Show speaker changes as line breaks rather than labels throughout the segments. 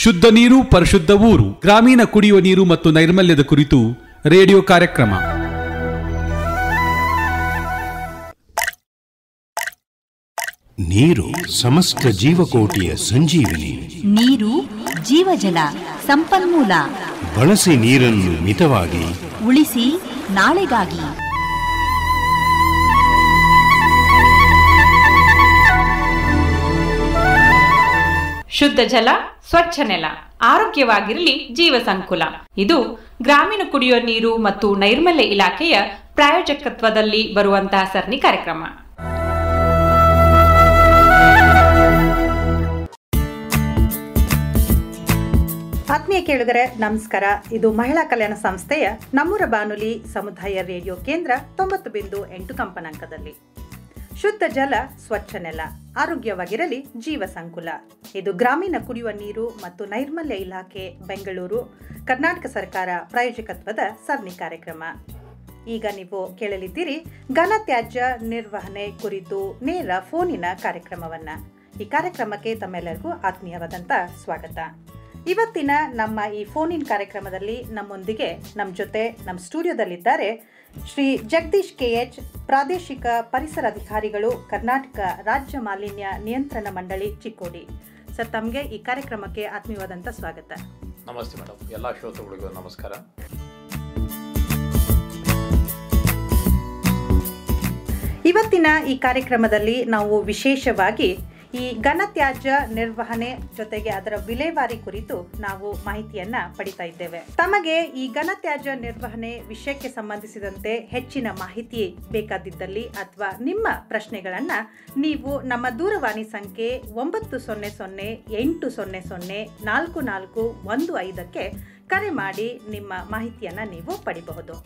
ಶುದ್ಧ ನೀರು ಪರಿಶುದ್ಧ ಊರು ಗ್ರಾಮೀಣ ಕುಡಿಯುವ ನೀರು ಮತ್ತು ನೈರ್ಮಲ್ಯದ ಕುರಿತು ರೇಡಿಯೋ ಕಾರ್ಯಕ್ರಮ
ನೀರು ಸಮಸ್ತ ಜೀವಕೋಟಿಯ ಸಂಜೀವಿನಿ
ನೀರು ಜೀವಜಲ ಸಂಪನ್ಮೂಲ
ಬಳಸಿ ನೀರನ್ನು ಮಿತವಾಗಿ
ಉಳಿಸಿ ನಾಳೆಗಾಗಿ
ಶುದ್ಧ ಜಲ ಸ್ವಚ್ಛ ನೆಲ ಆರೋಗ್ಯವಾಗಿರಲಿ ಜೀವ ಸಂಕುಲ ಇದು ಗ್ರಾಮೀಣ ಕುಡಿಯುವ ನೀರು ಮತ್ತು ನೈರ್ಮಲ್ಯ ಇಲಾಖೆಯ ಪ್ರಾಯೋಜಕತ್ವದಲ್ಲಿ ಬರುವಂತಹ ಸರಣಿ ಕಾರ್ಯಕ್ರಮ
ಆತ್ಮೀಯ ಕೇಳುಗರೆ ನಮಸ್ಕಾರ ಇದು ಮಹಿಳಾ ಕಲ್ಯಾಣ ಸಂಸ್ಥೆಯ ನಮ್ಮೂರ ಬಾನುಲಿ ಸಮುದಾಯ ರೇಡಿಯೋ ಕೇಂದ್ರ ತೊಂಬತ್ತು ಬಿಂದು ಎಂಟು ಕಂಪನಾಂಕದಲ್ಲಿ ಶುದ್ಧ ಜಲ ಸ್ವಚ್ಛ ನೆಲ ಆರೋಗ್ಯವಾಗಿರಲಿ ಜೀವ ಸಂಕುಲ ಇದು ಗ್ರಾಮೀಣ ಕುಡಿಯುವ ನೀರು ಮತ್ತು ನೈರ್ಮಲ್ಯ ಇಲಾಖೆ ಬೆಂಗಳೂರು ಕರ್ನಾಟಕ ಸರ್ಕಾರ ಪ್ರಾಯೋಜಕತ್ವದ ಸರಣಿ ಕಾರ್ಯಕ್ರಮ ಈಗ ನೀವು ಕೇಳಲಿದ್ದೀರಿ ಘನತ್ಯಾಜ್ಯ ನಿರ್ವಹಣೆ ಕುರಿತು ನೇರ ಫೋನಿನ ಕಾರ್ಯಕ್ರಮವನ್ನ ಈ ಕಾರ್ಯಕ್ರಮಕ್ಕೆ ತಮ್ಮೆಲ್ಲರಿಗೂ ಆತ್ಮೀಯವಾದಂಥ ಸ್ವಾಗತ ಇವತ್ತಿನ ನಮ್ಮ ಈ ಫೋನಿನ್ ಕಾರ್ಯಕ್ರಮದಲ್ಲಿ ನಮ್ಮೊಂದಿಗೆ ನಮ್ಮ ಜೊತೆ ನಮ್ಮ ಸ್ಟುಡಿಯೋದಲ್ಲಿದ್ದಾರೆ ಶ್ರೀ ಜಗದೀಶ್ ಕೆ ಎಚ್ ಪ್ರಾದೇಶಿಕ ಪರಿಸರ ಅಧಿಕಾರಿಗಳು ಕರ್ನಾಟಕ ರಾಜ್ಯ ಮಾಲಿನ್ಯ ನಿಯಂತ್ರಣ ಮಂಡಳಿ ಚಿಕ್ಕೋಡಿ ಸರ್ ತಮಗೆ ಈ ಕಾರ್ಯಕ್ರಮಕ್ಕೆ ಆತ್ಮೀಯವಾದಂಥ ಸ್ವಾಗತ
ನಮಸ್ತೆ ಮೇಡಮ್ ಎಲ್ಲ ಶ್ರೋತೃಗಳಿಗೂ ನಮಸ್ಕಾರ
ಇವತ್ತಿನ ಈ ಕಾರ್ಯಕ್ರಮದಲ್ಲಿ ನಾವು ವಿಶೇಷವಾಗಿ ಈ ಘನತ್ಯಾಜ್ಯ ನಿರ್ವಹಣೆ ಜೊತೆಗೆ ಅದರ ವಿಲೇವಾರಿ ಕುರಿತು ನಾವು ಮಾಹಿತಿಯನ್ನ ಪಡಿತಾ ಇದ್ದೇವೆ ತಮಗೆ ಈ ಘನತ್ಯಾಜ್ಯ ನಿರ್ವಹಣೆ ವಿಷಯಕ್ಕೆ ಸಂಬಂಧಿಸಿದಂತೆ ಹೆಚ್ಚಿನ ಮಾಹಿತಿ ಬೇಕಾದಿದ್ದಲ್ಲಿ ಅಥವಾ ನಿಮ್ಮ ಪ್ರಶ್ನೆಗಳನ್ನ ನೀವು ನಮ್ಮ ದೂರವಾಣಿ ಸಂಖ್ಯೆ ಒಂಬತ್ತು ಸೊನ್ನೆ ಸೊನ್ನೆ ಎಂಟು ಸೊನ್ನೆ ಸೊನ್ನೆ ನಾಲ್ಕು ನಾಲ್ಕು ಒಂದು ಐದಕ್ಕೆ ಕರೆ ಮಾಡಿ ನಿಮ್ಮ ಮಾಹಿತಿಯನ್ನ ನೀವು ಪಡಿಬಹುದು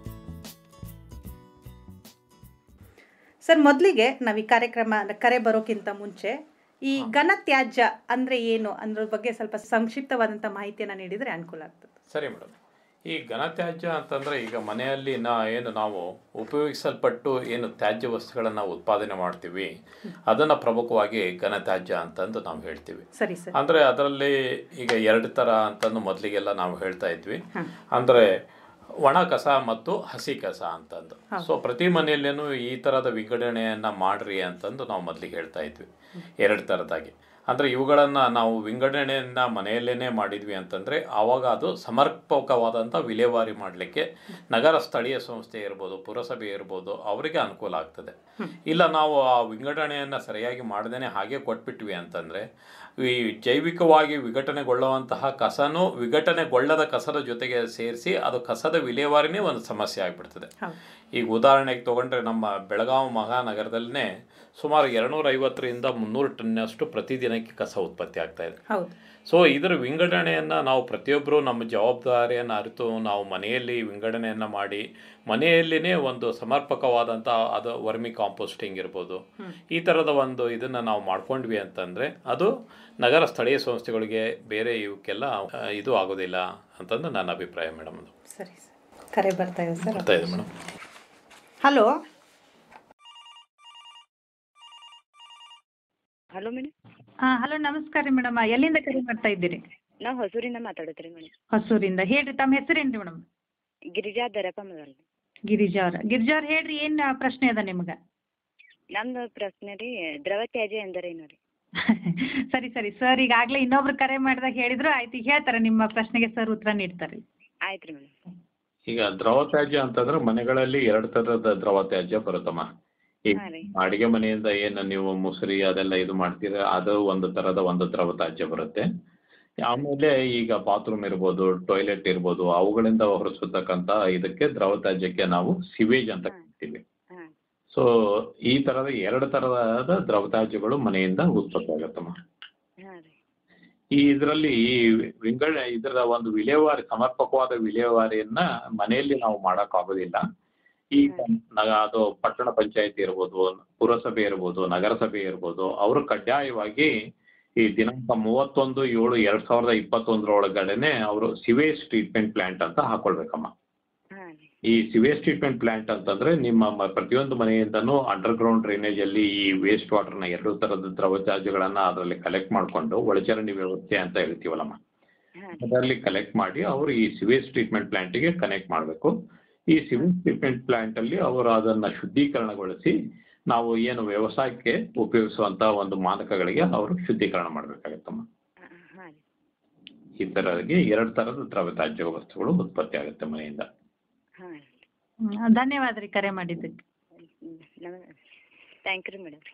ಸರ್ ಮೊದಲಿಗೆ ನಾವು ಈ ಕಾರ್ಯಕ್ರಮ ಕರೆ ಬರೋಕ್ಕಿಂತ ಮುಂಚೆ ಈ ಘನತ್ಯಾಜ್ಯ ಅಂದ್ರೆ ಏನು ಅನ್ನೋದ್ರ ಬಗ್ಗೆ ಸ್ವಲ್ಪ ಸಂಕ್ಷಿಪ್ತವಾದಂಥ ಮಾಹಿತಿಯನ್ನು ನೀಡಿದರೆ ಅನುಕೂಲ ಆಗ್ತದೆ
ಸರಿ ಮೇಡಮ್ ಈ ಘನತ್ಯಾಜ್ಯ ಅಂತಂದರೆ ಈಗ ಮನೆಯಲ್ಲಿ ನಾ ಏನು ನಾವು ಉಪಯೋಗಿಸಲ್ಪಟ್ಟು ಏನು ತ್ಯಾಜ್ಯ ವಸ್ತುಗಳನ್ನು ಉತ್ಪಾದನೆ ಮಾಡ್ತೀವಿ ಅದನ್ನು ಪ್ರಮುಖವಾಗಿ ಘನತ್ಯಾಜ್ಯ ಅಂತಂದು ನಾವು ಹೇಳ್ತೀವಿ
ಸರಿ ಸರ್
ಅಂದರೆ ಅದರಲ್ಲಿ ಈಗ ಎರಡು ಥರ ಅಂತಂದು ಮೊದಲಿಗೆಲ್ಲ ನಾವು ಹೇಳ್ತಾ ಇದ್ವಿ ಅಂದರೆ ಒಣ ಕಸ ಮತ್ತು ಹಸಿ ಕಸ ಅಂತಂದು ಸೊ ಪ್ರತಿ ಮನೆಯಲ್ಲೇನು ಈ ಥರದ ವಿಂಗಡಣೆಯನ್ನು ಮಾಡ್ರಿ ಅಂತಂದು ನಾವು ಮೊದಲಿಗೆ ಹೇಳ್ತಾ ಇದ್ವಿ ಎರಡು ಥರದಾಗಿ ಅಂದರೆ ಇವುಗಳನ್ನು ನಾವು ವಿಂಗಡಣೆಯನ್ನು ಮನೆಯಲ್ಲೇ ಮಾಡಿದ್ವಿ ಅಂತಂದರೆ ಆವಾಗ ಅದು ಸಮರ್ಪಕವಾದಂಥ ವಿಲೇವಾರಿ ಮಾಡಲಿಕ್ಕೆ ನಗರ ಸ್ಥಳೀಯ ಸಂಸ್ಥೆ ಇರ್ಬೋದು ಪುರಸಭೆ ಇರ್ಬೋದು ಅವರಿಗೆ ಅನುಕೂಲ ಆಗ್ತದೆ ಇಲ್ಲ ನಾವು ಆ ವಿಂಗಡಣೆಯನ್ನು ಸರಿಯಾಗಿ ಮಾಡ್ದೇ ಹಾಗೆ ಕೊಟ್ಬಿಟ್ವಿ ಅಂತಂದರೆ ಈ ಜೈವಿಕವಾಗಿ ವಿಘಟನೆಗೊಳ್ಳುವಂತಹ ಕಸನೂ ವಿಘಟನೆಗೊಳ್ಳದ ಕಸದ ಜೊತೆಗೆ ಸೇರಿಸಿ ಅದು ಕಸದ ವಿಲೇವಾರಿನೇ ಒಂದು ಸಮಸ್ಯೆ ಆಗಿಬಿಡ್ತದೆ ಈಗ ಉದಾಹರಣೆಗೆ ತೊಗೊಂಡ್ರೆ ನಮ್ಮ ಬೆಳಗಾವಿ ಮಹಾನಗರದಲ್ಲೇ ಸುಮಾರು ಎರಡುನೂರ ಐವತ್ತರಿಂದ ಮುನ್ನೂರು ಟನ್ನಷ್ಟು ಪ್ರತಿದಿನಕ್ಕೆ ಕಸ ಉತ್ಪತ್ತಿ ಆಗ್ತಾ ಇದೆ
ಹೌದು
ಸೊ ಇದರ ವಿಂಗಡಣೆಯನ್ನು ನಾವು ಪ್ರತಿಯೊಬ್ಬರು ನಮ್ಮ ಜವಾಬ್ದಾರಿಯನ್ನು ಅರಿತು ನಾವು ಮನೆಯಲ್ಲಿ ವಿಂಗಡಣೆಯನ್ನು ಮಾಡಿ ಮನೆಯಲ್ಲಿನೇ ಒಂದು ಸಮರ್ಪಕವಾದಂಥ ಅದು ವರ್ಮಿ ಕಾಂಪೋಸ್ಟಿಂಗ್ ಇರ್ಬೋದು ಈ ಥರದ ಒಂದು ಇದನ್ನು ನಾವು ಮಾಡ್ಕೊಂಡ್ವಿ ಅಂತಂದರೆ ಅದು ನಗರ ಸ್ಥಳೀಯ ಸಂಸ್ಥೆಗಳಿಗೆ ಬೇರೆ ಇವಕ್ಕೆಲ್ಲ ಆ, ಇದು ಆಗೋದಿಲ್ಲ ಅಂತಂದು ನನ್ನ ಅಭಿಪ್ರಾಯ ಮೇಡಮ್ ಅದು
ಸರಿ ಸರ್ ಕರೆ ಬರ್ತಾ ಇದೆ ಸರ್
ಬರ್ತಾ ಇದೆ ಮೇಡಮ್
ಹಲೋ
ಹಲೋ ಮೇಡಮ್
ಹಾಂ ಹಲೋ ನಮಸ್ಕಾರ ರೀ ಮೇಡಮ್ ಎಲ್ಲಿಂದ ಕರೆ ಮಾಡ್ತಾ ಇದ್ದೀರಿ
ನಾವು ಹೊಸೂರಿಂದ ಮಾತಾಡತ್ರಿ ಮೇಡಮ್
ಹೊಸೂರಿಂದ ಹೇಳ್ರಿ ತಮ್ಮ ಹೆಸರೇನು ರೀ ಮೇಡಮ್
ಗಿರಿಜಾ ದರಪ್ಪ ಮೊದಲು
ಗಿರಿಜಾ ಅವ್ರ ಗಿರಿಜಾ ಅವ್ರ ಹೇಳ್ರಿ ಏನು ಪ್ರಶ್ನೆ ಅದ ನಿಮ್ಗೆ
ನಮ್ದು ಪ್ರಶ್ನೆ ರೀ ದ್ರವ ತ್ಯಾಜ್ಯ ಎಂದರೇನು ರೀ
ಸರಿ ಸರಿ ಸರ್ ಈಗಾಗಲೇ ಇನ್ನೊಬ್ರು ಕರೆ ಮಾಡಿದಾಗ ಹೇಳಿದ್ರು ಆಯ್ತು ಈಗ ಹೇಳ್ತಾರೆ ನಿಮ್ಮ ಪ್ರಶ್ನೆಗೆ ಸರ್ ಉತ್ತರ ನೀಡ್ತಾರೆ
ಆಯ್ತು ರೀ ಮೇಡಮ್
ಈಗ ದ್ರವ ತ್ಯಾಜ್ಯ ಅಂತಂದ್ರೆ ಮನೆಗಳಲ್ಲಿ ಎರಡು ಥರದ ದ್ರವ ತ್ಯಾಜ್ಯ ಬರುತ್ತಮ್ಮ ಈಗ
ಹಾಂ ರೀ
ಅಡಿಗೆ ಮನೆಯಿಂದ ಏನು ನೀವು ಮುಸುರಿ ಅದೆಲ್ಲ ಇದು ಮಾಡ್ತೀರ ಅದು ಒಂದು ಥರದ ಒಂದು ದ್ರವ ತ್ಯಾಜ್ಯ ಬರುತ್ತೆ ಆಮೇಲೆ ಈಗ ಬಾತ್ರೂಮ್ ಇರ್ಬೋದು ಟಾಯ್ಲೆಟ್ ಇರ್ಬೋದು ಅವುಗಳಿಂದ ಹೊರಸತಕ್ಕಂಥ ಇದಕ್ಕೆ ದ್ರವ ತ್ಯಾಜ್ಯಕ್ಕೆ ನಾವು ಸಿವೇಜ್ ಅಂತ ಕರಿತೀವಿ
ಹಾಂ
ಸೊ ಈ ಥರದ ಎರಡು ಥರದ ದ್ರವ ತ್ಯಾಜ್ಯಗಳು ಮನೆಯಿಂದ ಉತ್ಪತ್ತಿ ಆಗುತ್ತಮ್ಮ
ಹಾಂ ರೀ
ಈ ಇದರಲ್ಲಿ ಈ ವಿಂಗಡ ಇದರ ಒಂದು ವಿಲೇವಾರಿ ಸಮರ್ಪಕವಾದ ವಿಲೇವಾರಿಯನ್ನ ಮನೆಯಲ್ಲಿ ನಾವು ಮಾಡೋಕ್ಕಾಗೋದಿಲ್ಲ ಈ ನ- ಅದು ಪಟ್ಟಣ ಪಂಚಾಯತಿ ಇರ್ಬೋದು ಪುರಸಭೆ ಇರ್ಬೋದು ನಗರಸಭೆ ಇರ್ಬೋದು ಅವರು ಕಡ್ಡಾಯವಾಗಿ ಈ ದಿನಾಂಕ ಮೂವತ್ತೊಂದು ಏಳು ಎರಡ್ ಸಾವಿರದ ಇಪ್ಪತ್ತೊಂದರ ಒಳಗಡೆನೆ ಅವರು ಸಿವೇಜ್ ಟ್ರೀಟ್ಮೆಂಟ್ ಪ್ಲಾಂಟ್ ಅಂತ ಹಾಕೊಳ್ಬೇಕಮ್ಮ
ಹಾಂ ರೀ
ಈ ಸಿವೇಜ್ ಟ್ರೀಟ್ಮೆಂಟ್ ಪ್ಲಾಂಟ್ ಅಂತಂದ್ರೆ ನಿಮ್ಮ ಮ- ಪ್ರತಿಯೊಂದು ಮನೆಯಿಂದನೂ ಅಂಡರ್ ಗ್ರೌಂಡ್ ಡ್ರೈನೇಜ್ ಅಲ್ಲಿ ಈ ವೇಸ್ಟ್ ವಾಟರ್ನ ಎರಡು ತರದ ದ್ರವ ತ್ಯಾಜ್ಯಗಳನ್ನ ಅದರಲ್ಲಿ ಕಲೆಕ್ಟ್ ಮಾಡಿಕೊಂಡು ಒಳಚರಂಡಿ ವ್ಯವಸ್ಥೆ ಅಂತ ಹೇಳ್ತೀವಲ್ಲಮ್ಮ
ಹಾಂ
ಅದರಲ್ಲಿ ಕಲೆಕ್ಟ್ ಮಾಡಿ ಅವರು ಈ ಸಿವೇಜ್ ಟ್ರೀಟ್ಮೆಂಟ್ ಪ್ಲಾಂಟಿಗೆ ಕನೆಕ್ಟ್ ಮಾಡಬೇಕು ಈ ಸಿವೇಜ್ ಟ್ರೀಟ್ಮೆಂಟ್ ಪ್ಲಾಂಟ್ ಅಲ್ಲಿ ಅವರು ಅದನ್ನ ಶುದ್ಧೀಕರಣಗೊಳಿಸಿ ನಾವು ಏನು ವ್ಯವಸಾಯಕ್ಕೆ ಉಪಯೋಗಿಸುವಂತ ಒಂದು ಮಾದಕಗಳಿಗೆ ಅವರು ಶುದ್ಧೀಕರಣ ಮಾಡಬೇಕಾಗತ್ತಮ್ಮ
ಹಾಂ
ಈ ತರಗೆ ಎರಡು ತರದ ದ್ರವ ತ್ಯಾಜ್ಯ ವಸ್ತುಗಳು ಉತ್ಪತ್ತಿ ಆಗುತ್ತೆ ಮನೆಯಿಂದ
ಹಾಂ
ಹ್ಮ್, ಧನ್ಯವಾದ ರೀ ಕರೆ ಮಾಡಿದ್ದಕ್ಕೆ
ನಮ ಥ್ಯಾಂಕ್ ಯು ರೀ madam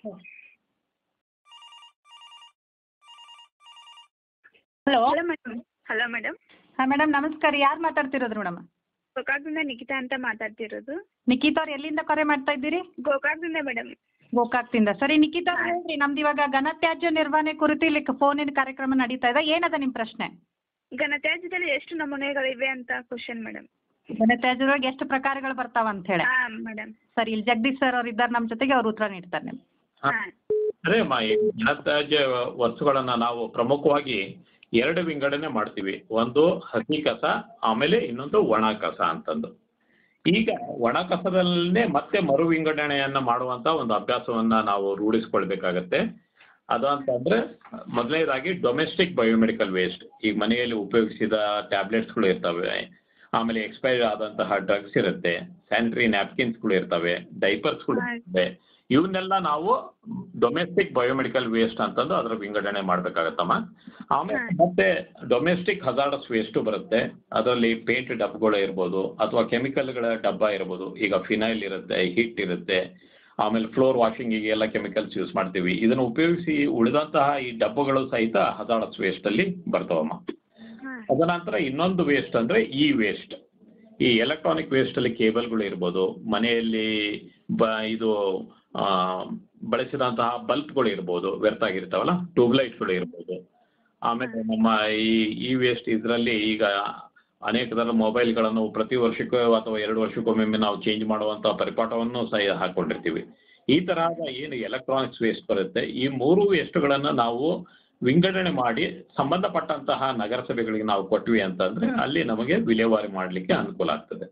hello
hello madam hello madam
ಹಾಂ ಮೇಡಮ್ ನಮಸ್ಕಾರ ಯಾರು ಮಾತಾಡ್ತಿರೋದು ಮೇಡಮ್
ಗೋಕಾಕ್ದಿಂದ ನಿಖಿತಾ ಅಂತ ಮಾತಾಡ್ತಿರೋದು
ನಿಖಿತ್ ಅವ್ರು ಎಲ್ಲಿಂದ ಕರೆ ಮಾಡ್ತಾ ಇದ್ದೀರಿ
ಗೋಕಾಕ್ದಿಂದ ಮೇಡಮ್
ಗೋಕಾಕ್ತಿಂದ ಸರಿ ನಿಖಿತ್ ಅವ್ರು ಹೇಳ್ರಿ ನಮ್ದು ಇವಾಗ ಘನತ್ಯಾಜ್ಯ ನಿರ್ವಹಣೆ ಕುರಿತು ಇಲ್ಲಿ ಫೋನಿನ ಕಾರ್ಯಕ್ರಮ ನಡೀತಾ ಇದೆ ಏನದ ನಿಮ್ಮ ಪ್ರಶ್ನೆ
ಘನತ್ಯಾಜ್ಯದಲ್ಲಿ ಎಷ್ಟು ನಮೂನೆಗಳಿವೆ ಅಂತ ಕ್ವಶನ್ ಮೇಡಮ್
ಘನತ್ಯಾಜ್ಯದೊಳಗೆ ಎಷ್ಟು ಪ್ರಕಾರಗಳು ಬರ್ತಾವ ಅಂತ ಹೇಳಿ
ಹಾಂ ಮೇಡಮ್
ಸರಿ ಇಲ್ಲಿ ಜಗದೀಶ್ ಸರ್ ಅವ್ರು ಇದ್ದಾರೆ ನಮ್ಮ ಜೊತೆಗೆ ಅವ್ರು ಉತ್ತರ ನೀಡ್ತಾರೆ ನಿಮ್ಗೆ
ಹಾಂ
ಅದೇ ಅಮ್ಮ ಈ ಘನತ್ಯಾಜ್ಯ ವಸ್ತುಗಳನ್ನ ನಾವು ಪ್ರಮುಖವಾಗಿ ಎರಡು ವಿಂಗಡಣೆ ಮಾಡ್ತೀವಿ ಒಂದು ಹಸಿ ಕಸ ಆಮೇಲೆ ಇನ್ನೊಂದು ಒಣ ಕಸ ಅಂತಂದು ಈಗ ಒಣ ಕಸದಲ್ಲೇ ಮತ್ತೆ ಮರು ವಿಂಗಡಣೆಯನ್ನ ಮಾಡುವಂತ ಒಂದು ಅಭ್ಯಾಸವನ್ನ ನಾವು ರೂಢಿಸ್ಕೊಳ್ಬೇಕಾಗತ್ತೆ ಅದು ಅಂತಂದ್ರೆ ಮೊದಲನೇದಾಗಿ ಡೊಮೆಸ್ಟಿಕ್ ಬಯೋಮೆಡಿಕಲ್ ವೇಸ್ಟ್ ಈಗ ಮನೆಯಲ್ಲಿ ಉಪಯೋಗಿಸಿದ ಟ್ಯಾಬ್ಲೆಟ್ಸ್ಗಳು ಇರ್ತವೆ ಆಮೇಲೆ ಎಕ್ಸ್ಪೈರ್ ಆದಂತಹ ಡ್ರಗ್ಸ್ ಇರುತ್ತೆ ಸ್ಯಾನಿಟರಿ ನ್ಯಾಪ್ಕಿನ್ಸ್ಗಳು ಇರ್ತವೆ ಡೈಪರ್ಸ್ಗಳು ಇರ್ತವೆ ಇವನ್ನೆಲ್ಲ ನಾವು ಡೊಮೆಸ್ಟಿಕ್ ಬಯೋಮೆಡಿಕಲ್ ವೇಸ್ಟ್ ಅಂತಂದು ಅದರ ವಿಂಗಡಣೆ ಮಾಡ್ಬೇಕಾಗತ್ತಮ್ಮ ಆಮೇಲೆ ಮತ್ತೆ ಡೊಮೆಸ್ಟಿಕ್ ಹಜಾರ್ಡಸ್ ವೇಸ್ಟ್ ಬರುತ್ತೆ ಅದರಲ್ಲಿ ಪೇಂಟ್ ಡಬ್ಗಳು ಇರ್ಬೋದು ಅಥವಾ ಕೆಮಿಕಲ್ಗಳ ಡಬ್ಬ ಇರ್ಬೋದು ಈಗ ಫಿನೈಲ್ ಇರುತ್ತೆ ಹಿಟ್ ಇರುತ್ತೆ ಆಮೇಲೆ ಫ್ಲೋರ್ ವಾಷಿಂಗಿಗೆ ಎಲ್ಲ ಕೆಮಿಕಲ್ಸ್ ಯೂಸ್ ಮಾಡ್ತೀವಿ ಇದನ್ನು ಉಪಯೋಗಿಸಿ ಉಳಿದಂತಹ ಈ ಡಬ್ಬಗಳು ಸಹಿತ ಹಜಾರ್ಡಸ್ ವೇಸ್ಟ್ ಅಲ್ಲಿ ಬರ್ತಾವಮ್ಮ ತದನಂತರ ಇನ್ನೊಂದು ವೇಸ್ಟ್ ಅಂದ್ರೆ ಈ ವೇಸ್ಟ್ ಈ ಎಲೆಕ್ಟ್ರಾನಿಕ್ ವೇಸ್ಟ್ ಅಲ್ಲಿ ಕೇಬಲ್ಗಳು ಇರ್ಬೋದು ಮನೆಯಲ್ಲಿ ಬ ಇದು ಆ, ಬಳಸಿದಂತಹ ಬಲ್ಬ್ಗಳು ಇರ್ಬೋದು ವ್ಯರ್ಥ ಆಗಿರ್ತಾವಲ್ಲ ಟ್ಯೂಬ್ಲೈಟ್ಗಳು ಇರ್ಬೋದು ಆಮೇಲೆ ನಮ್ಮ ಈ ಈ ವೇಸ್ಟ್ ಇದರಲ್ಲಿ ಈಗ ಅನೇಕ ಥರದ ಮೊಬೈಲ್ಗಳನ್ನು ಪ್ರತಿ ವರ್ಷಕ್ಕೂ ಅಥವಾ ಎರಡು ವರ್ಷಕ್ಕೊಮ್ಮೆ ನಾವು ಚೇಂಜ್ ಮಾಡುವಂತಹ ಪರಿಪಾಠವನ್ನು ಸಹ ಹಾಕೊಂಡಿರ್ತೀವಿ ಈ ತರಹದ ಏನು ಎಲೆಕ್ಟ್ರಾನಿಕ್ಸ್ ವೇಸ್ಟ್ ಬರುತ್ತೆ ಈ ಮೂರು ವೇಸ್ಟ್ಗಳನ್ನು ನಾವು ವಿಂಗಡಣೆ ಮಾಡಿ ಸಂಬಂಧಪಟ್ಟಂತಹ ನಗರಸಭೆಗಳಿಗೆ ನಾವು ಕೊಟ್ವಿ ಅಂತಂದ್ರೆ ಅಲ್ಲಿ ನಮಗೆ ವಿಲೇವಾರಿ ಮಾಡಲಿಕ್ಕೆ ಅನುಕೂಲ ಆಗ್ತದೆ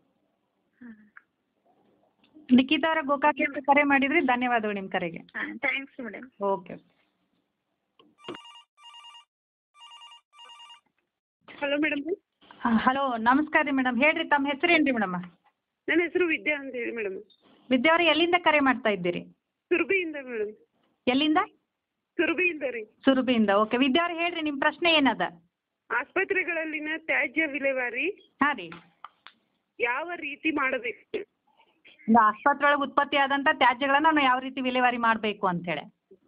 ನಿಖಿತ್ ಅವರ ಗೋಕಾಕಿಂದ ಕರೆ ಮಾಡಿದ್ರಿ ಧನ್ಯವಾದಗಳು ನಿಮ್ಮ ಕರೆಗೆ
ಹಾಂ thanks madam
okay
hello madam
hello ನಮಸ್ಕಾರ ರೀ ಮೇಡಮ್ ಹೇಳ್ರಿ ತಮ್ಮ ಹೆಸರೇನು ರೀ ಮೇಡಮ್
ನನ್ನ ಹೆಸರು ವಿದ್ಯಾ ಅಂತ ಹೇಳಿ ಮೇಡಮ್
ವಿದ್ಯಾ ಅವ್ರೆ ಎಲ್ಲಿಂದ ಕರೆ ಮಾಡ್ತಾ ಇದ್ದೀರಿ
ಸುರಭಿಯಿಂದ ಮೇಡಮ್
ಎಲ್ಲಿಂದ
ಸುರಭಿಯಿಂದ ರೀ
ಸುರಭಿಯಿಂದ ಓಕೆ ವಿದ್ಯಾ ಅವ್ರೆ ಹೇಳ್ರಿ ನಿಮ್ಮ ಪ್ರಶ್ನೆ ಏನದ
ಆಸ್ಪತ್ರೆಗಳಲ್ಲಿನ ತ್ಯಾಜ್ಯ ವಿಲೇವಾರಿ
ಹಾಂ ರೀ
ಯಾವ ರೀತಿ ಮಾಡಬೇಕು
ಒಂದು ಆಸ್ಪತ್ರೆ ಒಳಗೆ ಉತ್ಪತ್ತಿ ಆದಂಥ ತ್ಯಾಜ್ಯಗಳನ್ನ ನಾವು ಯಾವ ರೀತಿ ವಿಲೇವಾರಿ ಮಾಡಬೇಕು ಅಂತೇಳಿ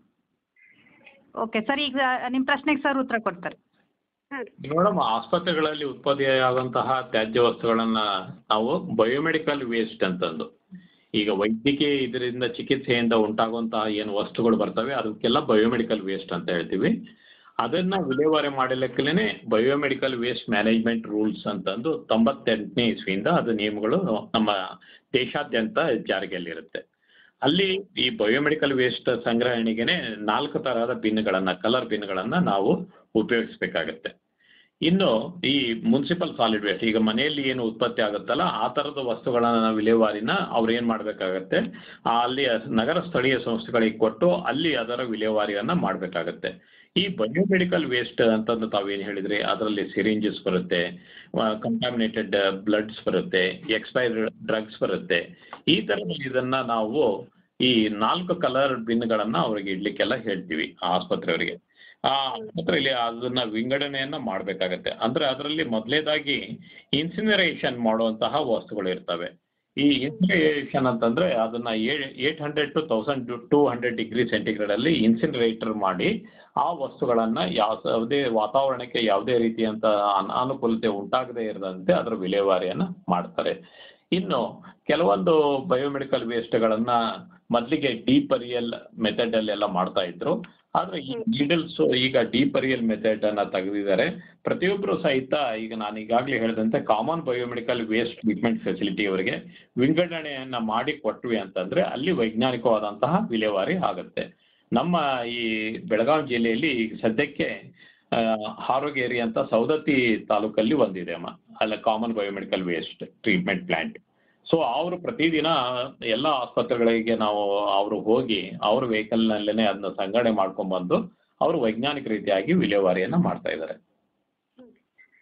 ಓಕೆ ಸರಿ ಈಗ ನಿಮ್ಮ ಪ್ರಶ್ನೆಗೆ ಸರ್ ಉತ್ತರ ಕೊಡ್ತಾರೆ
ಹಾಂ ರೀ
ಮೇಡಮ್ ಆಸ್ಪತ್ರೆಗಳಲ್ಲಿ ಉತ್ಪತ್ತಿಯಾದಂತಹ ತ್ಯಾಜ್ಯ ವಸ್ತುಗಳನ್ನ ನಾವು ಬಯೋಮೆಡಿಕಲ್ ವೇಸ್ಟ್ ಅಂತಂದು ಈಗ ವೈದ್ಯಕೀಯ ಇದರಿಂದ ಚಿಕಿತ್ಸೆಯಿಂದ ಉಂಟಾಗುವಂತಹ ಏನು ವಸ್ತುಗಳು ಬರ್ತವೆ ಅದಕ್ಕೆಲ್ಲ ಬಯೋಮೆಡಿಕಲ್ ವೇಸ್ಟ್ ಅಂತ ಹೇಳ್ತೀವಿ ಅದನ್ನ ವಿಲೇವಾರಿ ಮಾಡಲಿಕ್ಕೇನೆ ಬಯೋಮೆಡಿಕಲ್ ವೇಸ್ಟ್ ಮ್ಯಾನೇಜ್ಮೆಂಟ್ ರೂಲ್ಸ್ ಅಂತಂದು ತೊಂಬತ್ತೆಂಟನೇ ಇಸ್ವಿಯಿಂದ ಅದು ನಿಯಮಗಳು ನಮ್ಮ ದೇಶಾದ್ಯಂತ ಜಾರಿಗೆಯಲ್ಲಿರುತ್ತೆ ಅಲ್ಲಿ ಈ ಬಯೋಮೆಡಿಕಲ್ ವೇಸ್ಟ್ ಸಂಗ್ರಹಣೆಗೆನೆ ನಾಲ್ಕು ತರಹದ ಬಿನ್ಗಳನ್ನ ಕಲರ್ ಬಿನ್ಗಳನ್ನ ನಾವು ಉಪಯೋಗಿಸ್ಬೇಕಾಗತ್ತೆ ಇನ್ನು ಈ ಮುನ್ಸಿಪಲ್ ಸಾಲಿಡ್ ವೇಸ್ಟ್ ಈಗ ಮನೆಯಲ್ಲಿ ಏನು ಉತ್ಪತ್ತಿ ಆಗುತ್ತಲ್ಲ ಆ ಥರದ ವಸ್ತುಗಳನ್ನ ವಿಲೇವಾರಿನ ಅವ್ರು ಏನು ಮಾಡಬೇಕಾಗತ್ತೆ ಅಲ್ಲಿ ನಗರ ಸ್ಥಳೀಯ ಸಂಸ್ಥೆಗಳಿಗೆ ಕೊಟ್ಟು ಅಲ್ಲಿ ಅದರ ವಿಲೇವಾರಿಯನ್ನ ಮಾಡಬೇಕಾಗತ್ತೆ ಈ ಬಯೋಮೆಡಿಕಲ್ ವೇಸ್ಟ್ ಅಂತಂದು ತಾವೇನು ಹೇಳಿದ್ರಿ ಅದರಲ್ಲಿ ಸಿರಿಂಜಸ್ ಬರುತ್ತೆ ಕಂಟಾಮಿನೇಟೆಡ್ ಬ್ಲಡ್ಸ್ ಬರುತ್ತೆ ಎಕ್ಸ್ಪೈರ್ಡ್ ಡ್ರಗ್ಸ್ ಬರುತ್ತೆ ಈ ಥರದ ಇದನ್ನ ನಾವು ಈ ನಾಲ್ಕು ಕಲರ್ ಬಿನ್ಗಳನ್ನ ಅವ್ರಿಗೆ ಇಡ್ಲಿಕ್ಕೆಲ್ಲ ಹೇಳ್ತೀವಿ ಆ ಆಸ್ಪತ್ರೆಯವರಿಗೆ ಆ ಆಸ್ಪತ್ರೆಯಲ್ಲಿ ಅದನ್ನ ವಿಂಗಡಣೆಯನ್ನ ಮಾಡಬೇಕಾಗತ್ತೆ ಅಂದ್ರೆ ಅದರಲ್ಲಿ ಮೊದಲೇದಾಗಿ ಇನ್ಸಿನರೇಷನ್ ಮಾಡುವಂತಹ ವಸ್ತುಗಳು ಇರ್ತವೆ ಈ ಇನ್ಸಿನರೇಷನ್ ಅಂತಂದ್ರೆ ಅದನ್ನ eight hundred to thousand two hundred degree centigrade ಅಲ್ಲಿ ಇನ್ಸಿನರೇಟರ್ ಮಾಡಿ ಆ ವಸ್ತುಗಳನ್ನ ಯಾವುದೇ ವಾತಾವರಣಕ್ಕೆ ಯಾವುದೇ ರೀತಿಯಂತ ಅನಾನುಕೂಲತೆ ಉಂಟಾಗದೇ ಇರದಂತೆ ಅದರ ವಿಲೇವಾರಿಯನ್ನ ಮಾಡ್ತಾರೆ ಇನ್ನು ಕೆಲವೊಂದು ಬಯೋಮೆಡಿಕಲ್ ವೇಸ್ಟ್ಗಳನ್ನ ಮೊದಲಿಗೆ ಡೀಪರಿಯಲ್ ಮೆಥಡ್ ಅಲ್ಲೆಲ್ಲ ಮಾಡ್ತಾ ಇದ್ರು ಆದ್ರೆ ಈ ನೀಡಲ್ಸ್ ಈಗ ಡೀಪರಿಯಲ್ ಮೆಥಡ್ ಅನ್ನ ತೆಗೆದಿದ್ದಾರೆ ಪ್ರತಿಯೊಬ್ಬರು ಸಹಿತ ಈಗ ನಾನು ಈಗಾಗಲೇ ಹೇಳಿದಂತೆ common biomedical waste treatment facility ಅವರಿಗೆ ವಿಂಗಡಣೆಯನ್ನ ಮಾಡಿ ಕೊಟ್ವಿ ಅಂತಂದ್ರೆ ಅಲ್ಲಿ ವೈಜ್ಞಾನಿಕವಾದಂತಹ ವಿಲೇವಾರಿ ಆಗುತ್ತೆ ನಮ್ಮ ಈ ಬೆಳಗಾವಿ ಜಿಲ್ಲೆಯಲ್ಲಿ ಈಗ ಸದ್ಯಕ್ಕೆ ಆ, ಹಾರೋಗೇರಿ ಅಂತ ಸೌದತ್ತಿ ತಾಲೂಕಲ್ಲಿ ಒಂದಿದೆ ಅಮ್ಮ ಅಲ್ಲ common biomedical waste treatment plant so ಅವರು ಪ್ರತಿದಿನ ಎಲ್ಲ ಆಸ್ಪತ್ರೆಗಳಿಗೆ ನಾವು ಅವರು ಹೋಗಿ ಅವ್ರ ವೆಹಿಕಲ್ನಲ್ಲೇ ಅದನ್ನ ಸಂಗ್ರಹಣೆ ಮಾಡ್ಕೊಂಡ್ಬಂದು ಅವರು ವೈಜ್ಞಾನಿಕ ರೀತಿಯಾಗಿ ವಿಲೇವಾರಿಯನ್ನ ಮಾಡ್ತಾ ಇದ್ದಾರೆ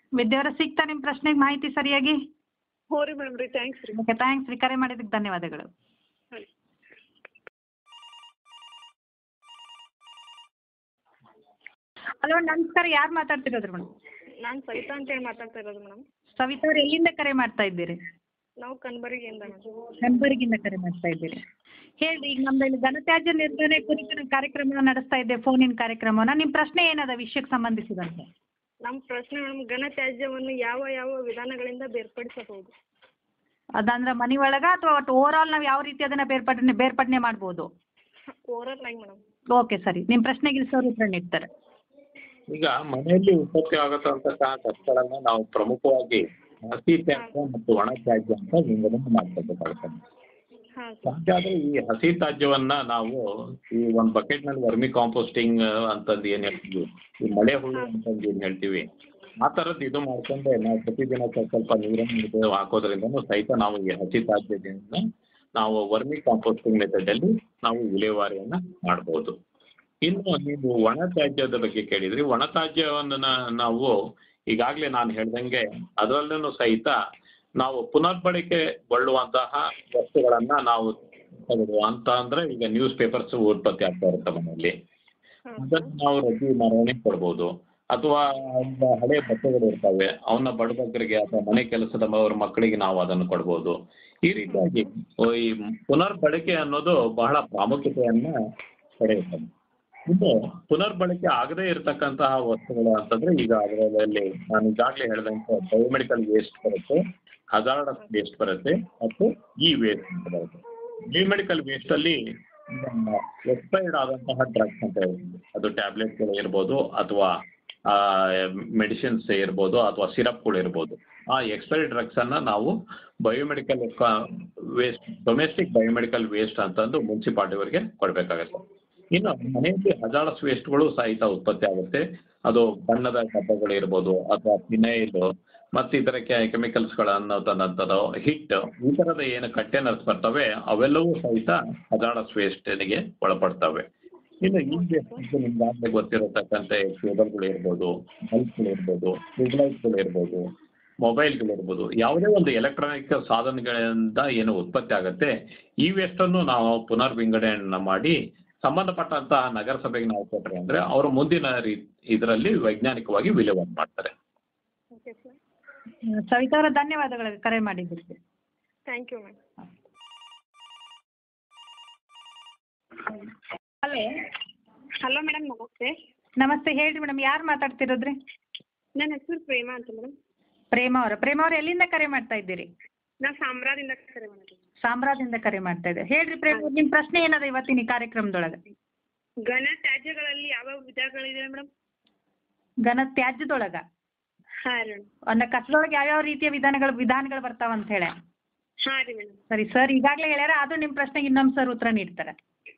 ವಿದ್ಯಾವರ ಸಿಗ್ತಾ ನಿಮ್ಮ ಪ್ರಶ್ನೆಗೆ ಮಾಹಿತಿ ಸರಿಯಾಗಿ
ಹ್ಞೂ ರೀ ಮೇಡಮ್ ರೀ ಥ್ಯಾಂಕ್ಸ್ ರೀ
ಓಕೆ ಥ್ಯಾಂಕ್ಸ್ ರೀ ಕರೆ ಮಾಡಿದ್ದಕ್ಕೆ ಧನ್ಯವಾದಗಳು
ಹಾಂ
ಹಲೋ ನಮಸ್ಕಾರ ಯಾರು ಮಾತಾಡ್ತಿರೋದ್ರಿ ಮೇಡಮ್
ನಾನು ಸವಿತಾ ಅಂತ ಹೇಳಿ ಮಾತಾಡ್ತಾ ಇರೋದು ಮೇಡಮ್
ಸವಿತಾ ಅವ್ರು ಎಲ್ಲಿಂದ ಕರೆ ಮಾಡ್ತಾ ಇದ್ದೀರಿ
ನಾವು ಕನಬರಿಗೆಯಿಂದ ಮೇಡಮ್
ಕಲಬುರಗಿಯಿಂದ ಕರೆ ಮಾಡ್ತಾ ಇದ್ದೀರಿ ಹೇಳಿ ಈಗ ನಮ್ದು ಇಲ್ಲಿ ಘನತ್ಯಾಜ್ಯ ನಿರ್ವಹಣೆ ಕುರಿತು ನಾವು ಕಾರ್ಯಕ್ರಮ ನಡೆಸ್ತಾ ಇದ್ದೆ ಫೋನಿನ ಕಾರ್ಯಕ್ರಮನ ನಿಮ್ಮ ಪ್ರಶ್ನೆ ಏನದ ವಿಷಯಕ್ಕೆ ಸಂಬಂಧಿಸಿದಂತೆ
ನಮ್ಮ ಪ್ರಶ್ನೆ ಮೇಡಮ್ ಘನತ್ಯಾಜ್ಯವನ್ನು ಯಾವ ಯಾವ ವಿಧಾನಗಳಿಂದ ಬೇರ್ಪಡಿಸಬಹುದು
ಅದಂದ್ರೆ ಮನೆ ಒಳಗ ಅಥವಾ ಒಟ್ಟು ಓವರ್ ಆಲ್ ನಾವು ಯಾವ ರೀತಿ ಅದನ್ನ ಬೇರ್ಪಡನೆ ಬೇರ್ಪಡನೆ ಮಾಡ್ಬೋದು
ಓವರಾಲ್ ಆಗಿ ಮೇಡಮ್
ಓಕೆ ಸರಿ ನಿಮ್ಮ ಪ್ರಶ್ನೆಗೆ ಸರ್ ಉತ್ತರ ನೀಡ್ತಾರೆ
ಈಗ ಮನೆಯಲ್ಲಿ ಉತ್ಪತ್ತಿ ಆಗತಕ್ಕಂತಹ ಕಸಗಳನ್ನ ನಾವು ಪ್ರಮುಖವಾಗಿ ಹಸಿ ತ್ಯಾಜ್ಯ ಮತ್ತು ಒಣ ತ್ಯಾಜ್ಯ ಅಂತ ವಿಂಗಡಣೆ ಮಾಡ್ಕೋಬೇಕಾಗುತ್ತೆ
ಹಾಂ
ಸಾಧ್ಯ ಆದ್ರೆ ಈ ಹಸಿ ತ್ಯಾಜ್ಯವನ್ನ ನಾವು ಈ ಒಂದು ಬಕೆಟ್ ನಲ್ಲಿ ವರ್ಮಿ ಕಾಂಪೋಸ್ಟಿಂಗ್ ಅಂತಂದು ಏನ್ ಹೇಳ್ತೀವಿ ಈ ಮಳೆ ಹುಳು ಅಂತಂದು ಏನ್ ಹೇಳ್ತೀವಿ ಆ ಥರದ್ದು ಇದು ಮಾಡ್ಕೊಂಡೆ ನಾವು ಪ್ರತಿದಿನ ಸ್ವಲ್ಪ ಸ್ವಲ್ಪ ನೀರನ್ನು ಇದು ಹಾಕೋದ್ರಿಂದನೂ ಸಹಿತ ನಾವು ಈ ಹಸಿ ತ್ಯಾಜ್ಯದಿಂದ ನಾವು ವರ್ಮಿ ಕಾಂಪೋಸ್ಟಿಂಗ್ ಮೆಥಡಲ್ಲಿ ನಾವು ವಿಲೇವಾರಿಯನ್ನ ಮಾಡ್ಬೋದು ಇನ್ನು ನೀವು ಒಣ ತ್ಯಾಜ್ಯದ ಬಗ್ಗೆ ಕೇಳಿದ್ರಿ ಒಣ ತ್ಯಾಜ್ಯವನ್ನು ನಾ- ನಾವು ಈಗಾಗಲೇ ನಾನು ಹೇಳ್ದಂಗೆ ಅದರಲ್ಲೂ ಸಹಿತ ನಾವು ಪುನರ್ಬಳಕೆ ಗೊಳ್ಳುವಂತಹ ವಸ್ತುಗಳನ್ನ ನಾವು ತಗೊಳ್ಳುವ ಅಂತ ಅಂದ್ರೆ ಈಗ ನ್ಯೂಸ್ ಪೇಪರ್ಸ್ ಉತ್ಪತ್ತಿ ಆಗ್ತಾ ಇರುತ್ತೆ ಮನೆಯಲ್ಲಿ ಅದನ್ನು ನಾವು ರದ್ದಿ ಮಾರವಣೆ ಕೊಡ್ಬೋದು ಅಥವಾ ಒಂದು ಹಳೆ ಬಟ್ಟೆಗಳು ಇರ್ತವೆ ಅವನ್ನ ಬಡಬಗ್ಗರಿಗೆ ಅಥವಾ ಮನೆ ಕೆಲಸದ ಅವ್ರ ಮಕ್ಕಳಿಗೆ ನಾವು ಅದನ್ನು ಕೊಡ್ಬೋದು ಈ ರೀತಿಯಾಗಿ ಈ ಪುನರ್ಬಳಕೆ ಅನ್ನೋದು ಬಹಳ ಪ್ರಾಮುಖ್ಯತೆಯನ್ನ ಪಡೆಯುತ್ತದೆ ಇನ್ನು ಪುನರ್ಬಳಕೆ ಆಗದೇ ಇರತಕ್ಕಂತಹ ವಸ್ತುಗಳು ಅಂತಂದ್ರೆ ಈಗ ಅದರಲ್ಲಿ ನಾನು ಈಗಾಗಲೇ ಹೇಳಿದಂತೆ ಬಯೋಮೆಡಿಕಲ್ ವೇಸ್ಟ್ ಬರುತ್ತೆ ಹಜಾರ್ಡಸ್ ವೇಸ್ಟ್ ಬರುತ್ತೆ ಮತ್ತು ಇ ವೇಸ್ಟ್ ಅಂತ ಬರುತ್ತೆ ಬಯೋಮೆಡಿಕಲ್ ವೇಸ್ಟ್ ಅಲ್ಲಿ ಎಕ್ಸ್ಪೈರ್ಡ್ ಆದಂತಹ ಡ್ರಗ್ಸ್ ಅಂತ ಇರುತ್ತೆ ಅದು ಟ್ಯಾಬ್ಲೆಟ್ಗಳು ಇರ್ಬೋದು ಅಥವಾ ಮೆಡಿಸಿನ್ಸ್ ಇರ್ಬೋದು ಅಥವಾ ಸಿರಪ್ಗಳು ಇರ್ಬೋದು ಆ ಎಕ್ಸ್ಪೈರ್ಡ್ ಡ್ರಗ್ಸ್ ಅನ್ನ ನಾವು biomedical waste domestic biomedical waste ಅಂತಂದು ಮುನ್ಸಿಪಾಲ್ಟಿಯವರಿಗೆ ಕೊಡಬೇಕಾಗತ್ತೆ ಇನ್ನು ಮನೆಯಲ್ಲಿ ಹಜಾರ್ಡಸ್ ವೇಸ್ಟ್ಗಳು ಸಹಿತ ಉತ್ಪತ್ತಿ ಆಗುತ್ತೆ ಅದು ಬಣ್ಣದ ಡಬ್ಬಗಳು ಇರ್ಬೋದು ಅಥವಾ ಫಿನೈಲ್ ಮತ್ತು ಇತರ ಕೆಮಿಕಲ್ಸ್ಗಳನ್ನು ತಂದಂಥದ್ದು ಹಿಟ್ ಈ ಥರದ ಏನು ಕಂಟೈನರ್ಸ್ ಬರ್ತವೆ ಅವೆಲ್ಲವೂ ಸಹಿತ ಹಜಾರ್ಡಸ್ ವೇಸ್ಟಿಗೆ ಒಳಪಡ್ತವೆ ಇನ್ನು ಈ ವೇಸ್ಟ್ ನಿಮ್ಗಾಗಲೇ ಗೊತ್ತಿರತಕ್ಕಂತೆ ಕೇಬಲ್ಗಳು ಇರ್ಬೋದು ಬಲ್ಬ್ಗಳು ಇರ್ಬೋದು ಟ್ಯೂಬ್ಲೈಟ್ಗಳು ಇರ್ಬೋದು ಮೊಬೈಲ್ಗಳು ಇರ್ಬೋದು ಯಾವುದೇ ಒಂದು ಎಲೆಕ್ಟ್ರಾನಿಕ್ ಸಾಧನಗಳಿಂದ ಏನು ಉತ್ಪತ್ತಿ ಆಗುತ್ತೆ ಈ ವೇಸ್ಟನ್ನು ನಾವು ಪುನರ್ ವಿಂಗಡಣೆಯನ್ನ ಮಾಡಿ ಸಂಬಂಧಪಟ್ಟಂತಹ ನಗರಸಭೆಗೆ ನಾವು ಕೊಟ್ಟರೆ ಅಂದರೆ ಅವರು ಮುಂದಿನ ರೀ ಇದರಲ್ಲಿ ವೈಜ್ಞಾನಿಕವಾಗಿ ವಿಲೇವಾರಿ ಮಾಡ್ತಾರೆ
ಓಕೆ ಸರ್
ಸವಿತಾ ಅವರ ಧನ್ಯವಾದಗಳು ಕರೆ ಮಾಡಿದ್ದಕ್ಕೆ
thank you ma'am
hello
hello madam ನಮಸ್ತೆ
ನಮಸ್ತೆ ಹೇಳ್ರಿ ಮೇಡಮ್ ಯಾರು ಮಾತಾಡ್ತಿರೋದ್ರಿ
ನನ್ನ ಹೆಸರು ಪ್ರೇಮಾ ಅಂತ ಮೇಡಮ್
ಪ್ರೇಮ ಅವರ ಪ್ರೇಮ ಅವ್ರು ಎಲ್ಲಿಂದ ಕರೆ ಮಾಡ್ತಾ ಇದ್ದೀರಿ
ನಾ ಸಾಮ್ರಾದಿಂದ ಕರೆ ಮಾಡಿದ್ದೆ
ಸಾಮ್ರಾದಿಂದ ಕರೆ ಮಾಡ್ತಾ ಇದ್ದಾರೆ ಹೇಳ್ರಿ ಪ್ರೇಮ ಅವ್ರೆ, ನಿಮ್ ಪ್ರಶ್ನೆ ಏನದ ಇವತ್ತಿನ ಈ ಕಾರ್ಯಕ್ರಮದೊಳಗ
ಘನ ತ್ಯಾಜ್ಯಗಳಲ್ಲಿ ಯಾವ ವಿಧಗಳಿದೆ ಮೇಡಮ್
ಘನ ತ್ಯಾಜ್ಯದೊಳಗ
ಹಾಂ ರೀ ಮೇಡಮ್
ಅಂದ್ರೆ ಕಸದೊಳಗೆ ಯಾವ್ಯಾವ ರೀತಿಯ ವಿಧಾನಗಳು ವಿಧಾನಗಳು ಬರ್ತಾವ ಅಂತ ಹೇಳಿ
ಹಾಂ ರೀ ಮೇಡಮ್
ಸರಿ ಸರ್ ಈಗಾಗಲೇ ಹೇಳ್ಯಾರ ಅದು ನಿಮ್ಮ ಪ್ರಶ್ನೆಗೆ ಇನ್ನೊಮ್ಮೆ ಸರ್ ಉತ್ತರ ನೀಡ್ತಾರೆ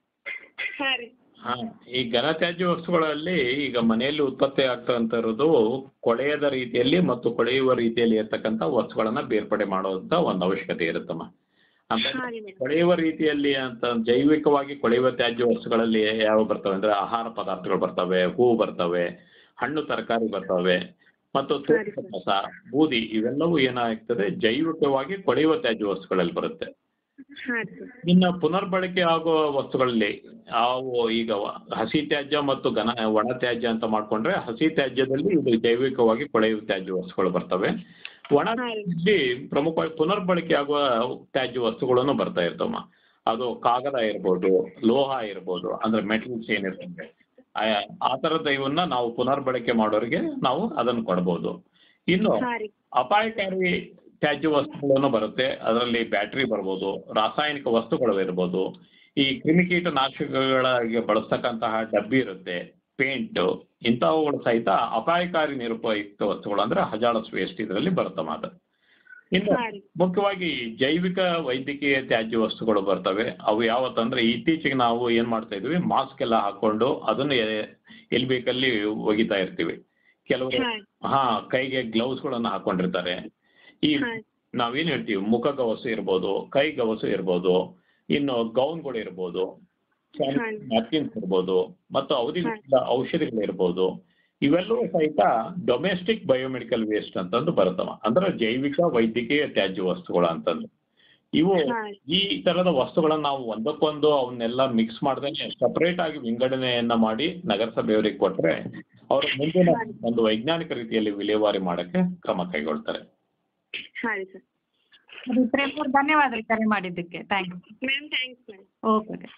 ಹಾಂ ರೀ
ಹಾ ಈ ಘನತ್ಯಾಜ್ಯ ವಸ್ತುಗಳಲ್ಲಿ ಈಗ ಮನೆಯಲ್ಲಿ ಉತ್ಪತ್ತಿ ಆಗ್ತಕ್ಕಂಥದ್ದು ಕೊಳೆಯದ ರೀತಿಯಲ್ಲಿ ಮತ್ತು ಕೊಳೆಯುವ ರೀತಿಯಲ್ಲಿ ಇರ್ತಕ್ಕಂಥ ವಸ್ತುಗಳನ್ನ ಬೇರ್ಪಡೆ ಮಾಡುವಂತ ಒಂದು ಅವಶ್ಯಕತೆ ಇರುತ್ತಮ್ಮ ಅಂದ್ರೆ
ಹಾಂ ರೀ ಮೇಡಮ್
ಕೊಳೆಯುವ ರೀತಿಯಲ್ಲಿ ಅಂತ ಜೈವಿಕವಾಗಿ ಕೊಳೆಯುವ ತ್ಯಾಜ್ಯ ವಸ್ತುಗಳಲ್ಲಿ ಯಾವ ಬರ್ತವೆ ಅಂದ್ರೆ ಆಹಾರ ಪದಾರ್ಥಗಳು ಬರ್ತವೆ ಹೂವು ಬರ್ತವೆ ಹಣ್ಣು ತರಕಾರಿ ಬರ್ತವೆ ಮತ್ತು ತೂಕದ ಕಸ ಬೂದಿ ಇವೆಲ್ಲವೂ ಏನಾಗ್ತದೆ ಜೈವಿಕವಾಗಿ ಕೊಳೆಯುವ ತ್ಯಾಜ್ಯ ವಸ್ತುಗಳಲ್ಲಿ ಬರುತ್ತೆ
ಹಾಂ ರೀ
ಇನ್ನು ಪುನರ್ಬಳಕೆ ಆಗುವ ವಸ್ತುಗಳಲ್ಲಿ ಅವು ಈಗ ವ- ಹಸಿ ತ್ಯಾಜ್ಯ ಮತ್ತು ಘನ ಒಣ ತ್ಯಾಜ್ಯ ಅಂತ ಮಾಡ್ಕೊಂಡ್ರೆ ಹಸಿ ತ್ಯಾಜ್ಯದಲ್ಲಿ ಇದು ಜೈವಿಕವಾಗಿ ಕೊಳೆಯುವ ತ್ಯಾಜ್ಯ ವಸ್ತುಗಳು ಬರ್ತವೆ ಒಣ ತ್ಯಾಜ್ಯದಲ್ಲಿ ಪ್ರಮುಖವಾಗಿ ಪುನರ್ಬಳಕೆ ಆಗುವ ತ್ಯಾಜ್ಯ ವಸ್ತುಗಳನ್ನು ಬರ್ತಾ ಇರ್ತವಮ್ಮ ಅದು ಕಾಗದ ಇರ್ಬೋದು ಲೋಹ ಇರ್ಬೋದು ಅಂದ್ರೆ ಮೆಟಲ್ಸ್ ಏನಿರ್ತವೆ ಆ- ಆ ಥರದ ಇವನ್ನ ನಾವು ಪುನರ್ಬಳಕೆ ಮಾಡೋರಿಗೆ ನಾವು ಅದನ್ನು ಕೊಡ್ಬೋದು ಇನ್ನು
ಹಾಂ ರೀ
ಅಪಾಯಕಾರಿ ತ್ಯಾಜ್ಯ ವಸ್ತುಗಳನ್ನು ಬರುತ್ತೆ ಅದರಲ್ಲಿ ಬ್ಯಾಟ್ರಿ ಬರ್ಬೋದು ರಾಸಾಯನಿಕ ವಸ್ತುಗಳು ಇರ್ಬೋದು ಈ ಕ್ರಿಮಿಕೀಟ ನಾಶಕಗಳಿಗೆ ಬಳಸ್ತಕ್ಕಂತಹ ಡಬ್ಬಿ ಇರುತ್ತೆ ಪೇಂಟ್ ಇಂಥವುಗಳು ಸಹಿತ ಅಪಾಯಕಾರಿ ನಿರುಪಯುಕ್ತ ವಸ್ತುಗಳು ಅಂದ್ರೆ ಹಜಾರ್ಡಸ್ ವೇಸ್ಟ್ ಇದರಲ್ಲಿ ಬರ್ತಮ್ಮ ಅದು ಇನ್ನು
ಹಾಂ ರೀ
ಮುಖ್ಯವಾಗಿ ಜೈವಿಕ ವೈದ್ಯಕೀಯ ತ್ಯಾಜ್ಯ ವಸ್ತುಗಳು ಬರ್ತವೆ ಅವು ಯಾವತ್ತಂದ್ರೆ ಇತ್ತೀಚೆಗೆ ನಾವು ಏನ್ ಮಾಡ್ತಾ ಇದ್ವಿ ಮಾಸ್ಕ್ ಎಲ್ಲ ಹಾಕೊಂಡು ಅದನ್ನು ಎ- ಎಲ್ಲಿ ಬೇಕಲ್ಲಿ ಒಗಿತಾ ಇರ್ತೀವಿ ಕೆಲವರು
ಹಾಂ
ಹಾ ಕೈಗೆ ಗ್ಲೌಸ್ಗಳನ್ನು ಹಾಕೊಂಡಿರ್ತಾರೆ ಈ
ಹಾಂ
ನಾವೇನ್ ಹೇಳ್ತೀವಿ ಮುಖಗವಸು ಇರ್ಬೋದು ಕೈಗವಸು ಇರ್ಬೋದು ಇನ್ನು ಗೌನ್ಗಳು ಇರ್ಬೋದು
ಹಾಂ
ನ್ಯಾಪ್ಕಿನ್ಸ್ ಇರ್ಬೋದು ಮತ್ತು ಅವಧಿಗಳ ಔಷಧಿಗಳು ಇರ್ಬೋದು ಇವೆಲ್ಲವೂ ಸಹಿತ ಡೊಮೆಸ್ಟಿಕ್ ಬಯೋಮೆಡಿಕಲ್ ವೇಸ್ಟ್ ಅಂತಂದು ಬರುತ್ತವ ಅಂದ್ರೆ ಜೈವಿಕ ವೈದ್ಯಕೀಯ ತ್ಯಾಜ್ಯ ವಸ್ತುಗಳು ಅಂತಂದು ಇವು ಈ ತರದ ವಸ್ತುಗಳನ್ನ ನಾವು ಒಂದಕ್ಕೊಂದು ಅವನ್ನೆಲ್ಲ ಮಿಕ್ಸ್ ಮಾಡ್ದೇನೆ ಸಪರೇಟ್ ಆಗಿ ವಿಂಗಡಣೆಯನ್ನ ಮಾಡಿ ನಗರಸಭೆಯವರಿಗೆ ಕೊಟ್ರೆ ಅವರು ಮುಂದಿನ ಒಂದು ವೈಜ್ಞಾನಿಕ ರೀತಿಯಲ್ಲಿ ವಿಲೇವಾರಿ ಮಾಡಕ್ಕೆ ಕ್ರಮ ಕೈಗೊಳ್ತಾರೆ
ಹಾಂ ರೀ ಸರ್
ಪ್ರೇಮವ್ರು ಧನ್ಯವಾದ ರೀ ಕರೆ ಮಾಡಿದ್ದಕ್ಕೆ thanks
ma'am thanks ma'am
okay ರೀ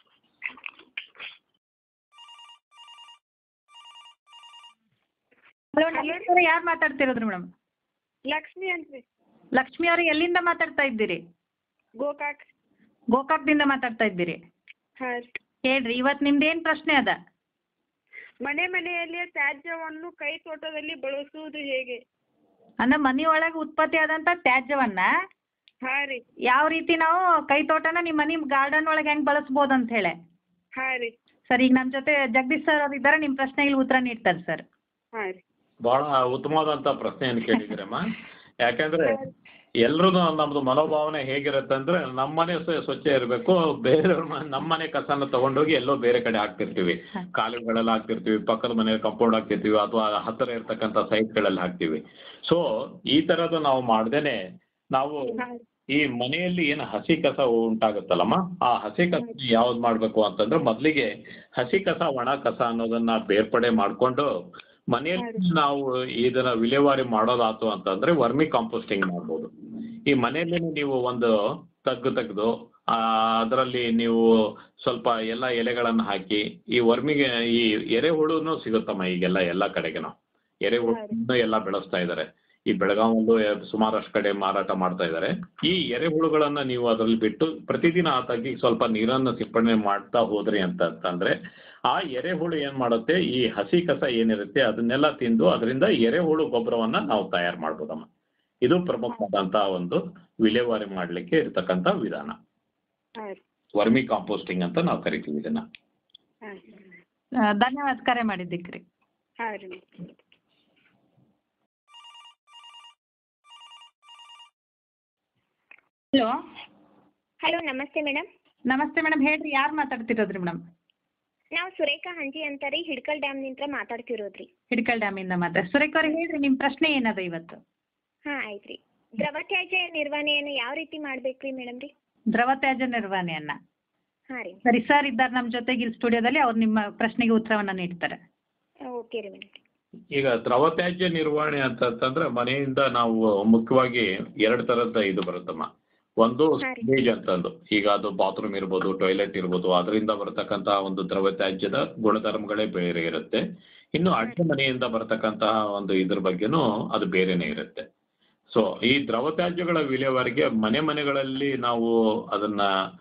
ಹಲೋ ನಮಸ್ಕಾರ ಯಾರು ಮಾತಾಡ್ತಿರೋದ್ರಿ ಮೇಡಮ್
ಲಕ್ಷ್ಮಿ ಅಂತ ರೀ
ಲಕ್ಷ್ಮಿ ಅವ್ರು ಎಲ್ಲಿಂದ ಮಾತಾಡ್ತಾ ಇದ್ದೀರಿ
ಗೋಕಾಕ್
ಗೋಕಾಕ್ದಿಂದ ಮಾತಾಡ್ತಾ ಇದ್ದೀರಿ
ಹಾಂ ರೀ
ಹೇಳ್ರಿ ಇವತ್ತು ನಿಮ್ದು ಏನು ಪ್ರಶ್ನೆ ಅದ
ಮನೆ ಮನೆಯಲ್ಲಿ ತ್ಯಾಜ್ಯವನ್ನು ಕೈ ತೋಟದಲ್ಲಿ ಬಳಸುವುದು ಹೇಗೆ
ಅಂದ್ರೆ ಮನೆ ಒಳಗೆ ಉತ್ಪತ್ತಿ ಆದಂತ ತ್ಯಾಜ್ಯವನ್ನ
ಹಾಂ ರೀ
ಯಾವ ರೀತಿ ನಾವು ಕೈ ತೋಟನ ನಿಮ್ಮ ಮನೆ ಗಾರ್ಡನ್ ಒಳಗೆ ಹೆಂಗ್ ಬಳಸ್ಬೋದು ಅಂತ ಹೇಳಿ
ಹಾಂ ರೀ
ಸರ್ ಈಗ ನಮ್ಮ ಜೊತೆ ಜಗದೀಶ್ ಸರ್ ಅವ್ರು ಇದ್ದಾರೆ ನಿಮ್ಮ ಪ್ರಶ್ನೆಗೆ ಉತ್ತರ ನೀಡ್ತಾರೆ ಸರ್
ಹಾಂ ರೀ
ಬಹಳ ಉತ್ತಮವಾದಂತ ಪ್ರಶ್ನೆಯನ್ನು ಕೇಳಿದಿರಮ್ಮ ಯಾಕಂದ್ರೆ ಎಲ್ರೂ ನಮ್ದು ಮನೋಭಾವನೆ ಹೇಗಿರುತ್ತೆ ಅಂದ್ರೆ ನಮ್ಮನೆ ಸ್ವ- ಸ್ವಚ್ಛ ಇರಬೇಕು ಬೇರೆಯವ್ರ ಮ- ನಮ್ಮನೆ ಕಸನ ತಗೊಂಡೋಗಿ ಎಲ್ಲೋ ಬೇರೆ ಕಡೆ ಹಾಕ್ತಿರ್ತೀವಿ ಕಾಲುಗಳಲ್ಲಿ ಹಾಕ್ತಿರ್ತೀವಿ ಪಕ್ಕದ ಮನೆ ಕಂಪೌಂಡ್ ಹಾಕ್ತಿರ್ತೀವಿ ಅಥವಾ ಹತ್ತಿರ ಇರ್ತಕ್ಕಂಥ ಸೈಟ್ಗಳಲ್ಲಿ ಹಾಕ್ತಿವಿ ಸೊ ಈ ತರದ್ದು ನಾವು ಮಾಡ್ದೇನೆ ನಾವು ಈ ಮನೆಯಲ್ಲಿ ಏನು ಹಸಿ ಕಸ ಉಂಟಾಗುತ್ತಲ್ಲಮ್ಮ ಆ ಹಸಿ ಕಸ ಯಾವ್ದು ಮಾಡ್ಬೇಕು ಅಂತಂದ್ರೆ ಮೊದಲಿಗೆ ಹಸಿ ಕಸ ಒಣ ಕಸ ಅನ್ನೋದನ್ನ ಬೇರ್ಪಡೆ ಮಾಡ್ಕೊಂಡು ಮನೆಯಲ್ಲಿ ನಾವು ಇದನ್ನ ವಿಲೇವಾರಿ ಮಾಡೋದಾತು ಅಂತಂದ್ರೆ ವರ್ಮಿ ಕಾಂಪೋಸ್ಟಿಂಗ್ ಮಾಡ್ಬೋದು ಈ ಮನೆಯಲ್ಲಿ ನೀವು ಒಂದು ತಗ್ಗು ತೆಗೆದು ಅದರಲ್ಲಿ ನೀವು ಸ್ವಲ್ಪ ಎಲ್ಲ ಎಲೆಗಳನ್ನು ಹಾಕಿ ಈ ವರ್ಮಿಗೆ ಈ ಎರೆಹುಳುನು ಸಿಗುತ್ತಮ್ಮ ಈಗೆಲ್ಲ ಎಲ್ಲ ಕಡೆಗೆನು ಎರೆಹುಳು ಎಲ್ಲ ಬೆಳೆಸ್ತಾ ಇದ್ದಾರೆ ಈ ಬೆಳಗಾವಲ್ಲೂ ಎ- ಸುಮಾರಷ್ಟು ಕಡೆ ಮಾರಾಟ ಮಾಡ್ತಾ ಇದ್ದಾರೆ ಈ ಎರೆಹುಳುಗಳನ್ನ ನೀವು ಅದರಲ್ಲಿ ಬಿಟ್ಟು ಪ್ರತಿದಿನ ಆ ತಗ್ಗಿಗೆ ಸ್ವಲ್ಪ ನೀರನ್ನು ಸಿಂಪಡಣೆ ಮಾಡ್ತಾ ಹೋದ್ರಿ ಅಂತ ಅಂತಂದ್ರೆ ಆ ಎರೆಹುಳು ಏನ್ ಮಾಡುತ್ತೆ ಈ ಹಸಿ ಕಸ ಏನಿರುತ್ತೆ ಅದನ್ನೆಲ್ಲ ತಿಂದು ಅದರಿಂದ ಎರೆಹುಳು ಗೊಬ್ಬರವನ್ನ ನಾವು ತಯಾರು ಮಾಡ್ಬೋದಮ್ಮ ಇದು ಪ್ರಮುಖವಾದಂತಹ ಒಂದು ವಿಲೇವಾರಿ ಮಾಡ್ಲಿಕ್ಕೆ ಇರತಕ್ಕಂತ ವಿಧಾನ
ಹಾಂ ರೀ
ವರ್ಮಿ ಕಾಂಪೋಸ್ಟಿಂಗ್ ಅಂತ ನಾವು ಕರಿತೀವಿ ಇದನ್ನ
ಹಾಂ
ಆ, ಧನ್ಯವಾದ ಕರೆ ಮಾಡಿದ್ದಕ್ಕೆ ರೀ
ಹಾಂ ರೀ
ಹಲೋ
ಹಲೋ ನಮಸ್ತೆ ಮೇಡಮ್
ನಮಸ್ತೆ ಮೇಡಮ್ ಹೇಳ್ರಿ ಯಾರು ಮಾತಾಡ್ತಿರೋದ್ರಿ ಮೇಡಮ್
ನಾವು ಸುರೇಖಾ ಹಂಜಿ ಅಂತ ರೀ ಹಿಡ್ಕಲ್ ಡ್ಯಾಮ್ನಿಂದ ಮಾತಾಡ್ತಿರೋದ್ರಿ
ಹಿಡ್ಕಲ್ ಡ್ಯಾಮಿಂದ ಮಾತಾಡ್ ಸುರೇಖ್ ಅವ್ರಿಗೆ ಹೇಳ್ರಿ ನಿಮ್ಮ ಪ್ರಶ್ನೆ ಏನದ ಇವತ್ತು
ಹಾಂ ಆಯ್ತು ರೀ ದ್ರವ ತ್ಯಾಜ್ಯ ನಿರ್ವಹಣೆಯನ್ನು ಯಾವ ರೀತಿ ಮಾಡ್ಬೇಕು ರೀ ಮೇಡಮ್ ರೀ
ದ್ರವ ತ್ಯಾಜ್ಯ ನಿರ್ವಹಣೆಯನ್ನ
ಹಾಂ ರೀ
ಸರಿ ಸರ್ ಇದ್ದಾರೆ ನಮ್ಮ ಜೊತೆಗೆ ಇಲ್ಲಿ ಸ್ಟುಡಿಯೋದಲ್ಲಿ ಅವ್ರು ನಿಮ್ಮ ಪ್ರಶ್ನೆಗೆ ಉತ್ತರವನ್ನ ನೀಡ್ತಾರೆ
ಓಕೆ ರೀ ಮೇಡಮ್
ಈಗ ದ್ರವ ತ್ಯಾಜ್ಯ ನಿರ್ವಹಣೆ ಅಂತಂತಂದ್ರೆ ಮನೆಯಿಂದ ನಾವು ಮುಖ್ಯವಾಗಿ ಎರಡು ತರದ ಇದು ಬರುತ್ತಮ್ಮ ಒಂದು ಸ್ಟೇಜ್ ಅಂತಂದು ಈಗ ಅದು ಬಾತ್ರೂಮ್ ಇರ್ಬೋದು ಟಾಯ್ಲೆಟ್ ಇರ್ಬೋದು ಅದರಿಂದ ಬರತಕ್ಕಂತಹ ಒಂದು ದ್ರವ ತ್ಯಾಜ್ಯದ ಗುಣಧರ್ಮಗಳೇ ಬೇರೆ ಇರುತ್ತೆ ಇನ್ನು ಅಡ್ಡ ಮನೆಯಿಂದ ಬರತಕ್ಕಂತಹ ಒಂದು ಇದ್ರ ಬಗ್ಗೆನೂ ಅದು ಬೇರೆನೇ ಇರುತ್ತೆ ಸೊ ಈ ದ್ರವ ತ್ಯಾಜ್ಯಗಳ ವಿಲೇವಾರಿಗೆ ಮನೆ ಮನೆಗಳಲ್ಲಿ ನಾವು ಅದನ್ನ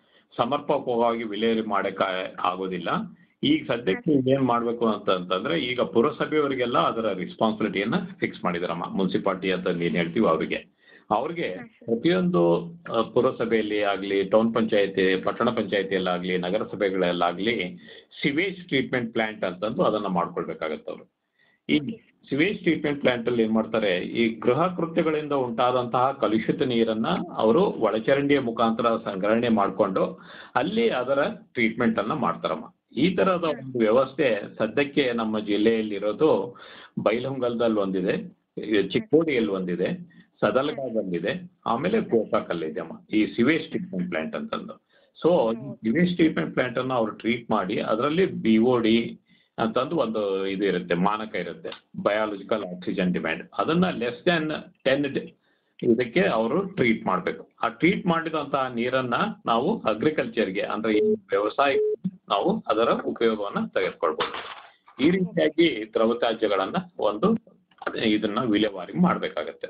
ಸಮರ್ಪಕವಾಗಿ ವಿಲೇವಾರಿ ಮಾಡಕ್ಕೆ ಆಗೋದಿಲ್ಲ ಈಗ ಸದ್ಯಕ್ಕೆ ಏನ್ ಮಾಡ್ಬೇಕು ಅಂತ ಅಂತಂದ್ರೆ ಈಗ ಪುರಸಭೆಯವರಿಗೆಲ್ಲ ಅದರ ರೆಸ್ಪಾನ್ಸಿಬಿಲಿಟಿಯನ್ನ ಫಿಕ್ಸ್ ಮಾಡಿದಾರಮ್ಮ ಮುನ್ಸಿಪಾಲ್ಟಿ ಅಂತ ಏನ್ ಹೇಳ್ತೀವಿ ಅವರಿಗೆ ಅವ್ರಿಗೆ ಪ್ರತಿಯೊಂದು ಆ, ಪುರಸಭೆಯಲ್ಲಿ ಆಗ್ಲಿ ಟೌನ್ ಪಂಚಾಯತಿ ಪಟ್ಟಣ ಪಂಚಾಯತಿಯಲ್ಲಾಗ್ಲಿ ನಗರಸಭೆಗಳಲ್ಲಾಗ್ಲಿ ಸಿವೇಜ್ ಟ್ರೀಟ್ಮೆಂಟ್ ಪ್ಲಾಂಟ್ ಅಂತಂದು ಅದನ್ನ ಮಾಡ್ಕೊಳ್ಬೇಕಾಗತ್ತೆ ಅವರು ಈ ಸಿವೇಜ್ ಟ್ರೀಟ್ಮೆಂಟ್ ಪ್ಲಾಂಟ್ ಅಲ್ಲಿ ಏನ್ ಮಾಡ್ತಾರೆ ಈ ಗೃಹ ಕೃತ್ಯಗಳಿಂದ ಉಂಟಾದಂತಹ ಕಲುಷಿತ ನೀರನ್ನ ಅವರು ಒಳಚರಂಡಿಯ ಮುಖಾಂತರ ಸಂಗ್ರಹಣೆ ಮಾಡಿಕೊಂಡು ಅಲ್ಲಿ ಅದರ ಟ್ರೀಟ್ಮೆಂಟ್ ಅನ್ನ ಮಾಡ್ತಾರಮ್ಮ ಈ ತರದ ಒಂದು ವ್ಯವಸ್ಥೆ ಸದ್ಯಕ್ಕೆ ನಮ್ಮ ಜಿಲ್ಲೆಯಲ್ಲಿರೋದು ಬೈಲಹೊಂಗಲದಲ್ಲಿ ಒಂದಿದೆ ಈ ಚಿಕ್ಕೋಡಿಯಲ್ಲಿ ಒಂದಿದೆ ಸದಲಗಾದಲ್ಲಿ ಆಮೇಲೆ ಗೋಕಾಕಲ್ಲಿ ಇದೆ ಅಮ್ಮ ಈ ಸಿವೇಜ್ ಟ್ರೀಟ್ಮೆಂಟ್ ಪ್ಲಾಂಟ್ ಅಂತಂದು ಸೊ ಸಿವೇಜ್ ಟ್ರೀಟ್ಮೆಂಟ್ ಪ್ಲಾಂಟ್ ಅನ್ನ ಅವ್ರು ಟ್ರೀಟ್ ಮಾಡಿ ಅದರಲ್ಲಿ ಬಿ ಒ ಡಿ ಅಂತಂದು ಒಂದು ಇದು ಇರುತ್ತೆ ಮಾನಕ ಇರುತ್ತೆ ಬಯಾಲಜಿಕಲ್ ಆಕ್ಸಿಜನ್ ಡಿಮ್ಯಾಂಡ್ ಅದನ್ನ ಲೆಸ್ ದ್ಯಾನ್ ಟೆನ್ ಇದಕ್ಕೆ ಅವರು ಟ್ರೀಟ್ ಮಾಡಬೇಕು ಆ ಟ್ರೀಟ್ ಮಾಡಿದಂತಹ ನೀರನ್ನ ನಾವು ಅಗ್ರಿಕಲ್ಚರ್ಗೆ ಅಂದ್ರೆ ಈ ವ್ಯವಸಾಯ ನಾವು ಅದರ ಉಪಯೋಗವನ್ನ ತೆಗೆದುಕೊಳ್ಬಹುದು ಈ ರೀತಿಯಾಗಿ ದ್ರವ ತ್ಯಾಜ್ಯಗಳನ್ನ ಒಂದು ಇದನ್ನ ವಿಲೇವಾರಿ ಮಾಡ್ಬೇಕಾಗತ್ತೆ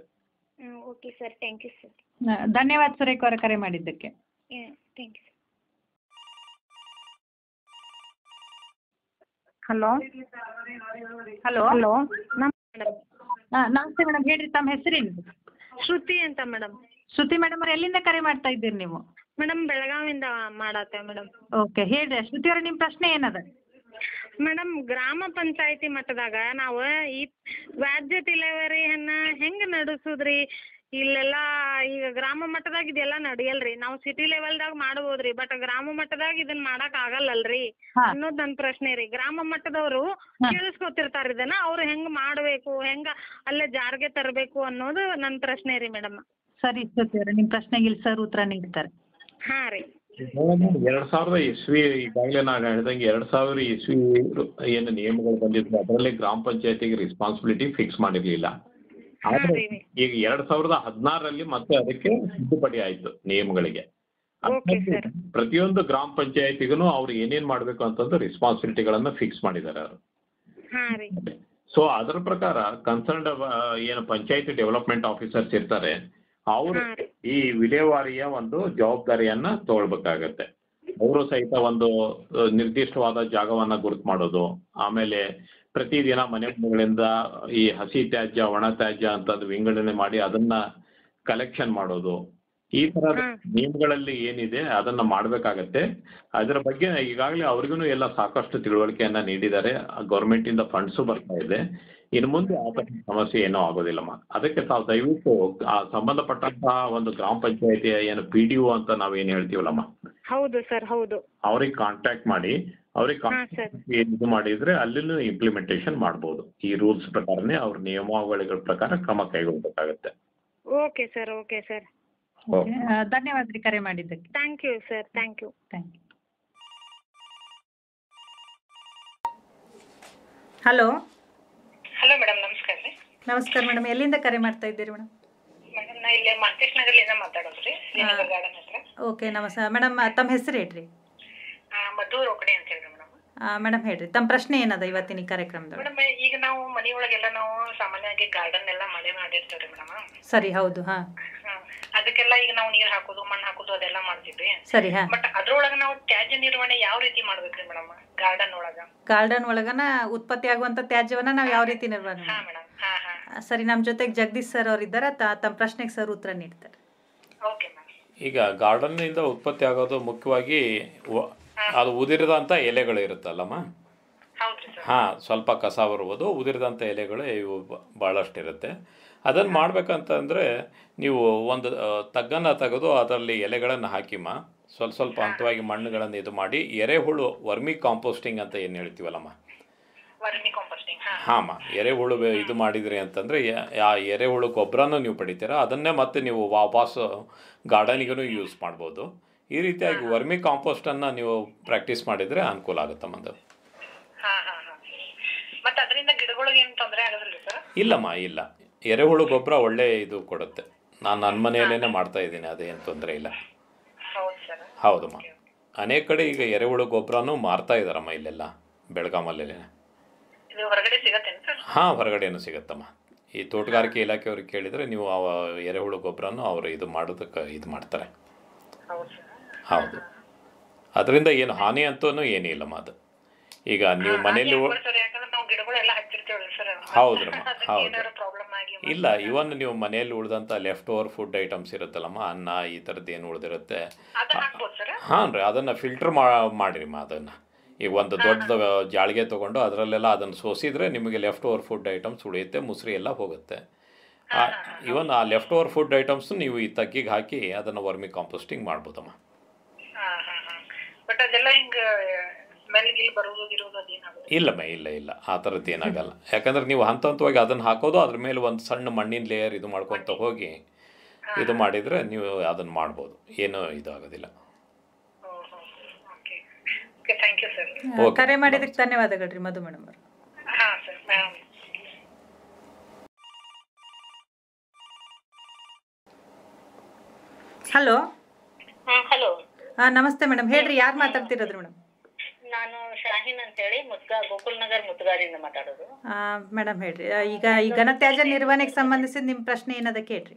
okay sir thank you sir
ಆ, ಧನ್ಯವಾದ ಸುರೇಖ್ ಅವರ ಕರೆ ಮಾಡಿದ್ದಕ್ಕೆ
thank you
hello hello
hello
ನಮಸ್ತೆ ಮೇಡಮ್ ಹೇಳ್ರಿ ತಮ್ಮ ಹೆಸರೇನು
ಶ್ರುತಿ ಅಂತ ಮೇಡಮ್
ಶ್ರುತಿ ಮೇಡಮ್ ಅವ್ರು ಎಲ್ಲಿಂದ ಕರೆ ಮಾಡ್ತಾ ಇದ್ದೀರಿ ನೀವು
ಮೇಡಮ್ ಬೆಳಗಾವಿಂದ ಮಾಡತ್ತೆ ಮೇಡಮ್
ಓಕೆ ಹೇಳ್ರಿ ಶ್ರುತಿ ಅವ್ರ ನಿಮ್ಮ ಪ್ರಶ್ನೆ ಏನದ
ಮೇಡಮ್ ಗ್ರಾಮ ಪಂಚಾಯತಿ ಮಟ್ಟದಾಗ ನಾವು ಈ ವ್ಯಾಜ್ಯ ವಿಲೇವಾರಿಯನ್ನ ಹೆಂಗ್ ನಡೆಸುದ್ರಿ ಇಲ್ಲೆಲ್ಲ ಈಗ ಗ್ರಾಮ ಮಟ್ಟದಾಗ ಇದೆಲ್ಲ ನಡೆಯಲ್ರಿ ನಾವು ಸಿಟಿ ಲೆವೆಲ್ದಾಗ ಮಾಡ್ಬೋದ್ರಿ ಬಟ್ ಗ್ರಾಮ ಮಟ್ಟದಾಗ ಇದನ್ನ ಮಾಡಕ್ ಆಗಲ್ಲಲ್ರಿ
ಹಾ.
ಅನ್ನೋದ್ ನನ್ ಪ್ರಶ್ನೆ ರೀ ಗ್ರಾಮ ಮಟ್ಟದವರು ಕೇಳಿಸ್ಕೊತಿರ್ತಾರ ಇದನ್ನ ಅವ್ರು ಹೆಂಗ್ ಮಾಡ್ಬೇಕು ಹೆಂಗ ಅಲ್ಲೇ ಜಾರಿಗೆ ತರಬೇಕು ಅನ್ನೋದು ನನ್ ಪ್ರಶ್ನೆ ರೀ ಮೇಡಮ್
ಸರಿ ಶ್ರುತಿಯವರೇ ನಿಮ್ಮ ಪ್ರಶ್ನೆಗೆ ಇಲ್ಲಿ ಸರ್ ಉತ್ತರ ನೀಡ್ತಾರೆ
ಹಾ ರೀ
ಎರಡ್ ಸಾವಿರದ ಇಸ್ವಿ ಈಗಾಗಲೇ ನಾನು ಹೇಳ್ದಂಗೆ ಎರಡ್ ಸಾವಿರ ಇಸ್ವಿ ಏನು ನಿಯಮಗಳು ಬಂದಿದ್ವು ಅದರಲ್ಲಿ ಗ್ರಾಮ ಪಂಚಾಯತಿಗೆ ರೆಸ್ಪಾನ್ಸಿಬಿಲಿಟಿ ಫಿಕ್ಸ್ ಮಾಡಿರ್ಲಿಲ್ಲ ಆದ್ರೆ ಈಗ ಎರಡ್ ಸಾವಿರದ ಹದಿನಾರರಲ್ಲಿ ಮತ್ತೆ ಅದಕ್ಕೆ ತಿದ್ದುಪಡಿ ಆಯ್ತು ನಿಯಮಗಳಿಗೆ
ಓಕೆ ಸರ್
ಪ್ರತಿಯೊಂದು ಗ್ರಾಮ ಪಂಚಾಯತಿಗೂ ಅವ್ರು ಏನೇನ್ ಮಾಡ್ಬೇಕು ಅಂತಂದು ರೆಸ್ಪಾನ್ಸಿಬಿಲಿಟಿಗಳನ್ನ ಫಿಕ್ಸ್ ಮಾಡಿದ್ದಾರೆ ಅವರು
ಹಾ ರೀ
ಸೊ ಅದರ ಪ್ರಕಾರ ಕನ್ಸರ್ನ್ಡ್ ಏನು ಪಂಚಾಯತಿ ಡೆವಲಪ್ಮೆಂಟ್ ಆಫೀಸರ್ಸ್ ಇರ್ತಾರೆ ಅವರು ಈ ವಿಲೇವಾರಿಯ ಒಂದು ಜವಾಬ್ದಾರಿಯನ್ನ ತಗೊಳ್ಬೇಕಾಗತ್ತೆ ಅವರು ಸಹಿತ ಒಂದು ಅಹ್, ನಿರ್ದಿಷ್ಟವಾದ ಜಾಗವನ್ನ ಗುರುತು ಮಾಡೋದು ಆಮೇಲೆ ಪ್ರತಿದಿನ ಮನೆ ಮನೆಗಳಿಂದ ಈ ಹಸಿ ತ್ಯಾಜ್ಯ ಒಣ ತ್ಯಾಜ್ಯ ಅಂತಂದು ವಿಂಗಡಣೆ ಮಾಡಿ ಅದನ್ನ ಕಲೆಕ್ಷನ್ ಮಾಡೋದು ಈ ತರದ ನಿಯಮಗಳಲ್ಲಿ ಏನಿದೆ ಅದನ್ನ ಮಾಡ್ಬೇಕಾಗತ್ತೆ ಅದರ ಬಗ್ಗೆ ಈಗಾಗಲೇ ಅವ್ರಿಗೂ ಎಲ್ಲ ಸಾಕಷ್ಟು ತಿಳುವಳಿಕೆಯನ್ನ ನೀಡಿದ್ದಾರೆ ಗೌರ್ಮೆಂಟ್ ಇಂದ ಫಂಡ್ಸು ಬರ್ತಾ ಇದೆ ಇನ್ನು ಮುಂದೆ ಆ ಥರದ ಸಮಸ್ಯೆ ಏನೂ ಆಗೋದಿಲ್ಲಮ್ಮ ಅದಕ್ಕೆ ತಾವು ದಯವಿಟ್ಟು ಆ ಸಂಬಂಧಪಟ್ಟಂತಹ ಒಂದು ಗ್ರಾಮ ಪಂಚಾಯತಿಯ ಏನು ಪಿ ಡಿ ಒ ಅಂತ ನಾವೇನು ಹೇಳ್ತೀವಲ್ಲಮ್ಮ
ಹೌದು ಸರ್ ಹೌದು
ಅವ್ರಿಗೆ ಕಾಂಟ್ಯಾಕ್ಟ್ ಮಾಡಿ ಅವ್ರಿಗೆ ಇದು ಮಾಡಿದ್ರೆ ಅಲ್ಲಿನೂ ಇಂಪ್ಲಿಮೆಂಟೇಷನ್ ಮಾಡ್ಬೋದು ಈ ರೂಲ್ಸ್ ಪ್ರಕಾರನೇ ಅವ್ರ ನಿಯಮಾವಳಿಗಳ ಪ್ರಕಾರ ಕ್ರಮ ಕೈಗೊಳ್ಬೇಕಾಗತ್ತೆ
ಓಕೆ ಸರ್ ಓಕೆ ಸರ್
ಆ, ಧನ್ಯವಾದ ರೀ ಕರೆ ಮಾಡಿದ್ದಕ್ಕೆ
thank you sir thank you
thank you hello
hello madam ನಮಸ್ಕಾರ ರೀ
ನಮಸ್ಕಾರ ಮೇಡಮ್ ಎಲ್ಲಿಂದ ಕರೆ ಮಾಡ್ತಾ ಇದ್ದೀರಿ ಮೇಡಮ್
ಮೇಡಮ್ ನಾ ಇಲ್ಲಿ ಮಾರ್ಕೆಟ್ ನಗರ್ಲಿಂದ ಮಾತಾಡೋದು ರೀ ಶ್ರೀನಗರ್ ಗಾರ್ಡನ್ ಹತ್ರ
ಓಕೆ ನಮಸ್ಕಾರ ಮೇಡಮ್ ತಮ್ಮ ಹೆಸರು ಹೇಳ್ರಿ
ಆ, ಮಧು ರೋಕಡೆ ಅಂತ ಹೇಳಿ ಮೇಡಮ್
ಮೇಡಮ್ ಹೇಳ್ರಿ ತಮ್ಮ ಪ್ರಶ್ನೆ ಏನದ ಇವತ್ತಿನ ಈ ಕಾರ್ಯಕ್ರಮದೊಳಗೆ
ಮೇಡಮ್ ಈಗ ನಾವು ಮನೆಯೊಳಗೆಲ್ಲ ನಾವು ಸಾಮಾನ್ಯವಾಗಿ ಗಾರ್ಡನ್ ಎಲ್ಲ ಮಳೆ ಮಾಡಿರ್ತೀವಿ ಮೇಡಮ್
ಸರಿ ಹೌದು ಹಾ
ಅದಕ್ಕೆಲ್ಲ ಈಗ ನಾವು ನೀರ್ ಹಾಕೋದು ಮಣ್ಣು ಹಾಕೋದು ಅದೆಲ್ಲ ಮಾಡ್ತೀವಿ
ಸರಿ ಹಾ
ಬಟ್ ಅದ್ರೊಳಗ ನಾವು ತ್ಯಾಜ್ಯ ನಿರ್ವಹಣೆ ಯಾವ ರೀತಿ ಮಾಡ್ಬೇಕ್ರಿ ಮೇಡಮ್ ಗಾರ್ಡನ್ ಒಳಗ
ಗಾರ್ಡನ್ ಒಳಗನ ಉತ್ಪತ್ತಿ ಆಗುವಂತ ತ್ಯಾಜ್ಯವನ್ನ ನಾವು ಯಾವ ರೀತಿ ನಿರ್ವಹಣೆ ಮಾಡ್ಬೇಕು? ಆ, ಸರಿ ನಮ್ಮ ಜೊತೆಗೆ ಜಗದೀಶ್ ಸರ್ ಅವ್ರು ಇದ್ದಾರೆ ತಮ್ಮ ಪ್ರಶ್ನೆಗೆ ಸರ್ ಉತ್ತರ ನೀಡ್ತಾರೆ
ಈಗ ಗಾರ್ಡನ್ನಿಂದ ಉತ್ಪತ್ತಿ ಆಗೋದು ಮುಖ್ಯವಾಗಿ ವ- ಅದು ಉದಿರಿದಂಥ ಎಲೆಗಳು ಇರುತ್ತಲ್ಲಮ್ಮ ಹಾಂ ಸ್ವಲ್ಪ ಕಸ ಬರುವುದು ಉದಿರಿದಂಥ ಎಲೆಗಳು ಇವು ಬ- ಭಾಳಷ್ಟು ಇರುತ್ತೆ ಅದನ್ನು ಮಾಡ್ಬೇಕಂತಂದರೆ ನೀವು ಒಂದು ಆ, ತಗ್ಗನ್ನು ತೆಗೆದು ಅದರಲ್ಲಿ ಎಲೆಗಳನ್ನು ಹಾಕಿಮ್ಮ ಸ್ವಲ್ಪ ಸ್ವಲ್ಪ ಹಂತವಾಗಿ ಮಣ್ಣುಗಳನ್ನು ಇದು ಮಾಡಿ ಎರೆಹುಳು ವರ್ಮಿ ಕಾಂಪೋಸ್ಟಿಂಗ್ ಅಂತ ಏನು ಹೇಳ್ತೀವಲ್ಲಮ್ಮ
ವರ್ಮಿ ಕಾಂಪೋಸ್ಟಿಂಗ್
ಹಾಂ ಎರೆಹುಳು ಬೆ- ಇದು ಮಾಡಿದ್ರಿ ಅಂತಂದರೆ ಆ ಎರೆಹುಳು ಗೊಬ್ಬರನೂ ನೀವು ಪಡಿತೀರ ಅದನ್ನೇ ಮತ್ತೆ ನೀವು ವಾಪಸ್ ಗಾರ್ಡನಿಗೂ ಯೂಸ್ ಮಾಡ್ಬೋದು ಈ ರೀತಿಯಾಗಿ ವರ್ಮಿ ಕಾಂಪೋಸ್ಟನ್ನು ನೀವು ಪ್ರಾಕ್ಟೀಸ್ ಮಾಡಿದರೆ ಅನುಕೂಲ ಆಗುತ್ತಮ್ಮ ಅದು
ಹಾ ಹಾ ಹಾ ಮತ್ತೆ ಅದರಿಂದ ಗಿಡಗಳಿಗೆ ಏನು ತೊಂದರೆ ಆಗೋದಿಲ್ಲ ಸರ್
ಇಲ್ಲಮ್ಮ ಇಲ್ಲ ಎರೆಹುಳು ಗೊಬ್ಬರ ಒಳ್ಳೆ ಇದು ಕೊಡುತ್ತೆ ನಾನು ನನ್ನ ಮನೆಯಲ್ಲೇ ಮಾಡ್ತಾ ಇದ್ದೀನಿ ಅದೇನು ತೊಂದರೆ ಇಲ್ಲ
ಹೌದು ಸರ್
ಹೌದಮ್ಮ ಅನೇಕ ಕಡೆ ಈಗ ಎರೆಹುಳು ಗೊಬ್ಬರನೂ ಮಾರ್ತಾ ಇದ್ದಾರಮ್ಮ ಇಲ್ಲೆಲ್ಲ ಬೆಳಗಾಮಲ್ಲಿ
ಇದು ಹೊರಗಡೆ ಸಿಗತ್ತೇನು ಸರ್
ಹಾಂ ಹೊರಗಡೆನೂ ಸಿಗುತ್ತಮ್ಮ ಈ ತೋಟಗಾರಿಕೆ ಇಲಾಖೆಯವ್ರಿಗೆ ಕೇಳಿದರೆ ನೀವು ಅವ ಎರೆಹುಳು ಗೊಬ್ಬರನೂ ಅವರು ಇದು ಮಾಡೋದಕ್ಕೆ ಇದು ಮಾಡ್ತಾರೆ
ಹೌದು ಸರ್
ಹೌದು ಅದರಿಂದ ಏನು ಹಾನಿ ಅಂತೂ ಏನಿಲ್ಲಮ್ಮ ಅದು ಈಗ ನೀವು ಮನೇಲಿ ಉ-
ಸರ್ ಯಾಕಂದ್ರೆ ನಾವು ಗಿಡಗಳೆಲ್ಲ ಹಚ್ಚಿರ್ತೇವಲ್ಲ ಸರ್
ಹೌದ್ರಮ್ಮ ಹೌದು
ಏನಾದ್ರು ಪ್ರಾಬ್ಲಮ್ ಆಗಿ
ಇಲ್ಲ ಇವನ್ ನೀವು ಮನೆಯಲ್ಲಿ ಉಳಿದಂಥ ಲೆಫ್ಟ್ ಓವರ್ ಫುಡ್ ಐಟಮ್ಸ್ ಇರುತ್ತಲ್ಲಮ್ಮ ಅನ್ನ ಈ ಥರದ್ದು ಏನು ಉಳಿದಿರುತ್ತೆ
ಅದನ್ನ ಹಾಕ್ಬೋದು ಸರ್
ಹಾಂ ರೀ ಅದನ್ನು ಫಿಲ್ಟರ್ ಮಾಡಿರಿಮ್ಮ ಅದನ್ನು ಈಗ ಒಂದು ದೊಡ್ಡ ಜಾಳಿಗೆ ತೊಗೊಂಡು ಅದರಲ್ಲೆಲ್ಲ ಅದನ್ನು ಸೋಸಿದ್ರೆ ನಿಮಗೆ ಲೆಫ್ಟ್ ಓವರ್ ಫುಡ್ ಐಟಮ್ಸ್ ಉಳಿಯುತ್ತೆ ಮುಸ್ರಿ ಎಲ್ಲ ಹೋಗುತ್ತೆ ಇವನ್ ಆ ಲೆಫ್ಟ್ ಓವರ್ ಫುಡ್ ಐಟಮ್ಸ್ ನೀವು ಈ ತಗ್ಗಿಗೆ ಹಾಕಿ ಅದನ್ನು ವರ್ಮಿ ಕಾಂಪೋಸ್ಟಿಂಗ್ ಮಾಡ್ಬೋದಮ್ಮ
ಹಾ ಹಾ ಹಾ ಬಟ್ ಅದೆಲ್ಲ ಹಿಂಗ ಸ್ಮೆಲ್ ಗಿಲ್ ಬರೋದು ಇರೋದು ಅದೇನಾಗೋದು
ಇಲ್ಲಮ್ಮ ಇಲ್ಲ ಇಲ್ಲ ಆ ಥರದ್ದು ಏನಾಗಲ್ಲ ಯಾಕಂದ್ರೆ ನೀವು ಹಂತ ಹಂತವಾಗಿ ಅದನ್ನು ಹಾಕೋದು ಅದ್ರ ಮೇಲೆ ಒಂದು ಸಣ್ಣ ಮಣ್ಣಿನ ಲೇಯರ್ ಇದು ಮಾಡ್ಕೊತ ಹೋಗಿ ಇದು ಮಾಡಿದರೆ ನೀವು ಅದನ್ನು ಮಾಡ್ಬೋದು ಏನೂ ಇದು ಆಗೋದಿಲ್ಲ
okay thank you sir
Okay.
ಕರೆ ಮಾಡಿದ್ದಕ್ಕೆ ಧನ್ಯವಾದಗಳು ರೀ ಮಧು ಮೇಡಮ್ ಅವರು
ಹಾ ಸರ್ ಮೇಡಮ್
ಹಲೋ
ಹಾ ಹಲೋ
ನಮಸ್ತೆ ಮೇಡಮ್ ಹೇಳ್ರಿ ಯಾರು ಮಾತಾಡ್ತಿರೋದ್ರಿ ಮೇಡಮ್
ನಾನು ಶಾಹಿನ್ ಅಂತ ಹೇಳಿ ಮುದ್ಗಾ ಗೋಕುಲ್ ನಗರ್ ಮುದ್ಗಾರಿಂದ ಮಾತಾಡೋದು
ಮೇಡಮ್ ಹೇಳ್ರಿ ಆ, ಈಗ ಈ ಘನತ್ಯಾಜ್ಯ ನಿರ್ವಹಣೆಗೆ ಸಂಬಂಧಿಸಿದ ನಿಮ್ಮ ಪ್ರಶ್ನೆ ಏನದ ಕೇಳ್ರಿ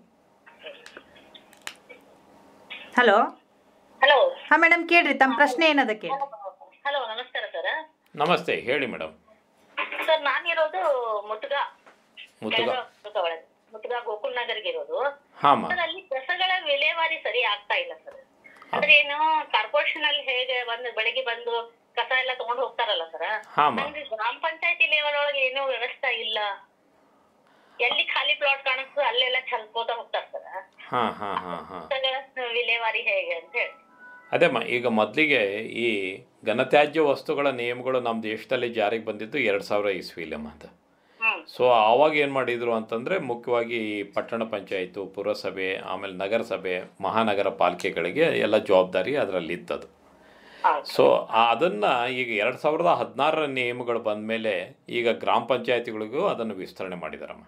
ಹಲೋ
ಹಲೋ
ಹಾ ಮೇಡಮ್ ಕೇಳ್ರಿ ತಮ್ಮ ಪ್ರಶ್ನೆ ಏನದ ಕೇಳ್ರಿ
ಹಲೋ ನಮಸ್ಕಾರ ಸರ್
ನಮಸ್ತೆ ಹೇಳಿ ಮೇಡಮ್
ಸರ್ ನಾನಿರೋದು ಮುದ್ಗಾ
ಮುತ್ತುಗ
ಬೆಳಗಾವ್ ಒಳಗೆ. ಮುದ್ಗಾ ಗೋಕುಲ್ ನಗರ್ಗೆ ಇರೋದು
ಹಾಂ
ಸರ್ ಅಲ್ಲಿ ಕಸಗಳ ವಿಲೇವಾರಿ ಸರಿ ಆಗ್ತಾ ಇಲ್ಲ ಸರ್ ಅಂದ್ರೆ ಏನು ಕಾರ್ಪೊರೇಷನ್ ಅಲ್ಲಿ ಹೇಗೆ ಬಂದು ಬೆಳಿಗ್ಗೆ ಬಂದು ಕಸ ಎಲ್ಲ ತಗೊಂಡು ಹೋಗ್ತಾರಲ್ಲ ಸರ್
ಹಾಂ
ನಮ್ಗೆ ಗ್ರಾಮ ಪಂಚಾಯತಿ ಲೆವೆಲ್ ಒಳಗೆ ಏನೂ ವ್ಯವಸ್ಥೆ ಇಲ್ಲ ಎಲ್ಲಿ ಖಾಲಿ ಪ್ಲಾಟ್ ಕಾಣಿಸ್ತದೆ ಅಲ್ಲೆಲ್ಲ ಚಲ್ಕೋತ ಹೋಗ್ತಾರೆ ಸರ್
ಹಾ ಹಾ ಹಾ ಹಾ
ವಿಲೇವಾರಿ ಹೇಗೆ ಅಂತ ಹೇಳಿ
ಅದೇಮ್ಮ ಈಗ ಮೊದಲಿಗೆ ಈ ಘನತ್ಯಾಜ್ಯ ವಸ್ತುಗಳ ನಿಯಮಗಳು ನಮ್ಮ ದೇಶದಲ್ಲಿ ಜಾರಿಗೆ ಬಂದಿದ್ದು ಎರಡು ಸಾವಿರ ಇಸ್ವಿಲಮ್ಮ ಅಂತ ಸೊ ಆವಾಗ ಏನು ಮಾಡಿದ್ರು ಅಂತಂದರೆ ಮುಖ್ಯವಾಗಿ ಈ ಪಟ್ಟಣ ಪಂಚಾಯಿತು ಪುರಸಭೆ ಆಮೇಲೆ ನಗರಸಭೆ ಮಹಾನಗರ ಪಾಲಿಕೆಗಳಿಗೆ ಎಲ್ಲ ಜವಾಬ್ದಾರಿ ಅದರಲ್ಲಿ ಇತ್ತದು ಸೊ ಅದನ್ನು ಈಗ ಎರಡು ಸಾವಿರದ ಹದಿನಾರರ ನಿಯಮಗಳು ಬಂದ ಮೇಲೆ ಈಗ ಗ್ರಾಮ ಪಂಚಾಯತಿಗಳಿಗೂ ಅದನ್ನು ವಿಸ್ತರಣೆ ಮಾಡಿದಾರಮ್ಮ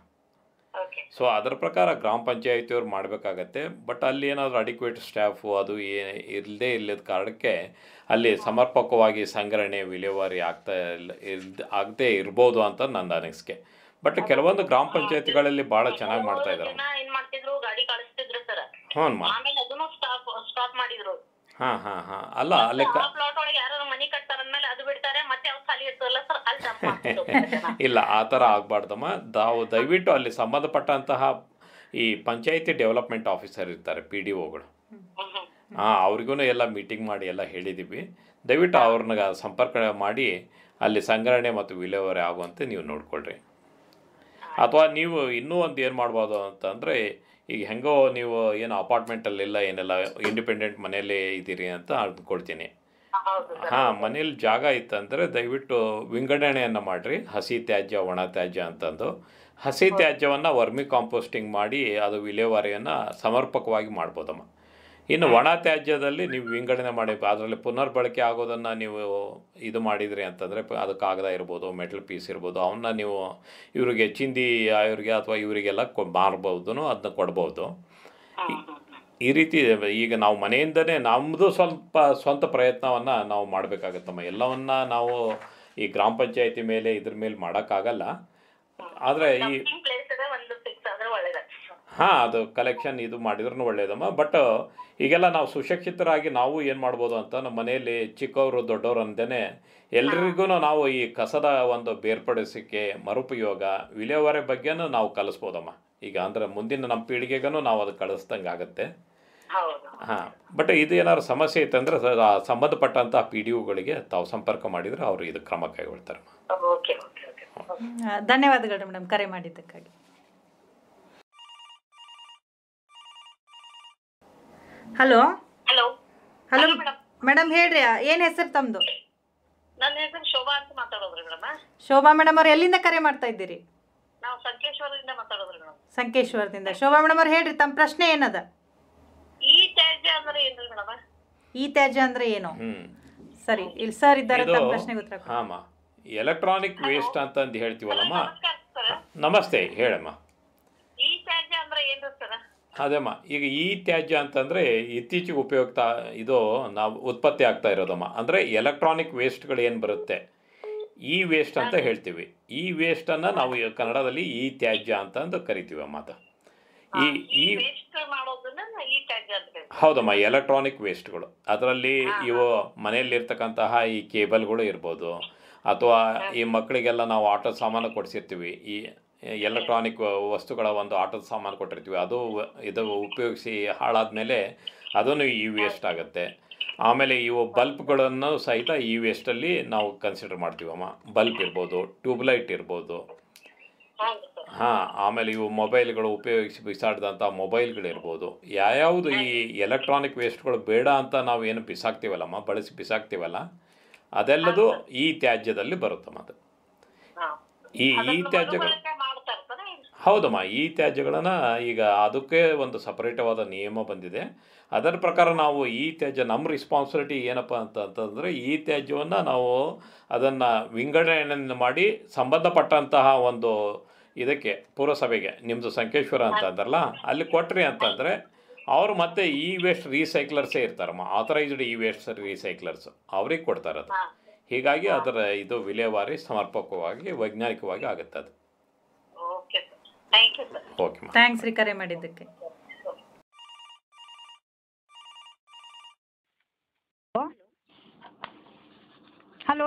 ಸೊ ಅದರ ಪ್ರಕಾರ ಗ್ರಾಮ ಪಂಚಾಯತಿಯವ್ರು ಮಾಡಬೇಕಾಗತ್ತೆ ಬಟ್ ಅಲ್ಲಿ ಏನಾದರೂ ಅಡಿಕ್ವೇಟ್ ಸ್ಟಾಫು ಅದು ಏ ಇಲ್ಲದೇ ಇಲ್ಲದ ಕಾರಣಕ್ಕೆ ಅಲ್ಲಿ ಸಮರ್ಪಕವಾಗಿ ಸಂಗ್ರಹಣೆ ವಿಲೇವಾರಿ ಆಗ್ತಾ ಇಲ್ಲ ಇಲ್ದ ಆಗದೆ ಇರ್ಬೋದು ಅಂತ ನನ್ನ ಅನಿಸಿಕೆ ಬಟ್ ಕೆಲವೊಂದು ಗ್ರಾಮ ಪಂಚಾಯತಿಗಳಲ್ಲಿ ಭಾಳ ಚೆನ್ನಾಗಿ ಮಾಡ್ತಾ ಇದ್ದಾರೆ
ಜನ ಏನ್ ಮಾಡ್ತಿದ್ರು ಗಾಡಿ ಕಳಿಸ್ತಿದ್ರು ಸರ್
ಹ್ಞೂ
ಆಮೇಲೆ ಅದನ್ನು ಸ್ಟಾಪ್ ಸ್ಟಾಪ್ ಮಾಡಿದ್ರು
ಹಾಂ ಹಾಂ ಹಾಂ ಅಲ್ಲ ಅಲ್ಲಿ ಕ
ಆ ಪ್ಲಾಟ್ ಒಳಗೆ ಯಾರು ಮನಿ ಕಟ್ತಾರ ಅಂದ್ಮೇಲೆ ಅದು ಬಿಡ್ತಾರೆ ಮತ್ತೆ ಅವ್ರು ಖಾಲಿ ಇರ್ತದಲ್ಲ ಸರ್ ಅಲ್ಲಿ dump ಮಾಡ್ತಿದ್ರು ಜನ.
ಇಲ್ಲ ಆ ಥರ ಆಗಬಾರ್ದಮ್ಮ ತಾವು ದಯವಿಟ್ಟು ಅಲ್ಲಿ ಸಂಬಂಧಪಟ್ಟಂತಹ ಈ ಪಂಚಾಯಿತಿ ಡೆವಲಪ್ಮೆಂಟ್ ಆಫೀಸರ್ ಇರ್ತಾರೆ ಪಿ ಡಿ ಒಗಳು ಹಾಂ ಅವ್ರಿಗೂ ಎಲ್ಲ ಮೀಟಿಂಗ್ ಮಾಡಿ ಎಲ್ಲ ಹೇಳಿದ್ದೀವಿ ದಯವಿಟ್ಟು ಅವ್ರನ್ನ ಸಂಪರ್ಕ ಮಾಡಿ ಅಲ್ಲಿ ಸಂಗ್ರಹಣೆ ಮತ್ತು ವಿಲೇವಾರಿ ಆಗುವಂತೆ ನೀವು ನೋಡ್ಕೊಳ್ರಿ ಅಥವಾ ನೀವು ಇನ್ನೂ ಒಂದು ಏನು ಮಾಡ್ಬೋದು ಅಂತಂದರೆ ಈಗ ಹೆಂಗೋ ನೀವು ಏನು ಅಪಾರ್ಟ್ಮೆಂಟಲ್ಲಿಲ್ಲ ಏನೆಲ್ಲ ಇಂಡಿಪೆಂಡೆಂಟ್ ಮನೆಯಲ್ಲೇ ಇದ್ದೀರಿ ಅಂತ ಅಂದ್ಕೊಳ್ತೀನಿ ಹಾಂ ಮನೇಲಿ ಜಾಗ ಇತ್ತಂದರೆ ದಯವಿಟ್ಟು ವಿಂಗಡಣೆಯನ್ನು ಮಾಡಿರಿ ಹಸಿ ತ್ಯಾಜ್ಯ ಒಣ ತ್ಯಾಜ್ಯ ಅಂತಂದು ಹಸಿ ತ್ಯಾಜ್ಯವನ್ನು ವರ್ಮಿ ಕಾಂಪೋಸ್ಟಿಂಗ್ ಮಾಡಿ ಅದು ವಿಲೇವಾರಿಯನ್ನು ಸಮರ್ಪಕವಾಗಿ ಮಾಡ್ಬೋದಮ್ಮ ಇನ್ನು ಒಣ ತ್ಯಾಜ್ಯದಲ್ಲಿ ನೀವು ವಿಂಗಡಣೆ ಮಾಡಿ ಅದರಲ್ಲಿ ಪುನರ್ಬಳಕೆ ಆಗೋದನ್ನು ನೀವು ಇದು ಮಾಡಿದ್ರಿ ಅಂತಂದರೆ ಅದು ಕಾಗದ ಇರ್ಬೋದು ಮೆಟಲ್ ಪೀಸ್ ಇರ್ಬೋದು ಅವನ್ನ ನೀವು ಇವರಿಗೆ ಚಿಂದಿ ಇವ್ರಿಗೆ ಅಥವಾ ಇವರಿಗೆಲ್ಲ ಕೊ ಮಾರ್ಬೋದು ಅದನ್ನ ಕೊಡ್ಬೋದು ಈ- ಈ ರೀತಿ ಈಗ ನಾವು ಮನೆಯಿಂದನೇ ನಮ್ಮದು ಸ್ವಲ್ಪ ಸ್ವಂತ ಪ್ರಯತ್ನವನ್ನು ನಾವು ಮಾಡಬೇಕಾಗತ್ತಮ್ಮ ಎಲ್ಲವನ್ನ ನಾವು ಈ ಗ್ರಾಮ ಪಂಚಾಯತಿ ಮೇಲೆ ಇದ್ರ ಮೇಲೆ ಮಾಡೋಕ್ಕಾಗಲ್ಲ ಆದರೆ ಈ
ಪ್ಲೇಸ್ ಅದ ಒಂದು ಫಿಕ್ಸ್ ಆದ್ರೆ ಒಳ್ಳೇದಾಗ್ತದೆ
ಹಾಂ ಅದು ಕಲೆಕ್ಷನ್ ಇದು ಮಾಡಿದ್ರೂ ಒಳ್ಳೇದಮ್ಮ ಬಟ್ ಈಗೆಲ್ಲ ನಾವು ಸುಶಿಕ್ಷಿತರಾಗಿ ನಾವು ಏನು ಮಾಡ್ಬೋದು ಅಂತ ನಮ್ಮ ಮನೆಯಲ್ಲಿ ಚಿಕ್ಕವರು ದೊಡ್ಡವರು ಅಂದೇನೆ ಎಲ್ರಿಗೂ ನಾವು ಈ ಕಸದ ಒಂದು ಬೇರ್ಪಡಿಸಿಕೆ ಮರುಪಯೋಗ ವಿಲೇವಾರಿ ಬಗ್ಗೆನೂ ನಾವು ಕಲಿಸ್ಬೋದಮ್ಮ ಈಗ ಅಂದ್ರೆ ಮುಂದಿನ ನಮ್ಮ ಪೀಳಿಗೆಗೂ ನಾವು ಅದು ಕಳಿಸ್ದಂಗೆ ಆಗುತ್ತೆ ಹಾಂ ಬಟ್ ಇದು ಏನಾದ್ರು ಸಮಸ್ಯೆ ಇತ್ತಂದ್ರೆ ಸ- ಆ ಸಂಬಂಧಪಟ್ಟಂಥ ಪಿ ಡಿ ಒಗಳಿಗೆ ತಾವು ಸಂಪರ್ಕ ಮಾಡಿದರೆ ಅವರು ಇದು ಕ್ರಮ ಕೈಗೊಳ್ತಾರೆ
ಓಕೆ ಓಕೆ ಓಕೆ
ಆ, ಧನ್ಯವಾದಗಳು ಮೇಡಮ್ ಕರೆ ಮಾಡಿದ್ದಕ್ಕಾಗಿ ಹಲೋ
ಹಲೋ
ಹಲೋ ಮೇಡಮ್ ಹೇಳ್ರಿ ಏನು ಹೆಸರು ತಮ್ಮದು
ನನ್ನ ಹೆಸರು ಶೋಭಾ ಅಂತ ಮಾತಾಡೋದ್ರಿ ಮೇಡಮ್
ಶೋಭಾ ಮೇಡಮ್ ಅವ್ರು ಎಲ್ಲಿಂದ ಕರೆ ಮಾಡ್ತಾ ಇದ್ದೀರಿ
ನಾವು ಸಂಕೇಶ್ವರದಿಂದ ಮಾತಾಡೋದ್ರಿ ಮೇಡಮ್
ಸಂಕೇಶ್ವರದಿಂದ ಶೋಭಾ ಮೇಡಮ್ ಅವ್ರು ಹೇಳ್ರಿ ತಮ್ಮ ಪ್ರಶ್ನೆ ಏನದ
ಈ ತ್ಯಾಜ್ಯ ಅಂದ್ರೆ ಏನ್ರಿ ಮೇಡಮ್
ಈ ತ್ಯಾಜ್ಯ ಅಂದ್ರೆ ಏನು
ಹ್ಞೂ
ಸರಿ ಇಲ್ಲಿ ಸರ್ ಇದ್ದಾರೆ
ಇದು
ತಮ್ಮ ಪ್ರಶ್ನೆಗೆ ಉತ್ತರ ಕೊಡಿ.
ಹಾಂ ಎಲೆಕ್ಟ್ರಾನಿಕ್ ವೇಸ್ಟ್ ಅಂತಂದು ಹೇಳ್ತೀವಲ್ಲಮ್ಮ ನಮಸ್ತೆ ಹೇಳಮ್ಮ
ಈ ತ್ಯಾಜ್ಯ ಅಂದ್ರೆ ಏನ್ರಿ ಸರ್
ಅದೇಮ್ಮ ಈಗ ಈ ತ್ಯಾಜ್ಯ ಅಂತಂದರೆ ಇತ್ತೀಚೆಗೆ ಉಪಯುಕ್ತ ಇದು ನಾವು ಉತ್ಪತ್ತಿ ಆಗ್ತಾ ಇರೋದಮ್ಮ ಅಂದರೆ ಎಲೆಕ್ಟ್ರಾನಿಕ್ ವೇಸ್ಟ್ಗಳು ಏನು ಬರುತ್ತೆ ಈ ವೇಸ್ಟ್ ಅಂತ ಹೇಳ್ತೀವಿ ಈ ವೇಸ್ಟನ್ನು ನಾವು ಈ ಕನ್ನಡದಲ್ಲಿ ಈ ತ್ಯಾಜ್ಯ ಅಂತಂದು ಕರಿತೀವಮ್ಮ ಅದು ಈ ಈ
ವೇಸ್ಟ್ ಮಾಡೋದನ್ನ ಈ ತ್ಯಾಜ್ಯ ಅಂತ ಹೇಳ್ತೀವಿ
ಹೌದಮ್ಮ ಎಲೆಕ್ಟ್ರಾನಿಕ್ ವೇಸ್ಟ್ಗಳು ಅದರಲ್ಲಿ ಇವು ಮನೆಯಲ್ಲಿರ್ತಕ್ಕಂತಹ ಈ ಕೇಬಲ್ಗಳು ಇರ್ಬೋದು ಅಥವಾ ಈ ಮಕ್ಕಳಿಗೆಲ್ಲ ನಾವು ಆಟದ ಸಾಮಾನು ಕೊಡಿಸಿರ್ತೀವಿ ಈ ಎಲೆಕ್ಟ್ರಾನಿಕ್ ವಸ್ತುಗಳ ಒಂದು ಆಟದ ಸಾಮಾನು ಕೊಟ್ಟಿರ್ತೀವಿ ಅದು ವ- ಇದು ಉಪಯೋಗಿಸಿ ಹಾಳಾದ್ಮೇಲೆ ಅದನ್ನು ಈ ವೇಸ್ಟ್ ಆಗುತ್ತೆ ಆಮೇಲೆ ಇವು ಬಲ್ಬ್ಗಳನ್ನು ಸಹಿತ ಈ ವೇಸ್ಟಲ್ಲಿ ನಾವು ಕನ್ಸಿಡರ್ ಮಾಡ್ತೀವಮ್ಮ ಬಲ್ಬ್ ಇರ್ಬೋದು ಟ್ಯೂಬ್ಲೈಟ್ ಇರ್ಬೋದು ಹಾಂ ಆಮೇಲೆ ಇವು ಮೊಬೈಲ್ಗಳು ಉಪಯೋಗಿಸಿ ಬಿಸಾಡಿದಂಥ ಮೊಬೈಲ್ಗಳಿರ್ಬೋದು ಯಾವ್ಯಾವುದು ಈ ಎಲೆಕ್ಟ್ರಾನಿಕ್ ವೇಸ್ಟ್ಗಳು ಬೇಡ ಅಂತ ನಾವು ಏನು ಬಿಸಾಕ್ತೀವಲ್ಲಮ್ಮ ಬಳಸಿ ಬಿಸಾಕ್ತೀವಲ್ಲ ಅದೆಲ್ಲದು ಈ ತ್ಯಾಜ್ಯದಲ್ಲಿ ಬರುತ್ತಮ್ಮ ಅದು ಈ ಈ ತ್ಯಾಜ್ಯಗಳು ಹೌದಮ್ಮ ಈ ತ್ಯಾಜ್ಯಗಳನ್ನು ಈಗ ಅದಕ್ಕೆ ಒಂದು ಸಪರೇಟವಾದ ನಿಯಮ ಬಂದಿದೆ ಅದರ ಪ್ರಕಾರ ನಾವು ಈ ತ್ಯಾಜ್ಯ ನಮ್ಮ ರೆಸ್ಪಾನ್ಸಿಬಿಲಿಟಿ ಏನಪ್ಪ ಅಂತ ಅಂತಂದರೆ ಈ ತ್ಯಾಜ್ಯವನ್ನು ನಾವು ಅದನ್ನು ವಿಂಗಡಣೆಯನ್ನು ಮಾಡಿ ಸಂಬಂಧಪಟ್ಟಂತಹ ಒಂದು ಇದಕ್ಕೆ ಪುರಸಭೆಗೆ ನಿಮ್ಮದು ಸಂಕೇಶ್ವರ ಅಂತ ಅಂದ್ರಲ್ಲ ಅಲ್ಲಿ ಕೊಟ್ರಿ ಅಂತಂದರೆ ಅವರು ಮತ್ತೆ ಈ ವೇಸ್ಟ್ ರೀಸೈಕ್ಲರ್ಸೇ ಇರ್ತಾರಮ್ಮ ಆಥರೈಸ್ಡ್ ಈ ವೇಸ್ಟ್ ರೀಸೈಕ್ಲರ್ಸ್ ಅವ್ರಿಗೆ ಕೊಡ್ತಾರೆ ಅದು ಹೀಗಾಗಿ ಅದರ ಇದು ವಿಲೇವಾರಿ ಸಮರ್ಪಕವಾಗಿ ವೈಜ್ಞಾನಿಕವಾಗಿ ಆಗುತ್ತೆ ಅದು
okay sir thank you sir
okay
thanks ರೀ ಕರೆ ಮಾಡಿದ್ದಕ್ಕೆ ಹಲೋ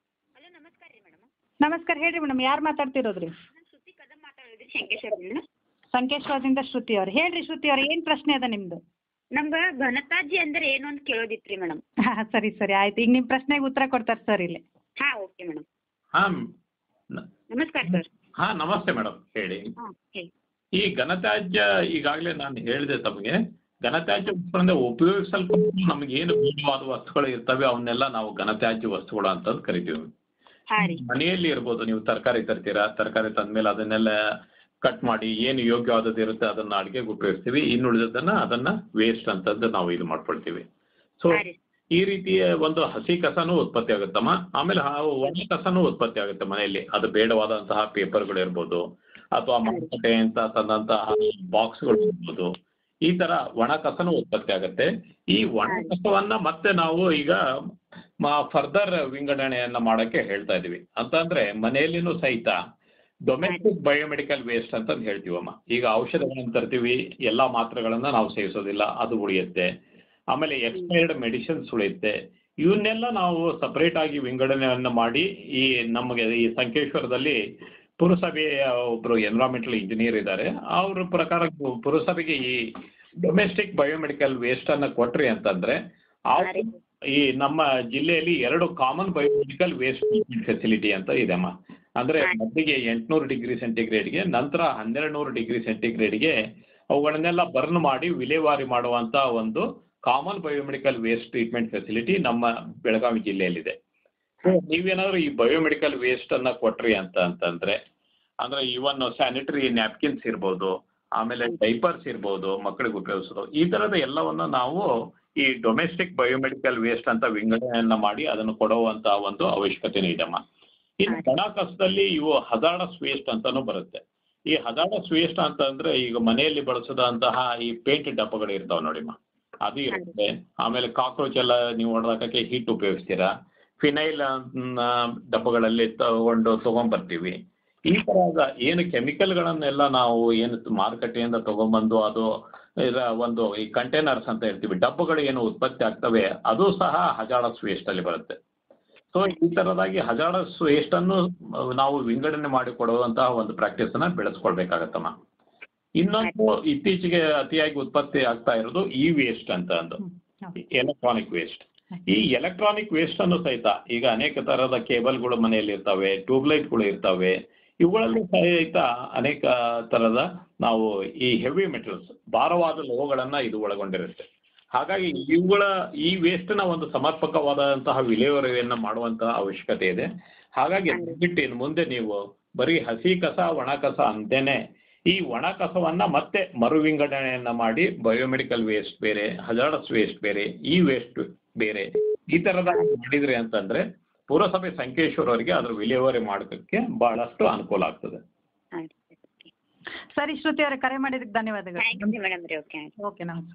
ನಮಸ್ಕಾರ ಹೇಳ್ರಿ ಮೇಡಮ್ ಯಾರು ಮಾತಾಡ್ತಿರೋದ್ರಿ ಸಂಕೇಶ್ವರದಿಂದ ಶ್ರುತಿ ಅವ್ರು ಹೇಳ್ರಿ ಶ್ರುತಿ ಅವ್ರು ಏನು ಪ್ರಶ್ನೆ ಅದ ನಿಮ್ದು
ನಮ್ಗ ಘನತ್ಯಾಜ್ಯ ಅಂದ್ರೆ ಏನು ಅಂತ ಕೇಳೋದಿತ್ರಿ ಮೇಡಮ್
ಹಾ ಸರಿ ಸರಿ ಆಯ್ತು ಈಗ ನಿಮ್ಮ ಪ್ರಶ್ನೆಗೆ ಉತ್ತರ ಕೊಡ್ತಾರೆ ಸರ್ ಇಲ್ಲಿ
ಹಾ ಓಕೆ ಮೇಡಮ್
ಹಾಂ
ನಮಸ್ಕಾರ ಸರ್
ಹಾ ನಮಸ್ತೆ ಮೇಡಮ್ ಹೇಳಿ ಈ ಘನತ್ಯಾಜ್ಯ ಈಗಾಗಲೇ ನಾನು ಹೇಳಿದೆ ತಮಗೆ ಘನತ್ಯಾಜ್ಯ ವಸ್ತುಗಳಿಂದ ಉಪಯೋಗಿಸಲ್ಪಟ್ಟು ನಮ್ಗೆ ಏನು ಬೇಡವಾದ ವಸ್ತುಗಳು ಇರ್ತವೆ ಅವನ್ನೆಲ್ಲ ನಾವು ಘನತ್ಯಾಜ್ಯ ವಸ್ತುಗಳು ಅಂತಂದು ಕರಿತೀವಿ ಮನೆಯಲ್ಲಿ ಇರ್ಬೋದು ನೀವು ತರಕಾರಿ ತರ್ತೀರಾ ತರಕಾರಿ ತಂದ್ಮೇಲೆ ಅದನ್ನೆಲ್ಲ ಕಟ್ ಮಾಡಿ ಏನು ಯೋಗ್ಯವಾದದ್ದು ಇರುತ್ತೆ ಅದನ್ನ ಅಡುಗೆಗೆ ಉಪಯೋಗಿಸ್ತೀವಿ ಇನ್ನುಳಿದದನ್ನ ಅದನ್ನ ವೇಸ್ಟ್ ಅಂತಂದು ನಾವು ಇದು ಮಾಡ್ಕೊಳ್ತೀವಿ ಸೊ ಈ ರೀತಿಯ ಒಂದು ಹಸಿ ಕಸನೂ ಉತ್ಪತ್ತಿ ಆಗುತ್ತಮ್ಮ ಆಮೇಲೆ ಆ ಒಣ ಕಸನೂ ಉತ್ಪತ್ತಿ ಆಗುತ್ತೆ ಮನೆಯಲ್ಲಿ ಅದು ಬೇಡವಾದಂತಹ ಪೇಪರ್ಗಳು ಇರ್ಬೋದು ಅಥವಾ ಮಾರುಕಟ್ಟೆ ಅಂತ ತಂದಂತಹ ಬಾಕ್ಸ್ಗಳು ಇರ್ಬೋದು ಈ ತರ ಒಣ ಕಸನೂ ಉತ್ಪತ್ತಿ ಆಗುತ್ತೆ ಈ ಒಣ ಕಸವನ್ನ ಮತ್ತೆ ನಾವು ಈಗ ಫರ್ದರ್ ವಿಂಗಡಣೆಯನ್ನ ಮಾಡಕ್ಕೆ ಹೇಳ್ತಾ ಇದೀವಿ ಅಂತಂದ್ರೆ ಮನೆಯಲ್ಲಿನೂ ಸಹಿತ ಡೊಮೆಸ್ಟಿಕ್ ಬಯೋಮೆಡಿಕಲ್ ವೇಸ್ಟ್ ಅಂತ ಹೇಳ್ತೀವಮ್ಮ ಈಗ ಔಷಧಗಳನ್ನ ತರ್ತೀವಿ ಎಲ್ಲಾ ಮಾತ್ರೆಗಳನ್ನ ನಾವು ಸೇವಿಸೋದಿಲ್ಲ ಅದು ಉಳಿಯುತ್ತೆ ಆಮೇಲೆ ಎಕ್ಸ್ಪೈರ್ಡ್ ಮೆಡಿಸಿನ್ಸ್ ಉಳಿಯುತ್ತೆ ಇವನ್ನೆಲ್ಲ ನಾವು ಸಪರೇಟ್ ಆಗಿ ವಿಂಗಡಣೆಯನ್ನ ಮಾಡಿ ಈ ನಮಗೆ ಈ ಸಂಕೇಶ್ವರದಲ್ಲಿ ಪುರಸಭೆಯ ಒಬ್ರು ಎನ್ವಿರಾನ್ಮೆಂಟಲ್ ಇಂಜಿನಿಯರ್ ಇದ್ದಾರೆ ಅವ್ರ ಪ್ರಕಾರ ಪುರಸಭೆಗೆ ಈ ಡೊಮೆಸ್ಟಿಕ್ ಬಯೋಮೆಡಿಕಲ್ ವೇಸ್ಟ್ ಅನ್ನ ಕೊಟ್ರಿ ಅಂತಂದ್ರೆ ಆ ಈ ನಮ್ಮ ಜಿಲ್ಲೆಯಲ್ಲಿ ಎರಡು ಕಾಮನ್ ಬಯೋಮೆಡಿಕಲ್ ವೇಸ್ಟ್ ಫೆಸಿಲಿಟಿ ಅಂತ ಇದೆಮ್ಮ ಅಂದ್ರೆ ಮೊದಲಿಗೆ ಎಂಟುನೂರು ಡಿಗ್ರಿ ಸೆಂಟಿಗ್ರೇಡ್ಗೆ ನಂತರ ಹನ್ನೆರಡು ನೂರು ಡಿಗ್ರಿ ಸೆಂಟಿಗ್ರೇಡ್ಗೆ ಅವುಗಳನ್ನೆಲ್ಲ ಬರ್ನ್ ಮಾಡಿ ವಿಲೇವಾರಿ ಮಾಡುವಂತ ಒಂದು common biomedical waste treatment facility ನಮ್ಮ ಬೆಳಗಾವಿ ಜಿಲ್ಲೆಯಲ್ಲಿದೆ So, ನೀವೇನಾದ್ರೂ ಈ ಬಯೋಮೆಡಿಕಲ್ ವೇಸ್ಟ್ ಅನ್ನ ಕೊಟ್ರಿ ಅಂತ ಅಂತಂದ್ರೆ ಅಂದ್ರೆ ಇವನ್ ಸ್ಯಾನಿಟರಿ ನ್ಯಾಪ್ಕಿನ್ಸ್ ಇರ್ಬೋದು ಆಮೇಲೆ ಡೈಪರ್ಸ್ ಇರ್ಬೋದು ಮಕ್ಕಳಿಗೆ ಉಪಯೋಗಿಸೋದು ಈ ತರದ ಎಲ್ಲವನ್ನ ನಾವು ಈ ಡೊಮೆಸ್ಟಿಕ್ ಬಯೋಮೆಡಿಕಲ್ ವೇಸ್ಟ್ ಅಂತ ವಿಂಗಡಣೆಯನ್ನ ಮಾಡಿ ಅದನ್ನು ಕೊಡುವಂತ ಒಂದು ಅವಶ್ಯಕತೆನೂ ಇದೆಮ್ಮ ಇನ್ನು ಒಣ ಕಸದಲ್ಲಿ ಇವು ಹಜಾರ್ಡಸ್ ವೇಸ್ಟ್ ಅಂತಾನು ಬರುತ್ತೆ ಈ ಹಜಾರ್ಡಸ್ ವೇಸ್ಟ್ ಅಂತ ಅಂದ್ರೆ ಈಗ ಮನೆಯಲ್ಲಿ ಬಳಸದಂತಹ ಈ ಪೇಂಟ್ ಡಬ್ಬಗಳು ಇರ್ತಾವ ನೋಡಿಮ್ಮ ಅದು ಇರುತ್ತೆ ಆಮೇಲೆ ಕಾಕ್ರೋಚ್ ಎಲ್ಲ ನೀವು ಹೊಡೆದಾಕಕ್ಕೆ ಹೀಟ್ ಉಪಯೋಗಿಸ್ತೀರಾ ಫಿನೈಲ್ ಡಬ್ಬಗಳಲ್ಲಿ ತಗೊಂಡು ತಗೊಂಡ್ಬರ್ತೀವಿ ಈ ತರಹದ ಏನು ಕೆಮಿಕಲ್ಗಳನ್ನೆಲ್ಲ ನಾವು ಏನು ಮಾರುಕಟ್ಟೆಯಿಂದ ತಗೊಂಡ್ಬಂದು ಅದು ಇದರ ಒಂದು ಈ ಕಂಟೈನರ್ಸ್ ಅಂತ ಹೇಳ್ತೀವಿ ಡಬ್ಬಗಳು ಏನು ಉತ್ಪತ್ತಿ ಆಗ್ತವೆ ಅದು ಸಹ ಹಜಾರ್ಡಸ್ ವೇಸ್ಟ್ ಅಲ್ಲಿ ಬರುತ್ತೆ ಸೊ ಈ ತರದಾಗಿ ಹಜಾರ್ಡಸ್ ವೇಸ್ಟ್ ಅನ್ನು ನಾವು ವಿಂಗಡಣೆ ಮಾಡಿ ಕೊಡುವಂತಹ ಒಂದು ಪ್ರಾಕ್ಟೀಸ್ ಅನ್ನ ಬೆಳೆಸ್ಕೊಳ್ಬೇಕಾಗತ್ತಮ್ಮ ಇನ್ನೊಂದು ಇತ್ತೀಚೆಗೆ ಅತಿಯಾಗಿ ಉತ್ಪತ್ತಿ ಆಗ್ತಾ ಇರೋದು ಈ ವೇಸ್ಟ್ ಅಂತ ಅಂದು ಎಲೆಕ್ಟ್ರಾನಿಕ್ ವೇಸ್ಟ್ ಈ ಎಲೆಕ್ಟ್ರಾನಿಕ್ ವೇಸ್ಟ್ ಅನ್ನು ಸಹಿತ ಈಗ ಅನೇಕ ತರಹದ ಕೇಬಲ್ಗಳು ಮನೆಯಲ್ಲಿ ಇರ್ತವೆ ಟ್ಯೂಬ್ಲೈಟ್ಗಳು ಇರ್ತವೆ ಇವುಗಳಲ್ಲಿ ಸಹಿತ ಅನೇಕ ತರದ ನಾವು ಈ ಹೆವಿ ಮೆಟಲ್ಸ್ ಭಾರವಾದ ಲೋಹಗಳನ್ನ ಇದು ಒಳಗೊಂಡಿರುತ್ತೆ ಹಾಗಾಗಿ ಇವುಗಳ ಈ ವೇಸ್ಟ್ನ ಒಂದು ಸಮರ್ಪಕವಾದಂತಹ ವಿಲೇವಾರಿಯನ್ನು ಮಾಡುವಂತಹ ಅವಶ್ಯಕತೆ ಇದೆ ಹಾಗಾಗಿ ದಯವಿಟ್ಟು ಇನ್ನು ಮುಂದೆ ನೀವು ಬರೀ ಹಸಿ ಕಸ ಒಣ ಕಸ ಅಂತೇನೆ ಈ ಒಣ ಕಸವನ್ನ ಮತ್ತೆ ಮರು ವಿಂಗಡಣೆಯನ್ನ ಮಾಡಿ ಬಯೋಮೆಡಿಕಲ್ ವೇಸ್ಟ್ ಬೇರೆ ಹಜಾರ್ಡಸ್ ವೇಸ್ಟ್ ಬೇರೆ ಈ ವೇಸ್ಟ್ ಬೇರೆ ಈ ತರದ ಮಾಡಿದ್ರಿ ಅಂತಂದ್ರೆ ಪುರಸಭೆ ಸಂಕೇಶ್ವರ ಅವರಿಗೆ ಅದ್ರ ವಿಲೇವಾರಿ ಮಾಡೋದಕ್ಕೆ ಬಹಳಷ್ಟು ಅನುಕೂಲ ಆಗ್ತದೆ
ಸರಿ ಶ್ರುತಿ ಅವರೇ ಕರೆ ಮಾಡಿದ್ದಕ್ಕೆ ಧನ್ಯವಾದಗಳು
ಮೇಡಮ್ ರೀ ಓಕೆ
ಓಕೆ ನಮಸ್ಕಾರ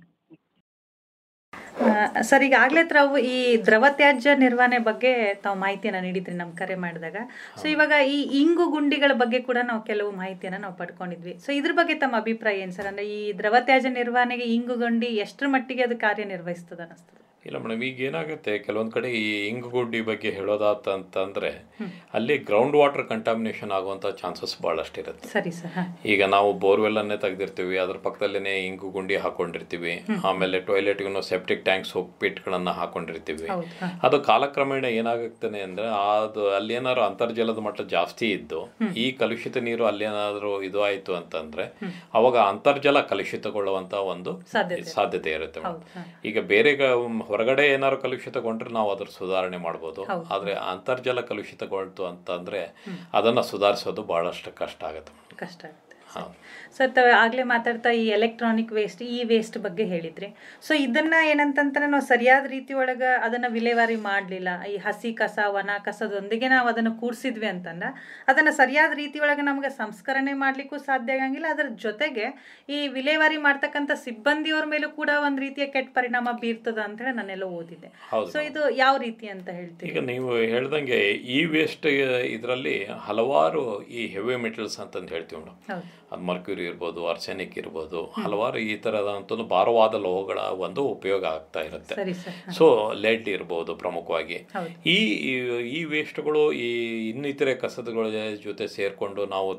ಸರ್ ಈಗಾಗಲೇ ತಾವು ಈ ದ್ರವ ತ್ಯಾಜ್ಯ ನಿರ್ವಹಣೆ ಬಗ್ಗೆ ತಾವು ಮಾಹಿತಿಯನ್ನು ನೀಡಿದ್ರಿ ನಮ್ಮ ಕರೆ ಮಾಡಿದಾಗ ಸೊ ಇವಾಗ ಈ ಇಂಗು ಗುಂಡಿಗಳ ಬಗ್ಗೆ ಕೂಡ ನಾವು ಕೆಲವು ಮಾಹಿತಿಯನ್ನು ನಾವು ಪಡ್ಕೊಂಡಿದ್ವಿ ಸೊ ಇದ್ರ ಬಗ್ಗೆ ತಮ್ಮ ಅಭಿಪ್ರಾಯ ಏನು ಸರ್ ಅಂದರೆ ಈ ದ್ರವ ತ್ಯಾಜ್ಯ ನಿರ್ವಹಣೆಗೆ ಇಂಗು ಗುಂಡಿ ಎಷ್ಟರ ಮಟ್ಟಿಗೆ ಅದು ಕಾರ್ಯನಿರ್ವಹಿಸ್ತದೆ ಅನ್ನಿಸ್ತದೆ
ಇಲ್ಲ ಮೇಡಮ್ ಈಗ ಏನಾಗುತ್ತೆ ಕೆಲವೊಂದು ಕಡೆ ಈ ಇಂಗುಗುಡ್ಡಿ ಬಗ್ಗೆ ಹೇಳೋದಾತ ಅಂತಂದ್ರೆ ಅಲ್ಲಿ ಗ್ರೌಂಡ್ ವಾಟರ್ ಕಂಟಾಮಿನೇಷನ್ ಆಗುವಂತ ಚಾನ್ಸಸ್ ಬಹಳಷ್ಟು ಇರುತ್ತೆ
ಸರಿ ಸರ್ ಹಾಂ
ಈಗ ನಾವು ಬೋರ್ವೆಲ್ ಅನ್ನೇ ತೆಗೆದಿರ್ತೀವಿ ಅದ್ರ ಪಕ್ಕದಲ್ಲೇನೆ ಇಂಗು ಗುಂಡಿ ಹಾಕೊಂಡಿರ್ತೀವಿ ಆಮೇಲೆ ಟಾಯ್ಲೆಟ್ಗೂ ಸೆಪ್ಟಿಕ್ ಟ್ಯಾಂಕ್ ಸೋಪ್ ಪಿಟ್ಗಳನ್ನ ಹಾಕೊಂಡಿರ್ತೀವಿ
ಹೌದು ಹಾಂ
ಅದು ಕಾಲಕ್ರಮೇಣ ಏನಾಗುತ್ತಾನೆ ಅಂದ್ರೆ ಅದು ಅಲ್ಲಿ ಏನಾದ್ರು ಅಂತರ್ಜಲದ ಮಟ್ಟ ಜಾಸ್ತಿ ಇದ್ದು ಈ ಕಲುಷಿತ ನೀರು ಅಲ್ಲೇನಾದ್ರೂ ಇದು ಆಯ್ತು ಅಂತಂದ್ರೆ ಅವಾಗ ಅಂತರ್ಜಲ ಕಲುಷಿತಗೊಳ್ಳುವಂತ ಒಂದು
ಸಾಧ್ಯತೆ.
ಸಾಧ್ಯತೆ ಇರುತ್ತೆ ಮೇಡಮ್.
ಹೌದು ಹಾಂ
ಈಗ ಬೇರೆ ಗ- ಹೊರಗಡೆ ಏನಾದ್ರು ಕಲುಷಿತಗೊಂಡ್ರೆ ನಾವು ಅದ್ರ ಸುಧಾರಣೆ ಮಾಡ್ಬೋದು
ಹೌದು.
ಆದ್ರೆ ಅಂತರ್ಜಲ ಕಲುಷಿತಗೊಳ್ತು ಅಂತಂದ್ರೆ ಅದನ್ನ ಸುಧಾರಿಸೋದು ಬಹಳಷ್ಟು ಕಷ್ಟ ಆಗುತ್ತೆ ಮೇಡಮ್.
ಕಷ್ಟ ಆಗುತ್ತೆ
ಹೌದು.
ಸರ್ ತಾವು ಆಗಲೇ ಮಾತಾಡ್ತಾ ಈ ಎಲೆಕ್ಟ್ರಾನಿಕ್ ವೇಸ್ಟ್ ಈ ವೇಸ್ಟ್ ಬಗ್ಗೆ ಹೇಳಿದ್ರಿ ಸೊ ಇದನ್ನ ಏನಂತಂದ್ರೆ ನಾವು ಸರಿಯಾದ ರೀತಿ ಒಳಗೆ ಅದನ್ನ ವಿಲೇವಾರಿ ಮಾಡಲಿಲ್ಲ ಈ ಹಸಿ ಕಸ ಒಣ ಕಸದೊಂದಿಗೆ ನಾವು ಅದನ್ನು ಕೂಡಿಸಿದ್ವಿ ಅಂತಂದ್ರೆ ಅದನ್ನು ಸರಿಯಾದ ರೀತಿ ಒಳಗೆ ನಮಗೆ ಸಂಸ್ಕರಣೆ ಮಾಡಲಿಕ್ಕೂ ಸಾಧ್ಯ ಆಗಂಗಿಲ್ಲ ಅದರ ಜೊತೆಗೆ ಈ ವಿಲೇವಾರಿ ಮಾಡ್ತಕ್ಕಂಥ ಸಿಬ್ಬಂದಿಯವ್ರ ಮೇಲೂ ಕೂಡ ಒಂದು ರೀತಿಯ ಕೆಟ್ಟ ಪರಿಣಾಮ ಬೀರ್ತದ ಅಂತ ಹೇಳಿ ನಾನೆಲ್ಲ ಓದಿದ್ದೆ
ಹೌದು
ಸೊ ಇದು ಯಾವ ರೀತಿ ಅಂತ ಹೇಳ್ತೀವಿ
ಈಗ ನೀವು ಹೇಳ್ದಂಗೆ ಈ ವೇಸ್ಟ್ ಇದರಲ್ಲಿ ಹಲವಾರು ಈ ಹೆವಿ ಮೆಟಲ್ಸ್ ಅಂತಂದು ಹೇಳ್ತೀವಿ ಮೇಡಮ್
ಹೌದು
ಅದು ಮರ್ಕ್ಯೂರಿ ಇರ್ಬೋದು ಅರ್ಸೆನಿಕ್ ಇರ್ಬೋದು ಹಲವಾರು ಈ ಥರದಂಥ ಭಾರವಾದ ಲೋಹಗಳ ಒಂದು ಉಪಯೋಗ ಆಗ್ತಾ ಇರುತ್ತೆ
ಸರಿ ಸರ್
ಸೊ ಲೆಡ್ ಇರ್ಬೋದು ಪ್ರಮುಖವಾಗಿ
ಹೌದು.
ಈ ಈ ವೇಸ್ಟ್ಗಳು ಈ ಇನ್ನಿತರೆ ಕಸದಗಳ ಜೊತೆ ಸೇರಿಕೊಂಡು ನಾವು ತಿಪ್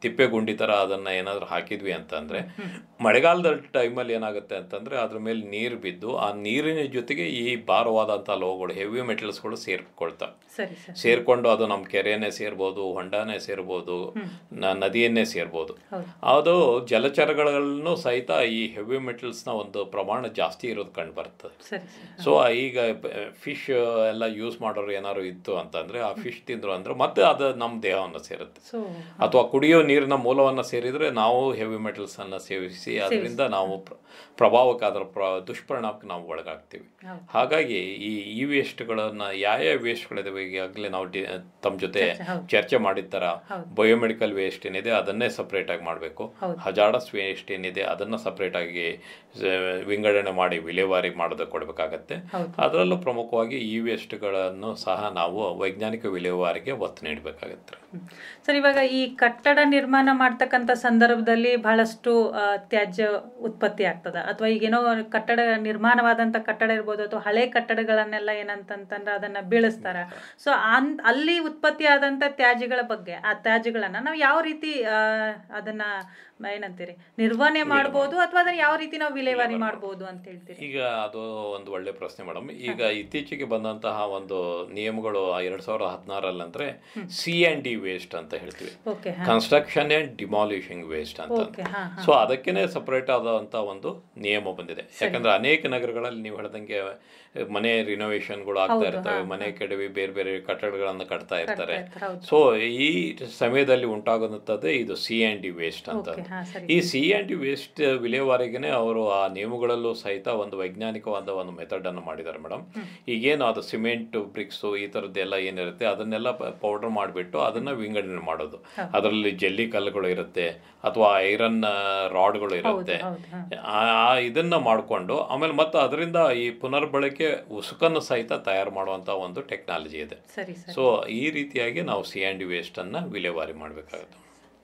ತಿಪ್ಪೆ ಗುಂಡಿ ಥರ ಅದನ್ನು ಏನಾದರೂ ಹಾಕಿದ್ವಿ ಅಂತಂದರೆ ಮಳೆಗಾಲದ ಟೈಮಲ್ಲಿ ಏನಾಗುತ್ತೆ ಅಂತಂದರೆ ಅದ್ರ ಮೇಲೆ ನೀರು ಬಿದ್ದು ಆ ನೀರಿನ ಜೊತೆಗೆ ಈ ಭಾರವಾದಂಥ ಲೋಹಗಳು ಹೆವಿ ಮೆಟಲ್ಸ್ಗಳು ಸೇರ್ಕೊಳ್ತವೆ
ಸರಿ ಸರ್
ಸೇರ್ಕೊಂಡು ಅದು ನಮ್ಮ ಕೆರೆಯನ್ನೇ ಸೇರ್ಬೋದು ಹೊಂಡನೇ ಸೇರ್ಬೋದು ನ- ನದಿಯನ್ನೇ ಸೇರ್ಬೋದು
ಹೌದು.
ಅದು ಜಲಚರಗಳನ್ನು ಸಹಿತ ಈ ಹೆವಿ ಮೆಟಲ್ಸ್ನ ಒಂದು ಪ್ರಮಾಣ ಜಾಸ್ತಿ ಇರೋದು ಕಂಡು ಬರ್ತದೆ
ಸರಿ ಸರ್
ಸೊ ಈಗ ಫಿಶ್ ಎಲ್ಲ ಯೂಸ್ ಮಾಡೋರು ಏನಾದ್ರು ಇತ್ತು ಅಂತಂದ್ರೆ ಆ ಫಿಶ್ ತಿಂದ್ರು ಅಂದ್ರೆ ಮತ್ತೆ ಅದು ನಮ್ಮ ದೇಹವನ್ನು ಸೇರುತ್ತೆ
ಸೊ
ಅಥವಾ ಕುಡಿಯೋ ನೀರಿನ ಮೂಲವನ್ನು ಸೇರಿದ್ರೆ ನಾವು ಹೆವಿ ಮೆಟಲ್ಸ್ ಅನ್ನ ಸೇವಿಸಿ ಅದರಿಂದ ನಾವು ಪ್ರ- ಪ್ರಭಾವಕ್ಕೆ ಅದರ ಪ್ರ ದುಷ್ಪರಿಣಾಮಕ್ಕೆ ನಾವು ಒಳಗಾಗ್ತೀವಿ
ಹೌದು.
ಹಾಗಾಗಿ ಈ ಈ ವೇಸ್ಟ್ಗಳನ್ನ ಯಾವ ಯಾವ ವೇಸ್ಟ್ಗಳಿದಾವೆ ಈಗಾಗಲೇ ನಾವು ಡಿ ತಮ್ಮ ಜೊತೆ
ಚರ್ಚೆ, ಹೌದು.
ಚರ್ಚೆ ಮಾಡಿರ್ತಾರ
ಹೌದು.
ಬಯೋಮೆಡಿಕಲ್ ವೇಸ್ಟ್ ಏನಿದೆ ಅದನ್ನೇ ಸಪ್ರೇಟ್ ಆಗಿ ಮಾಡಬೇಕು
ಹೌದು.
ಹಜಾರ್ಡಸ್ ವೇಸ್ಟ್ ಏನಿದೆ ಅದನ್ನ ಸಪ್ರೇಟ್ ಆಗಿ ಸ- ವಿಂಗಡಣೆ ಮಾಡಿ ವಿಲೇವಾರಿ ಮಾಡೋದಕ್ಕೆ ಕೊಡಬೇಕಾಗತ್ತೆ
ಹೌದು.
ಅದರಲ್ಲೂ ಪ್ರಮುಖವಾಗಿ ಈ ವೇಸ್ಟ್ಗಳನ್ನು ಸಹ ನಾವು ವೈಜ್ಞಾನಿಕ ವಿಲೇವಾರಿಗೆ ಒತ್ತು ನೀಡಬೇಕಾಗತ್ತೆ
ಸರ್ ಇವಾಗ ಈ ಕಟ್ಟಡ ನಿರ್ಮಾಣ ಮಾಡ್ತಕ್ಕಂಥ ಸಂದರ್ಭದಲ್ಲಿ ಬಹಳಷ್ಟು ಆ, ತ್ಯಾಜ್ಯ ಉತ್ಪತ್ತಿ ಆಗ್ತದ ಅಥವಾ ಈಗೇನೋ ಕಟ್ಟಡ ನಿರ್ಮಾಣವಾದಂಥ ಕಟ್ಟಡ ಇರ್ಬೋದು ಅಥವಾ ಹಳೆ ಕಟ್ಟಡಗಳನ್ನೆಲ್ಲ ಏನಂತಂತಂದ್ರೆ ಅದನ್ನ ಬೀಳಿಸ್ತಾರ ಸೊ ಅನ್ ಅಲ್ಲಿ ಉತ್ಪತ್ತಿ ಆದಂಥ ತ್ಯಾಜ್ಯಗಳ ಬಗ್ಗೆ ಆ ತ್ಯಾಜ್ಯಗಳನ್ನ ನಾವು ಯಾವ ರೀತಿ ಆ, ಅದನ್ನ ಏನಂತೀರಿ ನಿರ್ವಹಣೆ ಮಾಡ್ಬೋದು ಅಥವಾ ಅದನ್ನ ಯಾವ ರೀತಿ ನಾವು ವಿಲೇವಾರಿ ಮಾಡ್ಬೋದು ಅಂತ ಹೇಳ್ತೀರಿ
ಈಗ ಅದು ಒಂದು ಒಳ್ಳೆ ಪ್ರಶ್ನೆ ಮೇಡಮ್ ಈಗ ಇತ್ತೀಚೆಗೆ ಬಂದಂತಹ ಒಂದು ನಿಯಮಗಳು ಎರಡ್ ಸಾವಿರದ ಹದಿನಾರಲ್ಲಿ ಅಂದ್ರೆ ಸಿ ಆ್ಯಂಡ್ ಡಿ ವೇಸ್ಟ್ ಅಂತ ಹೇಳ್ತೀವಿ
ಓಕೆ ಹಾ
ಕನ್ಸ್ಟ್ರಕ್ಷನ್ ಅಂಡ್ ಡಿಮಾಲಿಷಿಂಗ್ ವೇಸ್ಟ್ ಅಂತ
ಓಕೆ ಹಾ ಹಾ
ಸೊ ಅದಕ್ಕೇನೆ ಸಪರೇಟ್ ಆದಂತ ಒಂದು ನಿಯಮ ಬಂದಿದೆ ಯಾಕಂದ್ರೆ ಅನೇಕ ನಗರಗಳಲ್ಲಿ ನೀವು ಹೇಳ್ದಂಗೆ ಮನೆ ರಿನೋವೇಷನ್ಗಳು ಆಗ್ತಾ
ಹೌದು,
ಇರ್ತವೆ
ಹಾ,
ಮನೆ ಕೆಡವಿ ಬೇರೆ ಬೇರೆ ಕಟ್ಟಡಗಳನ್ನು ಕಟ್ತಾ ಇರ್ತಾರೆ
ಇರ್ತಾರೆ, ಹೌದು.
ಸೊ ಈ ಸಮಯದಲ್ಲಿ ಉಂಟಾಗುವಂಥದ್ದೇ ಇದು ಸಿ ಆ್ಯಂಡ್ ಡಿ ವೇಸ್ಟ್ ಅಂತ
ಓಕೆ ಹಾ ಸರಿ
ಈ ಸಿ ಆ್ಯಂಡ್ ಡಿ ವೇಸ್ಟ್ ವಿಲೇವಾರಿಗೆನೆ ಅವರು ಆ ನಿಯಮಗಳಲ್ಲೂ ಸಹಿತ ಒಂದು ವೈಜ್ಞಾನಿಕವಾದ ಒಂದು ಮೆಥಡ್ ಅನ್ನು ಮಾಡಿದ್ದಾರೆ ಮೇಡಮ್ ಈಗೇನು ಅದು ಸಿಮೆಂಟ್ ಬ್ರಿಕ್ಸು ಈ ಥರದ್ದೆಲ್ಲ ಏನಿರುತ್ತೆ ಅದನ್ನೆಲ್ಲ ಪೌಡರ್ ಮಾಡಿಬಿಟ್ಟು ಅದನ್ನ ವಿಂಗಡಣೆ ಮಾಡೋದು ಅದರಲ್ಲಿ ಜಲ್ಲಿ ಕಲ್ಲುಗಳು ಇರುತ್ತೆ ಅಥವಾ ಐರನ್ ರಾಡ್ಗಳು ಇರುತ್ತೆ
ಹೌದು ಹಾ
ಆ ಆ ಇದನ್ನ ಮಾಡಿಕೊಂಡು ಆಮೇಲೆ ಮತ್ತೆ ಅದರಿಂದ ಈ ಪುನರ್ಬಳಕೆ ಉಸುಕನ್ನು ಸಹಿತ ತಯಾರು ಮಾಡುವಂತ ಒಂದು ಟೆಕ್ನಾಲಜಿ ಇದೆ
ಸರಿ ಸರಿ
ಸೊ ಈ ರೀತಿಯಾಗಿ ನಾವು ಸಿ ಆ್ಯಂಡ್ ಡಿ ವೇಸ್ಟನ್ನು ವಿಲೇವಾರಿ ಮಾಡಬೇಕಾಗುತ್ತೆ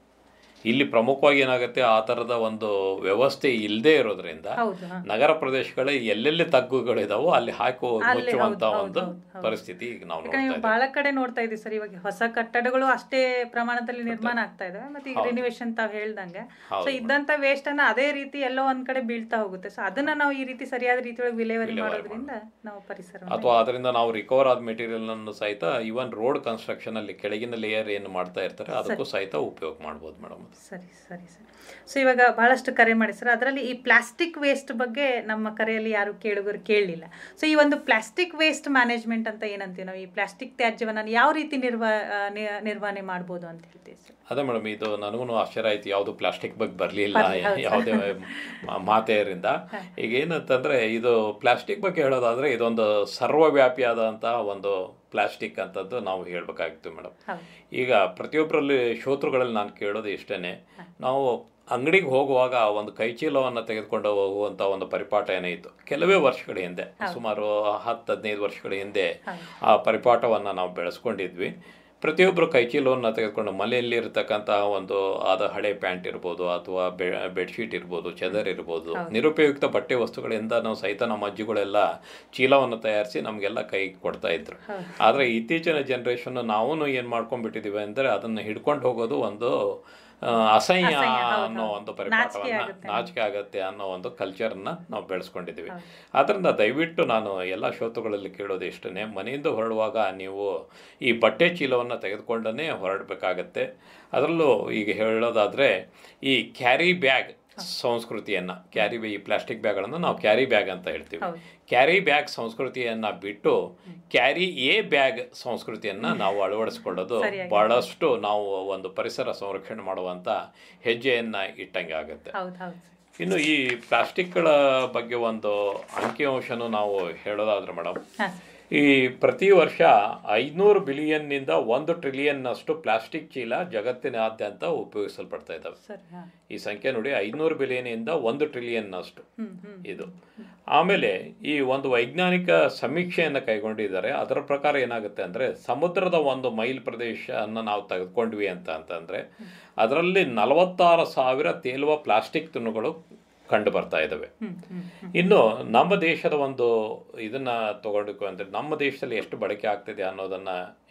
ಇಲ್ಲಿ ಪ್ರಮುಖವಾಗಿ ಏನಾಗುತ್ತೆ ಆ ಥರದ ಒಂದು ವ್ಯವಸ್ಥೆ ಇಲ್ಲದೆ ಇರೋದ್ರಿಂದ
ಹೌದು ಹಾ
ನಗರ ಪ್ರದೇಶಗಳ ಎಲ್ಲೆಲ್ಲಿ ತಗ್ಗುಗಳಿದಾವೋ ಅಲ್ಲಿ ಹಾಕಿ
ಅಲ್ಲಿ
ಮುಚ್ಚುವಂತ
ಹೌದು,
ಒಂದು
ಹೌದು, ಹೌದು.
ಪರಿಸ್ಥಿತಿ ಈಗ ನಾವು
ಯಾಕಂದ್ರೆ
ನೋಡ್ತಾ
ನೀವು
ಇದ್ದೀವಿ
ಬಹಳ ಕಡೆ ನೋಡ್ತಾ ಇದ್ದೀವಿ ಸರ್ ಇವಾಗ ಹೊಸ ಕಟ್ಟಡಗಳು ಅಷ್ಟೇ ಪ್ರಮಾಣದಲ್ಲಿ ನಿರ್ಮಾಣ ಆಗ್ತಾ ಇದಾವೆ ಮತ್ತೆ ಈಗ ರಿನಿವೇಶನ್ ತಾವ್ ಹೇಳ್ದಂಗೆ ಸೊ
ಹೌದು
ಇದ್ದಂತ ವೇಸ್ಟ್ ಅನ್ನ ಅದೇ ರೀತಿ ಎಲ್ಲೋ ಒಂದ್ ಕಡೆ ಬೀಳ್ತಾ ಹೋಗುತ್ತೆ ಸೊ ಅದನ್ನ ನಾವು ಈ ರೀತಿ ಸರಿಯಾದ ರೀತಿಯೊಳಗೆ ವಿಲೇವಾರಿ
ವಿಲೇವಾರಿ
ಮಾಡೋದ್ರಿಂದ ನಾವು ಪರಿಸರ
ಅಥವಾ ಅದರಿಂದ ನಾವು ರಿಕವರ್ ಆದ ಮೆಟೀರಿಯಲ್ ಅನ್ನು ಸಹಿತ ಇವನ್ ರೋಡ್ ಕನ್ಸ್ಟ್ರಕ್ಷನ್ ಅಲ್ಲಿ ಕೆಳಗಿನ ಲೇಯರ್ ಏನು ಮಾಡ್ತಾ ಇರ್ತಾರೆ ಅದಕ್ಕೂ ಸಹಿತ ಉಪಯೋಗ ಮಾಡ್ಬೋದು ಮೇಡಮ್
ಸರಿ ಸರಿ ಸರಿ ಸೊ ಇವಾಗ ಬಹಳಷ್ಟು ಕರೆ ಮಾಡಿ ಸರ್ ಅದರಲ್ಲಿ ಈ ಪ್ಲಾಸ್ಟಿಕ್ ವೇಸ್ಟ್ ಬಗ್ಗೆ ನಮ್ಮ ಕರೆಯಲ್ಲಿ ಯಾರು ಕೇಳುಗರು ಕೇಳಲಿಲ್ಲ ಸೊ ಈ ಒಂದು ಪ್ಲಾಸ್ಟಿಕ್ ವೇಸ್ಟ್ ಮ್ಯಾನೇಜ್ಮೆಂಟ್ ಅಂತ ಏನಂತೀವಿ ನಾವು ಈ ಪ್ಲಾಸ್ಟಿಕ್ ತ್ಯಾಜ್ಯವನ್ನ ಯಾವ ರೀತಿ ನಿರ್ವ ಆ, ನಿ- ನಿರ್ವಹಣೆ ಮಾಡ್ಬೋದು ಅಂತ ಹೇಳ್ತೀವಿ ಸರ್
ಅದೇ ಮೇಡಮ್ ಇದು ನನಗೂ ಆಶ್ಚರ್ಯ ಆಯ್ತು ಯಾವುದು ಪ್ಲಾಸ್ಟಿಕ್ ಬಗ್ಗೆ ಬರಲಿಲ್ಲ
ಬರ್ಲಿ- ಹೌದು.
ಯಾವುದೇ ಮ- ಮಾತೆಯರಿಂದ ಈಗ ಏನಂತಂದ್ರೆ ಇದು ಪ್ಲಾಸ್ಟಿಕ್ ಬಗ್ಗೆ ಹೇಳೋದಾದ್ರೆ ಇದೊಂದು ಸರ್ವವ್ಯಾಪಿಯಾದಂತಹ ಒಂದು ಪ್ಲಾಸ್ಟಿಕ್ ಅಂತದ್ದು ನಾವು ಹೇಳ್ಬೇಕಾಗಿತ್ತು ಮೇಡಮ್
ಹೌದು
ಈಗ ಪ್ರತಿಯೊಬ್ಬರಲ್ಲಿ ಶ್ರೋತೃಗಳಲ್ಲಿ ನಾನು ಕೇಳೋದು ಇಷ್ಟೇನೆ ನಾವು ಅಂಗಡಿಗೆ ಹೋಗುವಾಗ ಒಂದು ಕೈಚೀಲವನ್ನು ತೆಗೆದುಕೊಂಡು ಹೋಗುವಂಥ ಒಂದು ಪರಿಪಾಠ ಏನೇ ಇತ್ತು ಕೆಲವೇ ವರ್ಷಗಳ ಹಿಂದೆ ಸುಮಾರು ಹತ್ತು ಹದಿನೈದು ವರ್ಷಗಳ ಹಿಂದೆ ಆ ಪರಿಪಾಠವನ್ನು ನಾವು ಬೆಳೆಸ್ಕೊಂಡಿದ್ವಿ ಪ್ರತಿಯೊಬ್ಬರು ಕೈಚೀಲವನ್ನು ತೆಗೆದುಕೊಂಡು ಮನೆಯಲ್ಲಿ ಇರತಕ್ಕಂತಹ ಒಂದು ಆದ ಹಳೆ ಪ್ಯಾಂಟ್ ಇರ್ಬೋದು ಅಥವಾ ಬೆ ಬೆಡ್ಶೀಟ್ ಇರ್ಬೋದು ಚೆದರ್ ಇರ್ಬೋದು ನಿರುಪಯುಕ್ತ ಬಟ್ಟೆ ವಸ್ತುಗಳಿಂದ ನಾವು ಸಹಿತ ನಮ್ಮ ಅಜ್ಜಿಗಳೆಲ್ಲ ಚೀಲವನ್ನು ತಯಾರಿಸಿ ನಮಗೆಲ್ಲ ಕೈ ಕೊಡ್ತಾ ಇದ್ರು ಆದರೆ ಇತ್ತೀಚಿನ ಜನ್ರೇಷನ್ ನಾವು ಏನು ಮಾಡ್ಕೊಂಡ್ಬಿಟ್ಟಿದ್ದೀವಿ ಅಂದರೆ ಅದನ್ನು ಹಿಡ್ಕೊಂಡು ಹೋಗೋದು ಒಂದು ಆ, ಅಸಹ್ಯ ಅನ್ನೋ ಒಂದು ಪರಿಪಾಠವನ್ನ ನಾಚಿಕೆ ಆಗತ್ತೆ ಅನ್ನೋ ಒಂದು ಕಲ್ಚರ್ನ ನಾವು ಬೆಳೆಸ್ಕೊಂಡಿದ್ದೀವಿ ಅದರಿಂದ ದಯವಿಟ್ಟು ನಾನು ಎಲ್ಲ ಶ್ರೋತೃಗಳಲ್ಲಿ ಕೇಳೋದು ಇಷ್ಟೇ ಮನೆಯಿಂದ ಹೊರಡುವಾಗ ನೀವು ಈ ಬಟ್ಟೆ ಚೀಲವನ್ನು ತೆಗೆದುಕೊಂಡೇ ಹೊರಡಬೇಕಾಗತ್ತೆ ಅದರಲ್ಲೂ ಈಗ ಹೇಳೋದಾದರೆ ಈ ಕ್ಯಾರಿ ಬ್ಯಾಗ್ ಸಂಸ್ಕೃತಿಯನ್ನು ಕ್ಯಾರಿ ಈ ಪ್ಲಾಸ್ಟಿಕ್ ಬ್ಯಾಗ್ಗಳನ್ನು ನಾವು ಕ್ಯಾರಿ ಬ್ಯಾಗ್ ಅಂತ ಹೇಳ್ತೀವಿ ಕ್ಯಾರಿ ಬ್ಯಾಗ್ ಸಂಸ್ಕೃತಿಯನ್ನು ಬಿಟ್ಟು ಕ್ಯಾರಿ ಎ ಬ್ಯಾಗ್ ಸಂಸ್ಕೃತಿಯನ್ನು ನಾವು ಅಳವಡಿಸ್ಕೊಳ್ಳೋದು ಬಹಳಷ್ಟು ನಾವು ಒಂದು ಪರಿಸರ ಸಂರಕ್ಷಣೆ ಮಾಡುವಂಥ ಹೆಜ್ಜೆಯನ್ನು ಇಟ್ಟಂಗೆ ಆಗುತ್ತೆ
ಹೌದು ಹೌದು
ಇನ್ನು ಈ ಪ್ಲಾಸ್ಟಿಕ್ಗಳ ಬಗ್ಗೆ ಒಂದು ಅಂಕಿಅಂಶನೂ ನಾವು ಹೇಳೋದಾದ್ರೆ ಮೇಡಮ್
ಹಾಂ
ಈ ಪ್ರತಿ ವರ್ಷ ಐನೂರು ಬಿಲಿಯನ್ನಿಂದ ಒಂದು ಟ್ರಿಲಿಯನ್ನಷ್ಟು ಪ್ಲಾಸ್ಟಿಕ್ ಚೀಲ ಜಗತ್ತಿನಾದ್ಯಂತ ಉಪಯೋಗಿಸಲ್ಪಡ್ತಾ ಇದ್ದಾವೆ
ಸರಿ ಹಾಂ
ಈ ಸಂಖ್ಯೆ ನೋಡಿ ಐನೂರು ಬಿಲಿಯನ್ನಿಂದ ಒಂದು ಟ್ರಿಲಿಯನ್ನಷ್ಟು
ಹ್ಮ್ ಹ್ಮ್
ಇದು ಆಮೇಲೆ ಈ ಒಂದು ವೈಜ್ಞಾನಿಕ ಸಮೀಕ್ಷೆಯನ್ನು ಕೈಗೊಂಡಿದ್ದಾರೆ ಅದರ ಪ್ರಕಾರ ಏನಾಗುತ್ತೆ ಅಂದರೆ ಸಮುದ್ರದ ಒಂದು ಮೈಲ್ ಪ್ರದೇಶವನ್ನು ನಾವು ತೆಗೆದುಕೊಂಡ್ವಿ ಅಂತ ಅಂತಂದರೆ ಅದರಲ್ಲಿ ನಲವತ್ತಾರು ಸಾವಿರ ತೇಲುವ ಪ್ಲಾಸ್ಟಿಕ್ ತುಂಡುಗಳು ಕಂಡು ಬರ್ತಾ ಇದ್ದಾವೆ
ಹ್ಮ್ ಹ್ಮ್ ಹ್ಮ್
ಇನ್ನು ನಮ್ಮ ದೇಶದ ಒಂದು ಇದನ್ನ ತಗೊಂಡು ಅಂದರೆ ನಮ್ಮ ದೇಶದಲ್ಲಿ ಎಷ್ಟು ಬಳಕೆ ಆಗ್ತಿದೆ ಅನ್ನೋದನ್ನ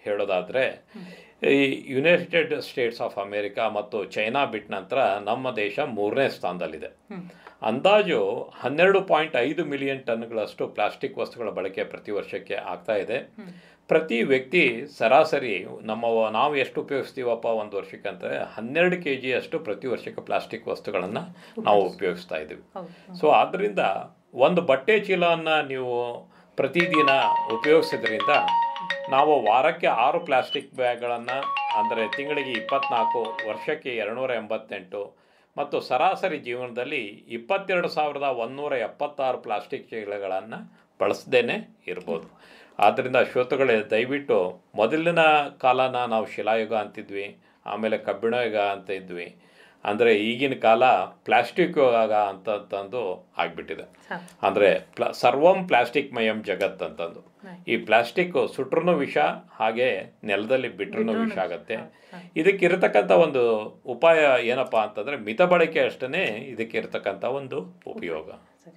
ಹೇಳೋದಾದರೆ ಈ ಯುನೈಟೆಡ್ ಸ್ಟೇಟ್ಸ್ ಆಫ್ ಅಮೇರಿಕಾ ಮತ್ತು ಚೈನಾ ಬಿಟ್ಟ ನಂತರ ನಮ್ಮ ದೇಶ ಮೂರನೇ ಸ್ಥಾನದಲ್ಲಿದೆ ಅಂದಾಜು ಹನ್ನೆರಡು ಪಾಯಿಂಟ್ ಐದು ಮಿಲಿಯನ್ ಟನ್ಗಳಷ್ಟು ಪ್ಲಾಸ್ಟಿಕ್ ವಸ್ತುಗಳ ಬಳಕೆ ಪ್ರತಿ ವರ್ಷಕ್ಕೆ ಆಗ್ತಾ ಇದೆ ಪ್ರತಿ ವ್ಯಕ್ತಿ ಸರಾಸರಿ ನಮ್ಮ ನಾವು ಎಷ್ಟು ಉಪಯೋಗಿಸ್ತೀವಪ್ಪ ಒಂದು ವರ್ಷಕ್ಕೆ ಅಂತ ಹನ್ನೆರಡು ಕೆ ಜಿಯಷ್ಟು ಪ್ರತಿ ವರ್ಷಕ್ಕೆ ಪ್ಲಾಸ್ಟಿಕ್ ವಸ್ತುಗಳನ್ನು ನಾವು ಉಪಯೋಗಿಸ್ತಾ ಇದ್ದೀವಿ ಸೊ ಆದ್ದರಿಂದ ಒಂದು ಬಟ್ಟೆ ಚೀಲವನ್ನು ನೀವು ಪ್ರತಿದಿನ ಉಪಯೋಗಿಸೋದ್ರಿಂದ ನಾವು ವಾರಕ್ಕೆ ಆರು ಪ್ಲಾಸ್ಟಿಕ್ ಬ್ಯಾಗ್ಗಳನ್ನು ಅಂದರೆ ತಿಂಗಳಿಗೆ ಇಪ್ಪತ್ನಾಲ್ಕು ವರ್ಷಕ್ಕೆ ಎರಡುನೂರ ಎಂಬತ್ತೆಂಟು ಮತ್ತು ಸರಾಸರಿ ಜೀವನದಲ್ಲಿ ಇಪ್ಪತ್ತೆರಡು ಸಾವಿರದ ಒಂದೂರ ಎಪ್ಪತ್ತಾರು ಪ್ಲಾಸ್ಟಿಕ್ ಚೀಲಗಳನ್ನು ಬಳಸದೇನೆ ಇರ್ಬೋದು ಆದ್ದರಿಂದ ಶ್ರೋತೃಗಳೇ ದಯವಿಟ್ಟು ಮೊದಲಿನ ಕಾಲನ ನಾವು ಶಿಲಾಯುಗ ಅಂತಿದ್ವಿ ಆಮೇಲೆ ಕಬ್ಬಿಣ ಯುಗ ಅಂತ ಇದ್ವಿ ಅಂದರೆ ಈಗಿನ ಕಾಲ ಪ್ಲಾಸ್ಟಿಕ್ ಯುಗ ಅಂತಂದು ಆಗಿಬಿಟ್ಟಿದೆ ಅಂದರೆ ಪ್ಲ ಸರ್ವಂ ಪ್ಲಾಸ್ಟಿಕ್ ಮಯಂ ಜಗತ್ ಅಂತಂದು ಈ ಪ್ಲಾಸ್ಟಿಕ್ ಸುಟ್ರೂ ವಿಷ ಹಾಗೆ ನೆಲದಲ್ಲಿ ಬಿಟ್ರೂ ವಿಷ ಆಗತ್ತೆ ಇದಕ್ಕಿರತಕ್ಕಂಥ ಒಂದು ಉಪಾಯ ಏನಪ್ಪ ಅಂತಂದರೆ ಮಿತ ಬಳಕೆ ಅಷ್ಟೇ ಇದಕ್ಕಿರತಕ್ಕಂಥ ಒಂದು ಉಪಯೋಗ